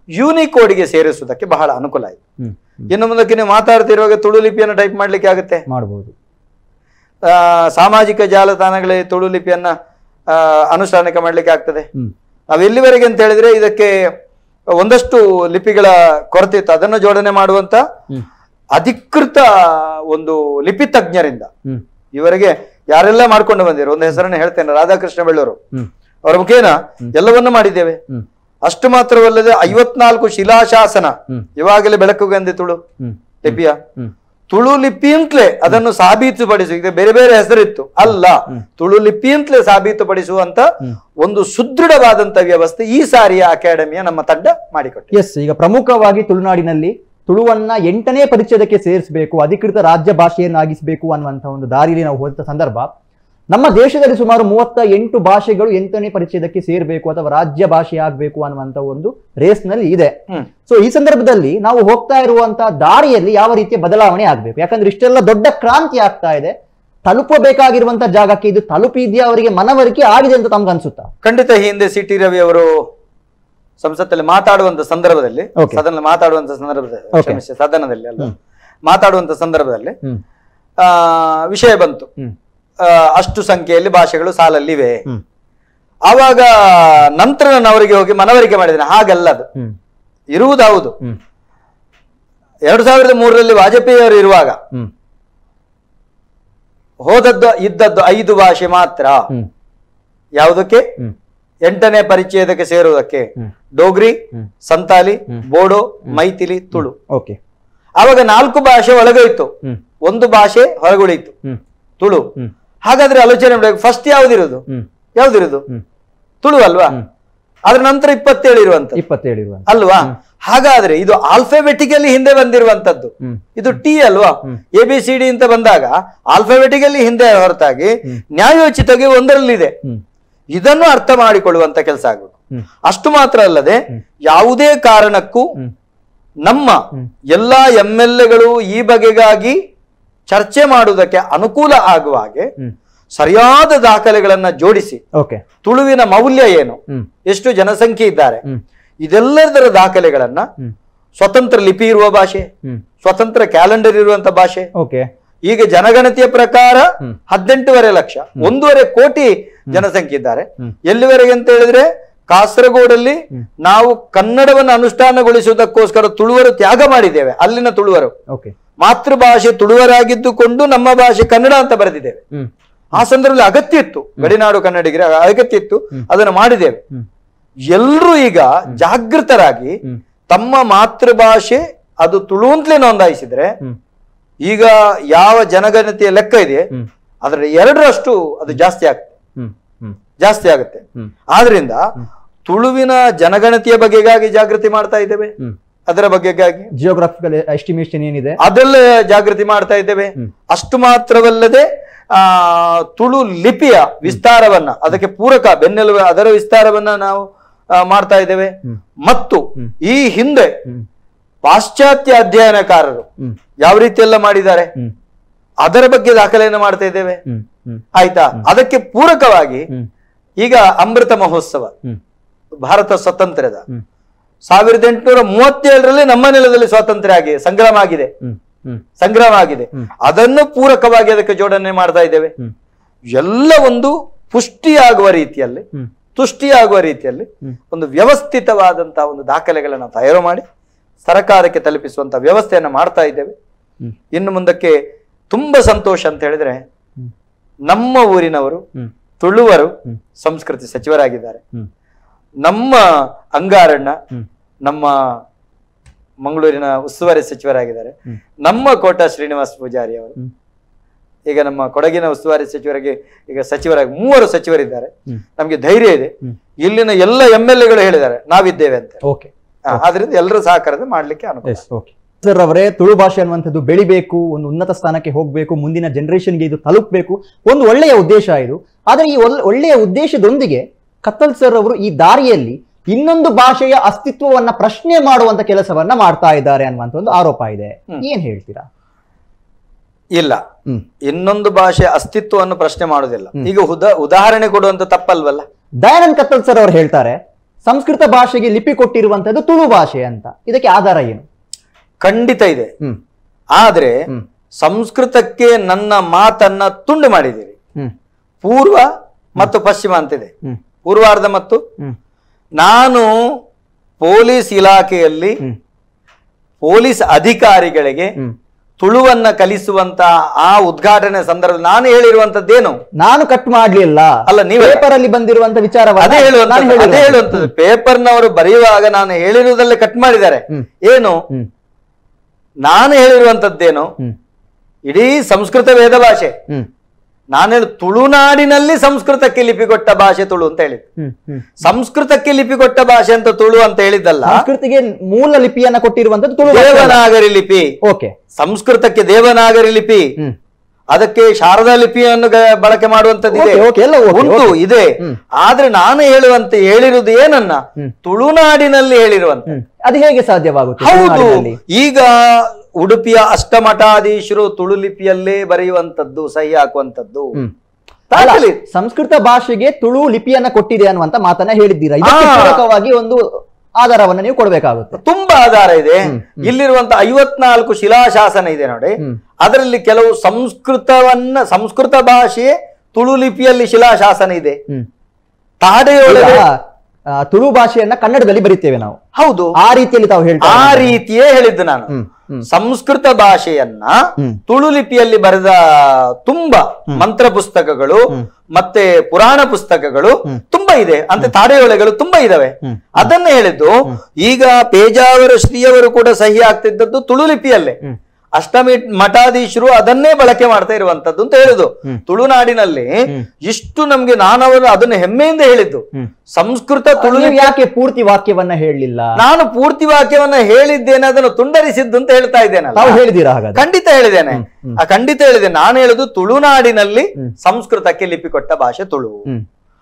ಯೂನಿಕೋಡ್ಗೆ ಸೇರಿಸುವುದಕ್ಕೆ ಬಹಳ ಅನುಕೂಲ ಆಯಿತು ಹ್ಮ್ ಹ್ಮ್. ಇನ್ನು ಮುಂದಕ್ಕೆ ನೀವು ಮಾತಾಡ್ತಿರುವಾಗ ತುಳು ಲಿಪಿಯನ್ನು ಟೈಪ್ ಮಾಡ್ಲಿಕ್ಕೆ ಆಗುತ್ತೆ ಮಾಡ್ಬೋದು ಆ, ಸಾಮಾಜಿಕ ಜಾಲತಾಣಗಳಲ್ಲಿ ತುಳು ಲಿಪಿಯನ್ನ ಆ, ಅನುಷ್ಠಾನಕ್ಕೆ ಮಾಡ್ಲಿಕ್ಕೆ ಆಗ್ತದೆ ಹ್ಮ್ ನಾವು ಎಲ್ಲಿವರೆಗೆ ಅಂತ ಹೇಳಿದ್ರೆ ಇದಕ್ಕೆ ಒಂದಷ್ಟು ಲಿಪಿಗಳ ಕೊರತೆ ಇತ್ತು ಅದನ್ನು ಜೋಡಣೆ ಮಾಡುವಂತ ಹ್ಮ್ ಅಧಿಕೃತ ಒಂದು ಲಿಪಿ ತಜ್ಞರಿಂದ ಹ್ಮ್ ಇವರಿಗೆ ಯಾರೆಲ್ಲ ಮಾಡ್ಕೊಂಡು ಬಂದಿರೋ ಒಂದು ಹೆಸರನ್ನು ಹೇಳ್ತೇನೆ ರಾಧಾಕೃಷ್ಣ ಬೆಳ್ಳೂರು ಹ್ಮ್ ಅವರ ಮುಖೇನ ಎಲ್ಲವನ್ನ ಮಾಡಿದ್ದೇವೆ ಹ್ಮ್ ಅಷ್ಟು ಮಾತ್ರವಲ್ಲದೆ ಐವತ್ನಾಲ್ಕು ಶಿಲಾಶಾಸನ ಹ್ಮ್. ಇವಾಗಲೇ ಬೆಳಕು ಗಂದೆ ತುಳು ಹ್ಮ್ ಲಿಪಿಯ ಹ್ಮ್ ತುಳು ಲಿಪಿ ಅಂತಲೇ ಅದನ್ನು ಸಾಬೀತುಪಡಿಸು ಈಗ ಬೇರೆ ಬೇರೆ ಹೆಸರಿತ್ತು ಅಲ್ಲ ತುಳು ಲಿಪಿ ಅಂತಲೇ ಸಾಬೀತುಪಡಿಸುವಂತ ಒಂದು ಸುದೃಢವಾದಂತ ವ್ಯವಸ್ಥೆ ಈ ಸಾರಿಯ ಅಕಾಡೆಮಿಯ ನಮ್ಮ ತಂಡ ಮಾಡಿಕೊಟ್ಟಿದೆ ಎಸ್ ಈಗ ಪ್ರಮುಖವಾಗಿ ತುಳುನಾಡಿನಲ್ಲಿ ತುಳುವನ್ನ ಎಂಟನೇ ಪರಿಚ್ಛೇದಕ್ಕೆ ಸೇರಿಸಬೇಕು ಅಧಿಕೃತ ರಾಜ್ಯ ಭಾಷೆಯನ್ನಾಗಿಸಬೇಕು ಅನ್ನುವಂಥ ಒಂದು ದಾರಿಯಲ್ಲಿ ನಾವು ಹೋದ ಸಂದರ್ಭ ನಮ್ಮ ದೇಶದಲ್ಲಿ ಸುಮಾರು ಮೂವತ್ತ ಎಂಟು ಭಾಷೆಗಳು ಎಂಟನೇ ಪರಿಚ್ಛೇದಕ್ಕೆ ಸೇರಬೇಕು ಅಥವಾ ರಾಜ್ಯ ಭಾಷೆ ಆಗಬೇಕು ಅನ್ನುವಂಥ ಒಂದು ರೇಸ್ನಲ್ಲಿ ಇದೆ ಹ್ಮ್ ಸೊ ಈ ಸಂದರ್ಭದಲ್ಲಿ ನಾವು ಹೋಗ್ತಾ ಇರುವಂತಹ ದಾರಿಯಲ್ಲಿ ಯಾವ ರೀತಿಯ ಬದಲಾವಣೆ ಆಗಬೇಕು ಯಾಕಂದ್ರೆ ಇಷ್ಟೆಲ್ಲ ದೊಡ್ಡ ಕ್ರಾಂತಿ ಆಗ್ತಾ ಇದೆ ತಲುಪಬೇಕಾಗಿರುವಂತಹ ಜಾಗಕ್ಕೆ ಇದು ತಲುಪಿದ್ಯಾ ಅವರಿಗೆ ಮನವರಿಕೆ ಆಗಿದೆ ಅಂತ ತಮ್ಗೆ ಅನ್ಸುತ್ತಾ ಖಂಡಿತ ಈ ಹಿಂದೆ ಸಿ ಟಿ ರವಿ ಅವರು ಸಂಸತ್ತಲ್ಲಿ ಮಾತಾಡುವಂತ ಸಂದರ್ಭದಲ್ಲಿ Okay. ಸದನ ಮಾತಾಡುವಂತ ಸಂದರ್ಭದಲ್ಲಿ Okay. ಕ್ಷಮಿಸಿ, ಸದನದಲ್ಲಿ ಅಲ್ಲ ಮಾತಾಡುವಂತ ಸಂದರ್ಭದಲ್ಲಿ ಹ್ಮ್ ಆ ವಿಷಯ ಬಂತು ಹ್ಮ್ ಆ, ಅಷ್ಟು ಸಂಖ್ಯೆಯಲ್ಲಿ ಭಾಷೆಗಳು ಸಾಲಲ್ಲಿವೆ ಹ್ಮ್ ಆವಾಗ ನಂತರ ನಾನು ಅವರಿಗೆ ಹೋಗಿ ಮನವರಿಕೆ ಮಾಡಿದ್ದೇನೆ ಹಾಗಲ್ಲ ಅದು ಹ್ಮ್ ಇರುವುದು ಹೌದು ಹ್ಮ್ ಎರಡು ಸಾವಿರದ ಮೂರರಲ್ಲಿ ವಾಜಪೇಯಿ ಅವರು ಇರುವಾಗ ಹ್ಮ್ ಹೋದದ್ದು ಇದ್ದದ್ದು ಐದು ಭಾಷೆ ಮಾತ್ರ ಹ್ಮ್ ಯಾವುದಕ್ಕೆ ಹ್ಮ್ ಎಂಟನೇ ಪರಿಚಯದಕ್ಕೆ ಸೇರುವುದಕ್ಕೆ ಹ್ಮ್. ಡೋಗ್ರಿ ಹ್ಮ್. ಸಂತಾಲಿ ಬೋಡೋ ಮೈಥಿಲಿ ತುಳು ಓಕೆ ಆವಾಗ ನಾಲ್ಕು ಭಾಷೆ ಒಳಗೋಯ್ತು ಹ್ಮ್ ಒಂದು ಭಾಷೆ ಹೊರಗುಳಿತು ಹ್ಮ್ ತುಳು ಹ್ಮ್ ಹಾಗಾದ್ರೆ ಆಲೋಚನೆ ಮಾಡಬೇಕು ಫಸ್ಟ್ ಯಾವ್ದಿರೋದು ಹ್ಮ್ ಯಾವ್ದಿರೋದು ಹ್ಮ್ ತುಳು ಅಲ್ವಾ ಅದ್ರ ನಂತರ ಇಪ್ಪತ್ತೇಳು ಇರುವಂತ ಇಪ್ಪತ್ತೇಳು ಇರುವ ಅಲ್ವಾ ಹಾಗಾದ್ರೆ ಇದು ಆಲ್ಫಾಬೆಟಿಕಲಿ ಹಿಂದೆ ಬಂದಿರುವಂತದ್ದು ಹ್ಮ್ ಇದು ಟಿ ಅಲ್ವಾ ಎ ಬಿ ಸಿ ಡಿ ಅಂತ ಬಂದಾಗ ಆಲ್ಫಾಬೆಟಿಕಲಿ ಹಿಂದೆ ಹೊರತಾಗಿ ನ್ಯಾಯೋಚಿತವಾಗಿ ಒಂದರಲ್ಲಿದೆ ಹ್ಮ್ ಇದನ್ನು ಅರ್ಥ ಮಾಡಿಕೊಳ್ಳುವಂತ ಕೆಲಸ ಆಗಬೇಕು ಹ್ಮ್. ಅಷ್ಟು ಮಾತ್ರ ಅಲ್ಲದೆ ಯಾವುದೇ ಕಾರಣಕ್ಕೂ ಹ್ಮ್ ನಮ್ಮ ಎಲ್ಲಾ ಎಂ ಎಲ್ ಎಗಳು ಈ ಬಗೆಗಾಗಿ ಚರ್ಚೆ ಮಾಡುವುದಕ್ಕೆ ಅನುಕೂಲ ಆಗುವ ಹಾಗೆ ಹ್ಮ್ ಸರಿಯಾದ ದಾಖಲೆಗಳನ್ನ ಜೋಡಿಸಿ ಓಕೆ ತುಳುವಿನ ಮೌಲ್ಯ ಏನು ಹ್ಮ್ ಎಷ್ಟು ಜನಸಂಖ್ಯೆ ಇದ್ದಾರೆ ಹ್ಮ್ ಇದೆಲ್ಲದರ ದಾಖಲೆಗಳನ್ನ ಹ್ಮ್ ಸ್ವತಂತ್ರ ಲಿಪಿ ಇರುವ ಭಾಷೆ ಹ್ಮ್ ಸ್ವತಂತ್ರ ಕ್ಯಾಲೆಂಡರ್ ಇರುವಂತ ಭಾಷೆ ಓಕೆ ಈಗ ಜನಗಣತಿಯ ಪ್ರಕಾರ ಹದಿನೆಂಟುವರೆ ಲಕ್ಷ ಒಂದೂವರೆ ಕೋಟಿ ಜನಸಂಖ್ಯೆ ಇದ್ದಾರೆ ಹ್ಮ್. ಎಲ್ಲಿವರೆಗೆ ಅಂತ ಹೇಳಿದ್ರೆ ಕಾಸರಗೋಡಲ್ಲಿ ನಾವು ಕನ್ನಡವನ್ನು ಅನುಷ್ಠಾನಗೊಳಿಸುವುದಕ್ಕೋಸ್ಕರ ತುಳುವರು ತ್ಯಾಗ ಮಾಡಿದ್ದೇವೆ ಅಲ್ಲಿನ ತುಳುವರು ಓಕೆ ಮಾತೃಭಾಷೆ ತುಳುವರಾಗಿದ್ದುಕೊಂಡು ನಮ್ಮ ಭಾಷೆ ಕನ್ನಡ ಅಂತ ಬರೆದಿದ್ದೇವೆ ಹ್ಮ್ ಆ ಸಂದರ್ಭದಲ್ಲಿ ಅಗತ್ಯ ಇತ್ತು ಗಡಿನಾಡು ಕನ್ನಡಿಗರ ಅಗತ್ಯ ಇತ್ತು ಅದನ್ನು ಮಾಡಿದ್ದೇವೆ ಹ್ಮ್ ಎಲ್ಲರೂ ಈಗ ಜಾಗೃತರಾಗಿ ಹ್ಮ್ ತಮ್ಮ ಮಾತೃಭಾಷೆ ಅದು ತುಳು ಅಂತಲೇ ನೋಂದಾಯಿಸಿದ್ರೆ ಹ್ಮ್ ಈಗ ಯಾವ ಜನಗಣತಿಯ ಲೆಕ್ಕ ಇದೆ ಹ್ಮ್ ಅದರ ಎರಡರಷ್ಟು ಅದು ಜಾಸ್ತಿ ಆಗುತ್ತೆ ಹ್ಮ್ ಹ್ಮ್ ಜಾಸ್ತಿ ಆಗುತ್ತೆ ಹ್ಮ್ ಆದ್ರಿಂದ ತುಳುವಿನ ಜನಗಣತಿಯ ಬಗೆಗಾಗಿ ಜಾಗೃತಿ ಮಾಡ್ತಾ ಇದ್ದೇವೆ ಹ್ಮ್ ಅದರ ಬಗೆಗಾಗಿ ಜಿಯೋಗ್ರಾಫಿಕಲ್ ಎಸ್ಟಿಮೇಷನ್ ಏನಿದೆ ಅದೆಲ್ಲ ಜಾಗೃತಿ ಮಾಡ್ತಾ ಇದ್ದೇವೆ ಹ್ಮ್. ಅಷ್ಟು ಮಾತ್ರವಲ್ಲದೆ ಆ ತುಳು ಲಿಪಿಯ ವಿಸ್ತಾರವನ್ನ ಅದಕ್ಕೆ ಪೂರಕ ಬೆನ್ನೆಲುಬು ಅದರ ವಿಸ್ತಾರವನ್ನ ನಾವು ಆ, ಮಾಡ್ತಾ ಇದ್ದೇವೆ ಹ್ಮ್. ಮತ್ತು ಹ್ಮ್. ಈ ಹಿಂದೆ ಹ್ಮ್ ಪಾಶ್ಚಾತ್ಯ ಅಧ್ಯಯನಕಾರರು ಹ್ಮ್ ಯಾವ ರೀತಿ ಎಲ್ಲ ಮಾಡಿದ್ದಾರೆ ಹ್ಮ್ ಅದರ ಬಗ್ಗೆ ದಾಖಲೆಯನ್ನು ಮಾಡ್ತಾ ಇದ್ದೇವೆ ಹ್ಮ್ ಹ್ಮ್ ಆಯ್ತಾ ಅದಕ್ಕೆ ಪೂರಕವಾಗಿ ಹ್ಮ್ ಈಗ ಅಮೃತ ಮಹೋತ್ಸವ ಹ್ಮ್ ಭಾರತ ಸ್ವತಂತ್ರದ ಹ್ಮ್ ಸಾವಿರದ ಎಂಟುನೂರ ಮೂವತ್ತೇಳರಲ್ಲಿ ನಮ್ಮ ನೆಲದಲ್ಲಿ ಸ್ವಾತಂತ್ರ್ಯ ಆಗಿ ಸಂಗ್ರಾಮ ಆಗಿದೆ ಹ್ಮ್ ಹ್ಮ್ ಸಂಗ್ರಾಮ ಆಗಿದೆ ಅದನ್ನು ಪೂರಕವಾಗಿ ಅದಕ್ಕೆ ಜೋಡಣೆ ಮಾಡ್ತಾ ಇದ್ದೇವೆ ಹ್ಮ್ ಎಲ್ಲ ಒಂದು ಪುಷ್ಟಿಯಾಗುವ ರೀತಿಯಲ್ಲಿ ಹ್ಮ್ ತುಷ್ಟಿಯಾಗುವ ರೀತಿಯಲ್ಲಿ ಹ್ಮ್. ಒಂದು ವ್ಯವಸ್ಥಿತವಾದಂತಹ ಒಂದು ದಾಖಲೆಗಳನ್ನು ತಯಾರು ಮಾಡಿ ಸರ್ಕಾರಕ್ಕೆ ತಲುಪಿಸುವಂತ ವ್ಯವಸ್ಥೆಯನ್ನು ಮಾಡ್ತಾ ಇದ್ದೇವೆ ಹ್ಮ್ ಇನ್ನು ಮುಂದಕ್ಕೆ ತುಂಬಾ ಸಂತೋಷ ಅಂತ ಹೇಳಿದ್ರೆ ಹ್ಮ್. ನಮ್ಮ ಊರಿನವರು ಹ್ಮ್ ತುಳುವರು ಹ್ಮ್. ಸಂಸ್ಕೃತಿ ಸಚಿವರಾಗಿದ್ದಾರೆ ಹ್ಮ್ ನಮ್ಮ ಅಂಗಾರಣ್ಣ ಹ್ಮ್ ನಮ್ಮ ಮಂಗಳೂರಿನ ಉಸ್ತುವಾರಿ ಸಚಿವರಾಗಿದ್ದಾರೆ ಹ್ಮ್. ನಮ್ಮ ಕೋಟ ಶ್ರೀನಿವಾಸ ಪೂಜಾರಿ ಅವರು ಹ್ಮ್. ಈಗ ನಮ್ಮ ಕೊಡಗಿನ ಉಸ್ತುವಾರಿ ಸಚಿವರಾಗಿ ಈಗ ಸಚಿವರಾಗಿ ಮೂವರು ಸಚಿವರಿದ್ದಾರೆ ಹ್ಮ್. ನಮ್ಗೆ ಧೈರ್ಯ ಇದೆ ಹ್ಮ್. ಇಲ್ಲಿನ ಎಲ್ಲ ಎಂ ಎಲ್ ಎಗಳು ಹೇಳಿದ್ದಾರೆ ನಾವಿದ್ದೇವೆ ಅಂತ ಓಕೆ ಆ, ಆದ್ರಿಂದ ಎಲ್ಲರೂ ಸಹಕಾರದ ಮಾಡ್ಲಿಕ್ಕೆ ಅನುಕೂಲ ಎಸ್ ಓಕೆ ಸರ್ ಅವರೇ ತುಳು ಭಾಷೆ ಅನ್ನುವಂಥದ್ದು ಬೆಳಿಬೇಕು ಒಂದು ಉನ್ನತ ಸ್ಥಾನಕ್ಕೆ ಹೋಗಬೇಕು ಮುಂದಿನ ಜನರೇಷನ್ಗೆ ಇದು ತಲುಪಬೇಕು ಒಂದು ಒಳ್ಳೆಯ ಉದ್ದೇಶ ಇದು ಆದರೆ ಈ ಒಲ್- ಒಳ್ಳೆಯ ಉದ್ದೇಶದೊಂದಿಗೆ ಕತ್ತಲ್ ಸರ್ ಅವರು ಈ ದಾರಿಯಲ್ಲಿ ಇನ್ನೊಂದು ಭಾಷೆಯ ಅಸ್ತಿತ್ವವನ್ನ ಪ್ರಶ್ನೆ ಮಾಡುವಂತ ಕೆಲಸವನ್ನ ಮಾಡ್ತಾ ಇದ್ದಾರೆ ಅನ್ನುವಂಥ ಒಂದು ಆರೋಪ ಇದೆ ಏನ್ ಹೇಳ್ತೀರಾ ಇಲ್ಲ ಹ್ಮ್ ಇನ್ನೊಂದು ಭಾಷೆ ಅಸ್ತಿತ್ವವನ್ನು ಪ್ರಶ್ನೆ ಮಾಡುವುದಿಲ್ಲ ಈಗ ಉದಾ ಉದಾಹರಣೆ ಕೊಡುವಂತ ತಪ್ಪಲ್ವಲ್ಲ ದಯಾನಂದ್ ಕತ್ತಲ್ ಸರ್ ಅವರು ಹೇಳ್ತಾರೆ ಸಂಸ್ಕೃತ ಭಾಷೆಗೆ ಲಿಪಿ ಕೊಟ್ಟಿರುವಂತದ್ದು ತುಳು ಭಾಷೆ ಅಂತ ಇದಕ್ಕೆ ಆಧಾರ ಏನು ಖಂಡಿತ ಇದೆ ಹ್ಮ್ ಆದ್ರೆ ಹ್ಮ್. ಸಂಸ್ಕೃತಕ್ಕೆ ನನ್ನ ಮಾತನ್ನ ತುಂಡು ಮಾಡಿದ್ದೀರಿ ಹ್ಮ್ ಪೂರ್ವ ಮತ್ತು ಪಶ್ಚಿಮ ಅಂತಿದೆ ಹ್ಮ್ ಪೂರ್ವಾರ್ಧ ಮತ್ತು ಹ್ಮ್ ನಾನು ಪೊಲೀಸ್ ಇಲಾಖೆಯಲ್ಲಿ ಹ್ಮ್ ಪೊಲೀಸ್ ಅಧಿಕಾರಿಗಳಿಗೆ ಹ್ಮ್ ತುಳುವನ್ನ ಕಲಿಸುವಂತ ಆ ಉದ್ಘಾಟನೆ ಸಂದರ್ಭದಲ್ಲಿ ನಾನು ಹೇಳಿರುವಂತದ್ದೇನು ನಾನು ಕಟ್ ಮಾಡ್ಲಿಲ್ಲ ಅಲ್ಲ, ನೀವೇ- ಪೇಪರ್ ಅಲ್ಲಿ ಬಂದಿರುವಂತ ವಿಚಾರವನ್ನ ಅದೇ ನಾನು ಹೇಳುವಂತದ್ದು ಅದೇ ಹೇಳಿರುವಂತದ್ದು. ಹೇಳುವಂತದ್ದು ಪೇಪರ್ನವರು ಬರೆಯುವಾಗ ನಾನು ಹೇಳಿರುವುದಲ್ಲೇ ಕಟ್ ಮಾಡಿದ್ದಾರೆ ಹ್ಮ್. ಏನು ಹ್ಮ್ ನಾನು ಹೇಳಿರುವಂತದ್ದೇನು ಹ್ಮ್ ಇಡೀ ಸಂಸ್ಕೃತ ವೇದ ಭಾಷೆ ಹ್ಮ್ ನಾನು ಹೇಳಿ ತುಳುನಾಡಿನಲ್ಲಿ ಸಂಸ್ಕೃತಕ್ಕೆ ಲಿಪಿ ಕೊಟ್ಟ ಭಾಷೆ ತುಳು ಅಂತ ಹೇಳಿದ್ದು ಹ್ಮ್ ಹ್ಮ್ ಸಂಸ್ಕೃತಕ್ಕೆ ಲಿಪಿ ಕೊಟ್ಟ ಭಾಷೆ ಅಂತ ತುಳು ಅಂತ ಹೇಳಿದ್ದಲ್ಲ ಸಂಸ್ಕೃತಿಗೆ ಮೂಲ ಲಿಪಿಯನ್ನ ಕೊಟ್ಟಿರುವಂತದ್ದು ತುಳು ಭಾಷೆ. ದೇವನಾಗರಿ ಲಿಪಿ ಓಕೆ ಸಂಸ್ಕೃತಕ್ಕೆ ದೇವನಾಗರಿ ಲಿಪಿ ಹ್ಮ್ ಅದಕ್ಕೆ ಶಾರದಾ ಲಿಪಿಯನ್ನು ಗ- ಬಳಕೆ ಮಾಡುವಂತದ್ದಿದೆ ಓಕೆ, ಓಕೆ, ಎಲ್ಲ ಓಕೆ, ಉಂಟು ಓಕೆ. ಇದೆ ಹ್ಮ್. ಆದ್ರೆ ನಾನು ಹೇಳುವಂತೆ ಹೇಳಿರುವುದು ಏನನ್ನ ಹ್ಮ್. ತುಳುನಾಡಿನಲ್ಲಿ ಹೇಳಿರುವಂತ ಹ್ಮ್ ಅದು ಹೇಗೆ ಸಾಧ್ಯವಾಗುತ್ತೆ ಹೌದು ತುಳುನಾಡಿನಲ್ಲಿ? ಈಗ ಉಡುಪಿಯ ಅಷ್ಟಮಠಾಧೀಶರು ತುಳು ಲಿಪಿಯಲ್ಲೇ ಬರೆಯುವಂತದ್ದು ಸಹಿ ಹಾಕುವಂತದ್ದು ಹ್ಮ್. ದಾಖಲೆ. ಅಲ್ಲ, ಸಂಸ್ಕೃತ ಭಾಷೆಗೆ ತುಳು ಲಿಪಿಯನ್ನ ಕೊಟ್ಟಿದೆ ಅನ್ನುವಂತ ಮಾತನ್ನ ಹೇಳಿದ್ದೀರಾ ಇದಕ್ಕೆ ಆ. ಪೂರಕವಾಗಿ ಒಂದು ಆಧಾರವನ್ನ ನೀವು ಕೊಡಬೇಕಾಗುತ್ತೆ ತುಂಬಾ ಆಧಾರ ಇದೆ ಹ್ಮ್, ಇಲ್ಲಿರುವಂತ ಐವತ್ನಾಲ್ಕು ಶಿಲಾಶಾಸನ ಇದೆ ನೋಡಿ ಹ್ಮ್. ಅದರಲ್ಲಿ ಕೆಲವು ಸಂಸ್ಕೃತವನ್ನ ಸಂಸ್ಕೃತ ಭಾಷೆ ತುಳು ಲಿಪಿಯಲ್ಲಿ ಶಿಲಾಶಾಸನ ಇದೆ ಹ್ಮ್. ತಾಡೆಯೊಳಗೆ ಈಗ, ಆ, ತುಳು ಭಾಷೆಯನ್ನ ಕನ್ನಡದಲ್ಲಿ ಬರಿತೇವೆ ನಾವು ಹೌದು ಆ ರೀತಿಯಲ್ಲಿ ತಾವು ಹೇಳ್ತಾ ಆ ಇದ್ದೀರಾ. ರೀತಿಯೇ ಹೇಳಿದ್ದು ನಾನು ಹ್ಮ್, ಹ್ಮ್. ಸಂಸ್ಕೃತ ಭಾಷೆಯನ್ನ ಹ್ಮ್. ತುಳು ಲಿಪಿಯಲ್ಲಿ ಬರೆದ ತುಂಬಾ ಮಂತ್ರ ಪುಸ್ತಕಗಳು ಮತ್ತೆ ಪುರಾಣ ಪುಸ್ತಕಗಳು ತುಂಬಾ ಇದೆ ಅಂತ ತಾಡೆಯೊಳೆಗಳು ತುಂಬಾ ಇದಾವೆ ಹ್ಮ್. ಅದನ್ನ ಹೇಳಿದ್ದು ಈಗ ಪೇಜಾವರ ಶ್ರೀಯವರು ಕೂಡ ಸಹಿ ಆಗ್ತಿದ್ದದ್ದು ತುಳು ಲಿಪಿಯಲ್ಲೇ ಹ್ಮ್. ಅಷ್ಟಮಿ ಮಠಾಧೀಶರು ಅದನ್ನೇ ಬಳಕೆ ಮಾಡ್ತಾ ಇರುವಂತದ್ದು ಅಂತ ಹೇಳುದು ತುಳುನಾಡಿನಲ್ಲಿ ಇಷ್ಟು ನಮ್ಗೆ ನಾನವರು ಅದನ್ನು ಹೆಮ್ಮೆಯಿಂದ ಹೇಳಿದ್ದು ಹ್ಮ್. ಸಂಸ್ಕೃತ ತುಳು ನೀವು ಯಾಕೆ ಪೂರ್ತಿ ವಾಕ್ಯವನ್ನ ಹೇಳಲಿಲ್ಲ ನಾನು ಪೂರ್ತಿ ವಾಕ್ಯವನ್ನ ಹೇಳಿದ್ದೇನೆ ಅದನ್ನು ತುಂಡರಿಸಿದ್ದು ಅಂತ ಹೇಳ್ತಾ ಇದ್ದೇನಲ್ಲ ತಾವು ಹೇಳಿದ್ದೀರಾ ಹಾಗಾದ್ರೆ ಖಂಡಿತ ಹೇಳಿದ್ದೇನೆ ಆ ಖಂಡಿತ ಹೇಳಿದ್ದೇನೆ ನಾನು ಹೇಳುದು ತುಳುನಾಡಿನಲ್ಲಿ ಸಂಸ್ಕೃತಕ್ಕೆ ಲಿಪಿ ಕೊಟ್ಟ ಭಾಷೆ ತುಳು ಹ್ಮ್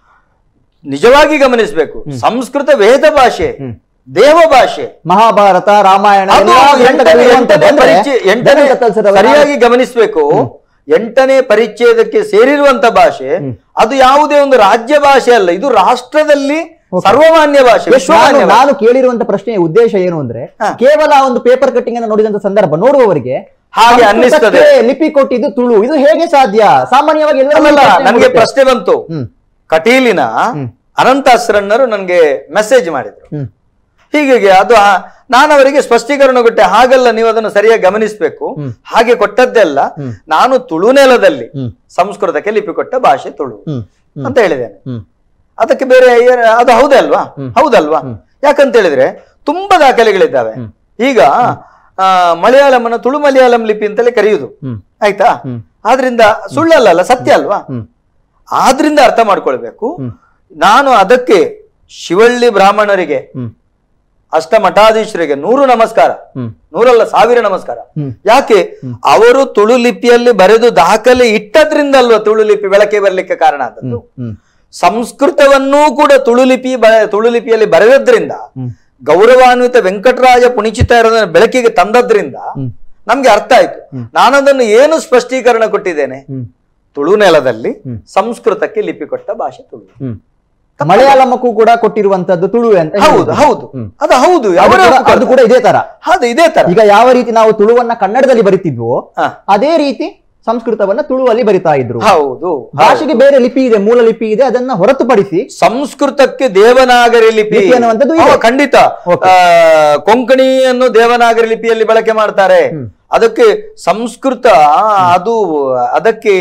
ನಿಜವಾಗಿ ಗಮನಿಸಬೇಕು ಸಂಸ್ಕೃತ ವೇದ ಭಾಷೆ ಹ್ಮ್. ದೇವ ಭಾಷೆ ಮಹಾಭಾರತ ರಾಮಾಯಣ ಅದು ಎಲ್ಲಾ ಗ್ರಂಥಗಳು ಎಂಟನೇ ಇರುವಂತದ್ದು ಎಂಟನೇ ಅಂದ್ರೆ ಪರಿಚಯ ಎಂಟನೇ ಧರ್ಮ ತತ್ವಸರವನ್ನ- ಸರಿಯಾಗಿ ಗಮನಿಸಬೇಕು ಎಂಟನೇ ಪರಿಚ್ಛೇದಕ್ಕೆ ಸೇರಿರುವಂತ ಭಾಷೆ ಅದು ಯಾವುದೇ ಒಂದು ರಾಜ್ಯ ಭಾಷೆ ಅಲ್ಲ ಇದು ರಾಷ್ಟ್ರದಲ್ಲಿ ಸರ್ವಮಾನ್ಯ ಭಾಷೆ ನಾನು ವಿಶ್ವಮಾನ್ಯ ಭಾಷೆ. ನಾನು ಕೇಳಿರುವಂತ ಪ್ರಶ್ನೆಯ ಉದ್ದೇಶ ಏನು ಅಂದ್ರೆ ಕೇವಲ ಒಂದು ಪೇಪರ್ ಕಟ್ಟಿಂಗ್ ಅನ್ನು ನೋಡಿದಂತ ಸಂದರ್ಭ ನೋಡುವವರಿಗೆ ಹಾಗೆ ಸಂಸ್ಕೃತಕ್ಕೆ ಅನ್ನಿಸ್ತದೆ. ಲಿಪಿ ಕೊಟ್ಟಿದ್ದು ತುಳು ಇದು ಹೇಗೆ ಸಾಧ್ಯ ಸಾಮಾನ್ಯವಾಗಿ ಎಲ್ಲರಿಗೂ ಅಲ್ಲಲ್ಲ ಪ್ರಶ್ನೆ ನನಗೆ ಮೂಡುತ್ತೆ. ಪ್ರಶ್ನೆ ಬಂತು ಹ್ಮ್ ಕಟೀಲಿನ ಅನಂತ ಅಸ್ರಣ್ಣರು ನನಗೆ ಮೆಸೇಜ್ ಮಾಡಿದ್ರು ಹ್ಮ್ ಹೀಗೆ ಅದು ಆ- ನಾನು ಅವರಿಗೆ ಸ್ಪಷ್ಟೀಕರಣ ಕೊಟ್ಟೆ ಹಾಗಲ್ಲ ನೀವು ಅದನ್ನು ಸರಿಯಾಗಿ ಗಮನಿಸಬೇಕು ಹಾಗೆ ಕೊಟ್ಟದ್ದೆಲ್ಲ ನಾನು ತುಳು ನೆಲದಲ್ಲಿ ಹ್ಮ್. ಸಂಸ್ಕೃತಕ್ಕೆ ಲಿಪಿ ಕೊಟ್ಟ ಭಾಷೆ ತುಳು ಹ್ಮ್ ಅಂತ ಹೇಳಿದ್ದೇನೆ ಹ್ಮ್ ಅದಕ್ಕೆ ಬೇರೆ ಏನ್- ಅದು ಹೌದಲ್ವಾ ಹೌದಲ್ವಾ ಯಾಕಂತ ಹೇಳಿದ್ರೆ ತುಂಬಾ ದಾಖಲೆಗಳಿದ್ದಾವೆ ಈಗ ಆ, ಮಲಯಾಳಂನ ತುಳು ಮಲಯಾಳಂ ಲಿಪಿ ಅಂತಲೇ ಕರೆಯುವುದು ಹ್ಮ್ ಆಯ್ತಾ ಆದ್ರಿಂದ ಸುಳ್ಳಲ್ಲ ಸತ್ಯ ಅಲ್ವಾ ಹ್ಮ್ ಆದ್ರಿಂದ ಅರ್ಥ ಮಾಡ್ಕೊಳ್ಬೇಕು ನಾನು ಅದಕ್ಕೆ ಶಿವಳ್ಳಿ ಬ್ರಾಹ್ಮಣರಿಗೆ ಹ್ಮ್ ಅಷ್ಟಮಠಾಧೀಶರಿಗೆ ನೂರು ನಮಸ್ಕಾರ ಹ್ಮ್ ನೂರಲ್ಲ ಸಾವಿರ ನಮಸ್ಕಾರ ಹ್ಮ್. ಯಾಕೆ ಅವರು ತುಳು ಲಿಪಿಯಲ್ಲಿ ಬರೆದು ದಾಖಲೆ ಇಟ್ಟದ್ರಿಂದ ಅಲ್ವಾ ತುಳು ಲಿಪಿ ಬೆಳಕೆ ಬರ್ಲಿಕ್ಕೆ ಕಾರಣ ಆದದ್ದು ಹ್ಮ್ ಸಂಸ್ಕೃತವನ್ನೂ ಕೂಡ ತುಳು ಲಿಪಿ ಬ- ತುಳು ಲಿಪಿಯಲ್ಲಿ ಬರೆದದ್ರಿಂದ ಹ್ಮ್. ಗೌರವಾನ್ವಿತ ವೆಂಕಟರಾಜ ಪುಣಿಚಿತಾರನ ಬೆಳಕಿಗೆ ತಂದದ್ರಿಂದ ನಮ್ಗೆ ಅರ್ಥ ಆಯ್ತು ನಾನದನ್ನು ಏನು ಸ್ಪಷ್ಟೀಕರಣ ಕೊಟ್ಟಿದ್ದೇನೆ ಹ್ಮ್ ತುಳು ನೆಲದಲ್ಲಿ ಸಂಸ್ಕೃತಕ್ಕೆ ಲಿಪಿ ಕೊಟ್ಟ ಭಾಷೆ ತುಳು ಹ್ಮ್ ಮಲಯಾಳಮಕ್ಕೂ ಕೂಡ ಕೊಟ್ಟಿರುವಂತದ್ದು ತುಳು ಅಂತ ಹೌದು ಹೇಳ್ಬೋದು. ಹೌದು ಹ್ಮ್. ಅದು ಹೌದು ಅದು ಅವರೇ ಕೂಡ- ಅದು ಒಪ್ಕೊಳ್ತಾರೆ. ಕೂಡ ಇದೇ ತರ ಹೌದು ಇದೇ ತರ ಈಗ ಯಾವ ರೀತಿ ನಾವು ತುಳುವನ್ನ ಕನ್ನಡದಲ್ಲಿ ಬರಿತಿದ್ವೋ ಹ. ಅದೇ ರೀತಿ ಸಂಸ್ಕೃತವನ್ನ ತುಳುವಲ್ಲಿ ಬರಿತಾ ಇದ್ರು ಹೌದು ಭಾಷೆಗೆ ಬೇರೆ ಲಿಪಿ ಇದೆ ಮೂಲ ಲಿಪಿ ಇದೆ ಅದನ್ನ ಹೊರತುಪಡಿಸಿ ಸಂಸ್ಕೃತಕ್ಕೆ ದೇವನಾಗರಿ ಲಿಪಿ ಲಿಪಿ ಅನ್ನುವಂಥದ್ದು ಇದೆ. ಹೌದು, ಖಂಡಿತ Okay. ಆ, ಕೊಂಕಣಿಯನ್ನು ದೇವನಾಗರಿ ಲಿಪಿಯಲ್ಲಿ ಬಳಕೆ ಮಾಡ್ತಾರೆ ಅದಕ್ಕೆ ಸಂಸ್ಕೃತ ಅದು ಅದಕ್ಕೆ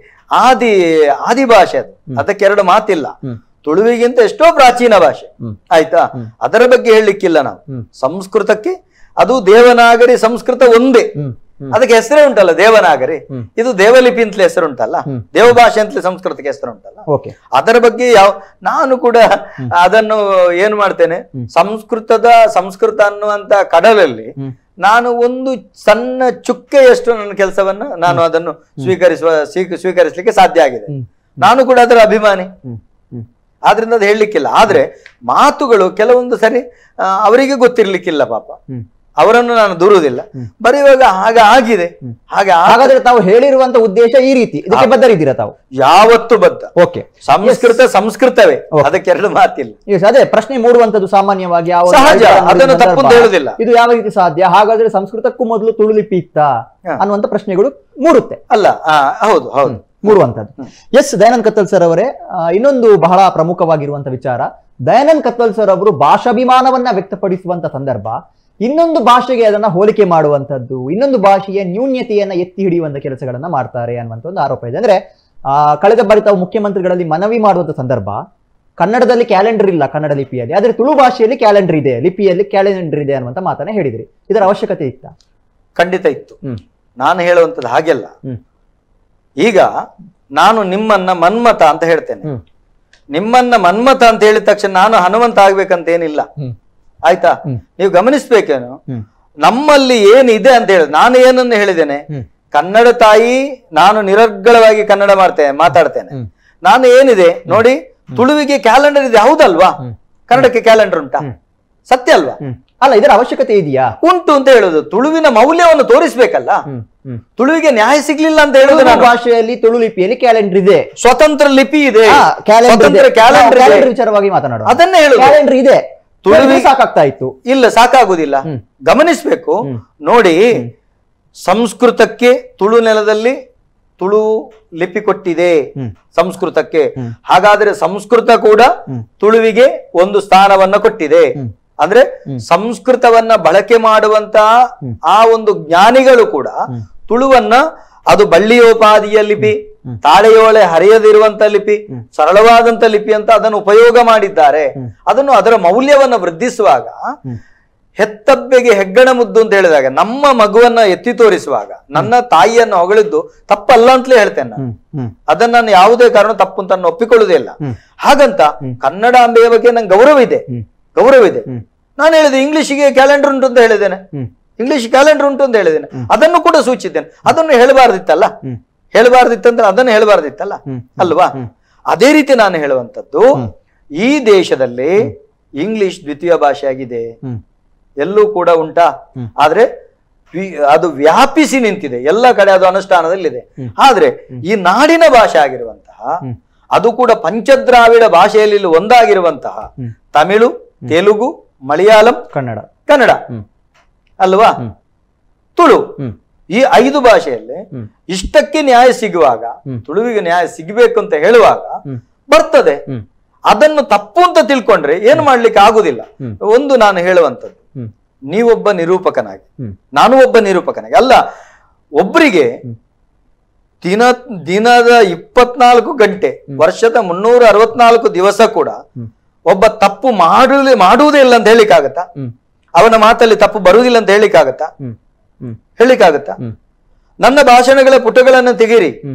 ಆದಿ ಆದಿ ಭಾಷೆ ಅದು ಅದಕ್ಕೆ ಎರಡು ಮಾತಿಲ್ಲ ತುಳುವಿಗಿಂತ ಎಷ್ಟೋ ಪ್ರಾಚೀನ ಭಾಷೆ ಆಯ್ತಾ ಅದರ ಬಗ್ಗೆ ಹೇಳಲಿಕ್ಕಿಲ್ಲ ನಾವು ಸಂಸ್ಕೃತಕ್ಕೆ ಅದು ದೇವನಾಗರಿ ಸಂಸ್ಕೃತ ಒಂದೇ ಹ್ಮ್ ಅದಕ್ಕೆ ಹೆಸರೇ ಉಂಟಲ್ಲ ದೇವನಾಗರಿ ಇದು ದೇವಲಿಪಿ ಅಂತಲೇ ಹೆಸರುಂಟಲ್ಲ ದೇವಭಾಷೆ ಅಂತಲೇ ಸಂಸ್ಕೃತಕ್ಕೆ ಹೆಸರುಂಟಲ್ಲ ಓಕೆ ಅದರ ಬಗ್ಗೆ ಯಾವ ನಾನು ಕೂಡ ಅದನ್ನು ಏನ್ ಮಾಡ್ತೇನೆ ಸಂಸ್ಕೃತದ ಸಂಸ್ಕೃತ ಅನ್ನುವಂತ ಕಡಲಲ್ಲಿ ನಾನು ಒಂದು ಸಣ್ಣ ಚುಕ್ಕೆಯಷ್ಟು ನನ್ನ ಕೆಲಸವನ್ನ ನಾನು ಅದನ್ನು ಸ್ವೀಕರಿಸುವ ಸ್ವೀಕ- ಸ್ವೀಕರಿಸಲಿಕ್ಕೆ ಸಾಧ್ಯ ಆಗಿದೆ ನಾನು ಕೂಡ ಅದರ ಅಭಿಮಾನಿ ಹ್ಮ್ ಹ್ಮ್ ಆದ್ರಿಂದ ಅದು ಹೇಳಲಿಕ್ಕಿಲ್ಲ ಆದ್ರೆ ಮಾತುಗಳು ಕೆಲವೊಂದು ಸರಿ ಆ, ಅವರಿಗೆ ಗೊತ್ತಿರ್ಲಿಕ್ಕಿಲ್ಲ ಪಾಪ ಹ್ಮ್ ಅವರನ್ನು ನಾನು ದೂರುವುದಿಲ್ಲ ಬರೆಯುವಾಗ ಹಾಗೆ ಆಗಿದೆ ಹಾಗೆ ಆ- ಹಾಗಾದ್ರೆ ತಾವು ಹೇಳಿರುವಂತ ಉದ್ದೇಶ ಈ ರೀತಿ ಇದಕ್ಕೆ ಬದ್ಧರಿದ್ದೀರಾ ತಾವು ಯಾವತ್ತು ಬದ್ಧ ಓಕೆ ಸಂಸ್ಕೃತ ಸಂಸ್ಕೃತವೇ ಅದಕ್ಕೆ ಎರಡು ಮಾತಿಲ್ಲ ಎಸ್ ಅದೇ ಪ್ರಶ್ನೆ ಮೂಡುವಂತದ್ದು ಸಾಮಾನ್ಯವಾಗಿ ಯಾವ ಒಂದು ಸಹಜ, ರೈತರ ನುಡಿದ ಅದನ್ನು ತಪ್ಪು ಅಂತ ಸಂದರ್ಭ, ಹೇಳುದಿಲ್ಲ. ಇದು ಯಾವ ರೀತಿ ಸಾಧ್ಯ ಹಾಗಾದ್ರೆ ಸಂಸ್ಕೃತಕ್ಕೂ ಮೊದಲು ತುಳು ಲಿಪಿ ಇತ್ತಾ ಹ. ಅನ್ನುವಂತ ಪ್ರಶ್ನೆಗಳು ಮೂಡುತ್ತೆ ಅಲ್ಲ ಆ, ಹೌದು ಹೌದು ಮೂಡುವಂತದ್ದು ಎಸ್ ದಯಾನಂದ್ ಕತ್ತಲ್ ಸರ್ ಅವರೇ ಆ, ಇನ್ನೊಂದು ಬಹಳ ಪ್ರಮುಖವಾಗಿರುವಂತ ವಿಚಾರ ದಯಾನಂದ್ ಕತ್ತಲ್ ಸರ್ ಅವರು ಭಾಷಾಭಿಮಾನವನ್ನ ವ್ಯಕ್ತಪಡಿಸುವಂತ ಸಂದರ್ಭ ಇನ್ನೊಂದು ಭಾಷೆಗೆ ಅದನ್ನ ಹೋಲಿಕೆ ಮಾಡುವಂತದ್ದು ಇನ್ನೊಂದು ಭಾಷೆಯ ನ್ಯೂನ್ಯತೆಯನ್ನ ಎತ್ತಿ ಹಿಡಿಯುವಂತ ಕೆಲಸಗಳನ್ನ ಮಾಡ್ತಾರೆ ಅನ್ನುವಂತ ಒಂದು ಆರೋಪ ಇದೆ ಅಂದ್ರೆ ಆ, ಕಳೆದ ಬಾರಿ ತಾವು ಮುಖ್ಯಮಂತ್ರಿಗಳಲ್ಲಿ ಮನವಿ ಮಾಡುವಂತ ಸಂದರ್ಭ ಕನ್ನಡದಲ್ಲಿ ಕ್ಯಾಲೆಂಡರ್ ಇಲ್ಲ ಕನ್ನಡ ಲಿಪಿಯಲ್ಲಿ ಆದ್ರೆ ತುಳು ಭಾಷೆಯಲ್ಲಿ ಕ್ಯಾಲೆಂಡರ್ ಇದೆ ಲಿಪಿಯಲ್ಲಿ ಕ್ಯಾಲೆಂಡರ್ ಇದೆ ಅನ್ನುವಂತ ಮಾತನ್ನ ಹೇಳಿದ್ರಿ ಇದರ ಅವಶ್ಯಕತೆ ಇತ್ತ ಖಂಡಿತ ಇತ್ತು ಹ್ಮ್ ನಾನು ಹೇಳುವಂಥದ್ದು ಹಾಗೆಲ್ಲ ಹ್ಮ್ ಈಗ ನಾನು ನಿಮ್ಮನ್ನ ಮನ್ಮತ ಅಂತ ಹೇಳ್ತೇನೆ ಹ್ಮ್ ನಿಮ್ಮನ್ನ ಮನ್ಮತ ಅಂತ ಹೇಳಿದ ತಕ್ಷಣ ನಾನು ಹನುಮಂತ ಆಗ್ಬೇಕಂತ ಏನಿಲ್ಲ ಹ್ಮ್ ಆಯ್ತಾ ಹ್ಮ್. ನೀವು ಗಮನಿಸ್ಬೇಕೇನು ಹ್ಮ್ ನಮ್ಮಲ್ಲಿ ಏನಿದೆ ಅಂತ ಹೇಳಿದ್ ನಾನು ಏನನ್ನು ಹೇಳಿದ್ದೇನೆ ಹ್ಮ್ ಕನ್ನಡ ತಾಯಿ ನಾನು ನಿರರ್ಗಳವಾಗಿ ಕನ್ನಡ ಮಾಡ್ತೇನೆ ಮಾತಾಡ್ತೇನೆ ಹ್ಮ್. ನಾನು ಏನಿದೆ ನೋಡಿ ತುಳುವಿಗೆ ಕ್ಯಾಲೆಂಡರ್ ಇದೆ ಹೌದಲ್ವಾ ಹ್ಮ್. ಕನ್ನಡಕ್ಕೆ ಕ್ಯಾಲೆಂಡರ್ ಉಂಟಾ ಹ್ಮ್. ಸತ್ಯ ಅಲ್ವಾ ಹ್ಮ್ ಅಲ್ಲ ಇದರ ಅವಶ್ಯಕತೆ ಇದೆಯಾ ಉಂಟು ಅಂತ ಹೇಳುದು ತುಳುವಿನ ಮೌಲ್ಯವನ್ನು ತೋರಿಸ್ಬೇಕಲ್ಲ ಹ್ಮ್ ಹ್ಮ್ ತುಳುವಿಗೆ ನ್ಯಾಯ ಸಿಗ್ಲಿಲ್ಲ ಅಂತ ಹೇಳುದು ತುಳು ನಾನು ಭಾಷೆಯಲ್ಲಿ ತುಳು ಲಿಪಿಯಲ್ಲಿ ಕ್ಯಾಲೆಂಡರ್ ಇದೆ ಸ್ವತಂತ್ರ ಲಿಪಿ ಇದೆ ಆ, calendar ಸ್ವತಂತ್ರ ಇದೆ. ಕ್ಯಾಲೆಂಡರ್ ನಾವು ಇದೆ calendar ವಿಚಾರವಾಗಿ ಮಾತನಾಡೋಣ ಅದನ್ನೇ ಹೇಳುದು ಕ್ಯಾಲೆಂಡರ್ ಇದೆ ತುಳುವಿ- ತುಳುವಿ ಸಾಕಾಗ್ತಾ ಇತ್ತು ಇಲ್ಲ ಸಾಕಾಗುದಿಲ್ಲ ಹ್ಮ್. ಗಮನಿಸ್ಬೇಕು ಹ್ಮ್. ನೋಡಿ ಸಂಸ್ಕೃತಕ್ಕೆ ತುಳು ನೆಲದಲ್ಲಿ ತುಳು ಲಿಪಿ ಕೊಟ್ಟಿದೆ ಹ್ಮ್. ಸಂಸ್ಕೃತಕ್ಕೆ ಹ್ಮ್. ಹಾಗಾದ್ರೆ ಸಂಸ್ಕೃತ ಕೂಡ ಹ್ಮ್. ತುಳುವಿಗೆ ಒಂದು ಸ್ಥಾನವನ್ನ ಕೊಟ್ಟಿದೆ ಹ್ಮ್. ಅಂದ್ರೆ ಹ್ಮ್. ಸಂಸ್ಕೃತವನ್ನ ಬಳಕೆ ಮಾಡುವಂತಹ ಹ್ಮ್. ಆ ಒಂದು ಜ್ಞಾನಿಗಳು ಕೂಡ ಹ್ಮ್. ತುಳುವನ್ನ ಅದು ಬಳ್ಳಿಯೋಪಾದಿಯ ಲಿಪಿ ಹ್ಮ್. ತಾಳೆಯೋಳೆ ಹರಿಯದಿರುವಂತ ಲಿಪಿ ಹ್ಮ್. ಸರಳವಾದಂತ ಲಿಪಿ ಅಂತ ಅದನ್ನು ಉಪಯೋಗ ಮಾಡಿದ್ದಾರೆ ಹ್ಮ್. ಅದನ್ನು ಅದರ ಮೌಲ್ಯವನ್ನು ವೃದ್ಧಿಸುವಾಗ ಹ್ಮ್. ಹೆತ್ತಬ್ಬೆಗೆ ಹೆಗ್ಗಣ ಮುದ್ದು ಅಂತ ಹೇಳಿದಾಗ ನಮ್ಮ ಮಗುವನ್ನ ಎತ್ತಿ ತೋರಿಸುವಾಗ ನನ್ನ ತಾಯಿಯನ್ನು ಹೊಗಳಿದ್ದು ತಪ್ಪಲ್ಲ ಅಂತಲೇ ಹೇಳ್ತೇನೆ ನಾನು ಹ್ಮ್ ಹ್ಮ್ ಅದನ್ನ ನಾನು ಯಾವುದೇ ಕಾರಣ ತಪ್ಪು ಅಂತ ನಾನು ಒಪ್ಪಿಕೊಳ್ಳುವುದೇ ಇಲ್ಲ ಹ್ಮ್. ಹಾಗಂತ ಕನ್ನಡಾಂಬೆಯ ಬಗ್ಗೆ ನಂಗೆ ಗೌರವ ಇದೆ ಹ್ಮ್. ಗೌರವ ಇದೆ ಹ್ಮ್. ನಾನು ಹೇಳಿದೆ ಇಂಗ್ಲಿಷಿಗೆ ಕ್ಯಾಲೆಂಡರ್ ಉಂಟು ಅಂತ ಹೇಳಿದ್ದೇನೆ ಹ್ಮ್ ಇಂಗ್ಲಿಷ್ ಕ್ಯಾಲೆಂಡರ್ ಉಂಟು ಅಂತ ಹೇಳಿದ್ದೇನೆ ಅದನ್ನು ಕೂಡ ಸೂಚಿದ್ದೇನೆ ಅದನ್ನು ಹೇಳಬಾರ್ದಿತ್ತಲ್ಲ ಹ್ಮ್. ಹೇಳಬಾರ್ದಿತ್ತಂದ್ರೆ ಅದನ್ನು ಹೇಳಬಾರ್ದಿತ್ತಲ್ಲ ಹ್ಮ್. ಅಲ್ವಾ ಹ್ಮ್. ಅದೇ ರೀತಿ ನಾನು ಹೇಳುವಂಥದ್ದು ಹ್ಮ್. ಈ ದೇಶದಲ್ಲಿ ಇಂಗ್ಲಿಷ್ ದ್ವಿತೀಯ ಭಾಷೆಯಾಗಿದೆ ಹ್ಮ್ ಎಲ್ಲೂ ಕೂಡ ಉಂಟಾ ಹ್ಮ್. ಆದ್ರೆ ವಿ- ಅದು ವ್ಯಾಪಿಸಿ ನಿಂತಿದೆ ಎಲ್ಲ ಕಡೆ ಅದು ಅನುಷ್ಠಾನದಲ್ಲಿದೆ ಹ್ಮ್. ಆದ್ರೆ ಈ ನಾಡಿನ ಭಾಷೆ ಆಗಿರುವಂತಹ ಹ್ಮ್. ಅದು ಕೂಡ ಪಂಚದ್ರಾವಿಡ ಭಾಷೆಯಲ್ಲಿ ಇಲ್ಲಿ ಒಂದಾಗಿರುವಂತಹ ಹ್ಮ್. ತಮಿಳು ತೆಲುಗು ಮಲಯಾಳಂ ಕನ್ನಡ ಕನ್ನಡ ಹ್ಮ್ ಅಲ್ವಾ ಹ್ಮ್. ತುಳು ಹ್ಮ್ ಈ ಐದು ಭಾಷೆಯಲ್ಲಿ ಹ್ಮ್. ಇಷ್ಟಕ್ಕೆ ನ್ಯಾಯ ಸಿಗುವಾಗ ಹ್ಮ್. ತುಳುವಿಗೆ ನ್ಯಾಯ ಸಿಗಬೇಕು ಅಂತ ಹೇಳುವಾಗ ಹ್ಮ್. ಬರ್ತದೆ ಹ್ಮ್ ಅದನ್ನು ತಪ್ಪು ಅಂತ ತಿಳ್ಕೊಂಡ್ರೆ ಏನು ಮಾಡ್ಲಿಕ್ಕೆ ಆಗುದಿಲ್ಲ ಹ್ಮ್. ಒಂದು ನಾನು ಹೇಳುವಂಥದ್ದು ಹ್ಮ್ ನೀವೊಬ್ಬ ನಿರೂಪಕನಾಗಿ ಹ್ಮ್ ನಾನು ಒಬ್ಬ ನಿರೂಪಕನಾಗಿ ಅಲ್ಲ ಒಬ್ಬರಿಗೆ ಹ್ಮ್. ದಿನ ದಿನದ ಇಪ್ಪತ್ನಾಲ್ಕು ಗಂಟೆ ವರ್ಷದ ಮುನ್ನೂರ ಅರವತ್ನಾಲ್ಕು ದಿವಸ ಕೂಡ ಹ್ಮ್. ಒಬ್ಬ ತಪ್ಪು ಮಾಡಲಿ ಮಾಡುವುದೇ ಇಲ್ಲ ಅಂತ ಹೇಳಿಕ್ಕಾಗತ್ತಾ ಹ್ಮ್ ಅವನ ಮಾತಲ್ಲಿ ತಪ್ಪು ಬರುವುದಿಲ್ಲ ಅಂತ ಹೇಳಿಕ್ಕಾಗತ್ತಾ ಹ್ಮ್ ಹ್ಮ್ ಹೇಳಿಕ್ಕಾಗತ್ತಾ ಹ್ಮ್ ನನ್ನ ಭಾಷಣಗಳ ಪುಟಗಳನ್ನು ತೆಗೀರಿ ಹ್ಮ್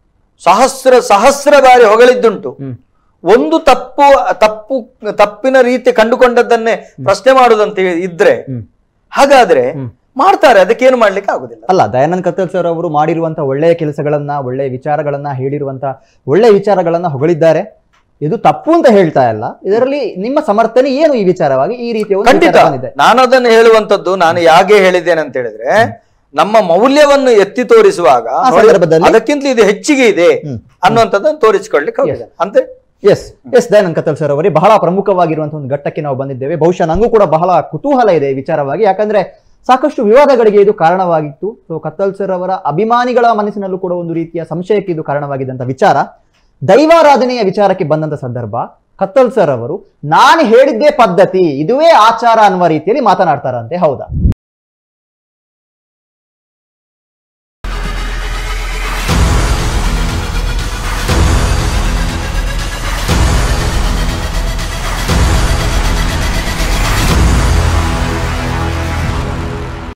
ಸಹಸ್ರ ಸಹಸ್ರ ಬಾರಿ ಹೊಗಳಿದ್ದುಂಟು ಹ್ಮ್ ಒಂದು ತಪ್ಪು ತಪ್ಪು ತಪ್ಪಿನ ರೀತಿ ಕಂಡುಕೊಂಡದ್ದನ್ನೇ ಪ್ರಶ್ನೆ ಮಾಡುದಂತ ಇದ್ರೆ ಹ್ಮ್ ಹಾಗಾದ್ರೆ ಹ್ಮ್. ಮಾಡ್ತಾರೆ ಅದಕ್ಕೇನು ಮಾಡ್ಲಿಕ್ಕೆ ಆಗುದಿಲ್ಲ ಅಲ್ಲ ದಯಾನಂದ್ ಕತ್ತಲ್ ಸರ್ ಅವರು ಮಾಡಿರುವಂತ ಒಳ್ಳೆಯ ಕೆಲಸಗಳನ್ನ ಒಳ್ಳೆಯ ವಿಚಾರಗಳನ್ನ ಹೇಳಿರುವಂತ ಒಳ್ಳೆಯ ವಿಚಾರಗಳನ್ನ ಹೊಗಳಿದ್ದಾರೆ ಇದು ತಪ್ಪು ಅಂತ ಹೇಳ್ತಾ ಇಲ್ಲ ಇದರಲ್ಲಿ ನಿಮ್ಮ ಸಮರ್ಥನೆ ಏನು ಈ ವಿಚಾರವಾಗಿ ಈ ರೀತಿಯ ಒಂದು ಖಂಡಿತ ವಿಚಾರ ಬಂದಿದೆ ನಾನು ಅದನ್ನು ಹೇಳುವಂತದ್ದು ನಾನು ಯಾಕೆ ಹೇಳಿದ್ದೇನೆ ಅಂತ ಹೇಳಿದ್ರೆ ನಮ್ಮ ಮೌಲ್ಯವನ್ನು ಎತ್ತಿ ತೋರಿಸುವಾಗ ಆ ನೋಡಿ, ಸಂದರ್ಭದಲ್ಲಿ- ಅದಕ್ಕಿಂತ ಇದು ಹೆಚ್ಚಿಗೆ ಇದೆ ಹ್ಮ್. ಅನ್ನುವಂಥದ್ದನ್ನು ತೋರಿಸಿಕೊಳ್ಳಿಕ್ಕೆ ಹೋಗಿದೆ ಅಂತ S S Dayanand Kattal sir ಅವರೇ ಬಹಳ ಪ್ರಮುಖವಾಗಿರುವಂತಹ ಒಂದು ಘಟ್ಟಕ್ಕೆ ನಾವು ಬಂದಿದ್ದೇವೆ ಬಹುಶಃ ನಂಗೂ ಕೂಡ ಬಹಳ ಕುತೂಹಲ ಇದೆ ಈ ವಿಚಾರವಾಗಿ ಯಾಕಂದ್ರೆ ಸಾಕಷ್ಟು ವಿವಾದಗಳಿಗೆ ಇದು ಕಾರಣವಾಗಿತ್ತು ಸೊ ಕತ್ತಲ್ ಸರ್ ಅವರ ಅಭಿಮಾನಿಗಳ ಮನಸ್ಸಿನಲ್ಲೂ ಕೂಡ ಒಂದು ರೀತಿಯ ಸಂಶಯಕ್ಕೆ ಇದು ಕಾರಣವಾಗಿದ್ದಂತ ವಿಚಾರ ದೈವಾರಾಧನೆಯ ವಿಚಾರಕ್ಕೆ ಬಂದಂತ ಸಂದರ್ಭ ಕತ್ತಲ್ ಸರ್ ಅವರು ನಾನು ಹೇಳಿದ್ದೇ ಪದ್ಧತಿ ಇದುವೇ ಆಚಾರ ಅನ್ನುವ ರೀತಿಯಲ್ಲಿ ಮಾತನಾಡ್ತಾರಂತೆ ಹೌದಾ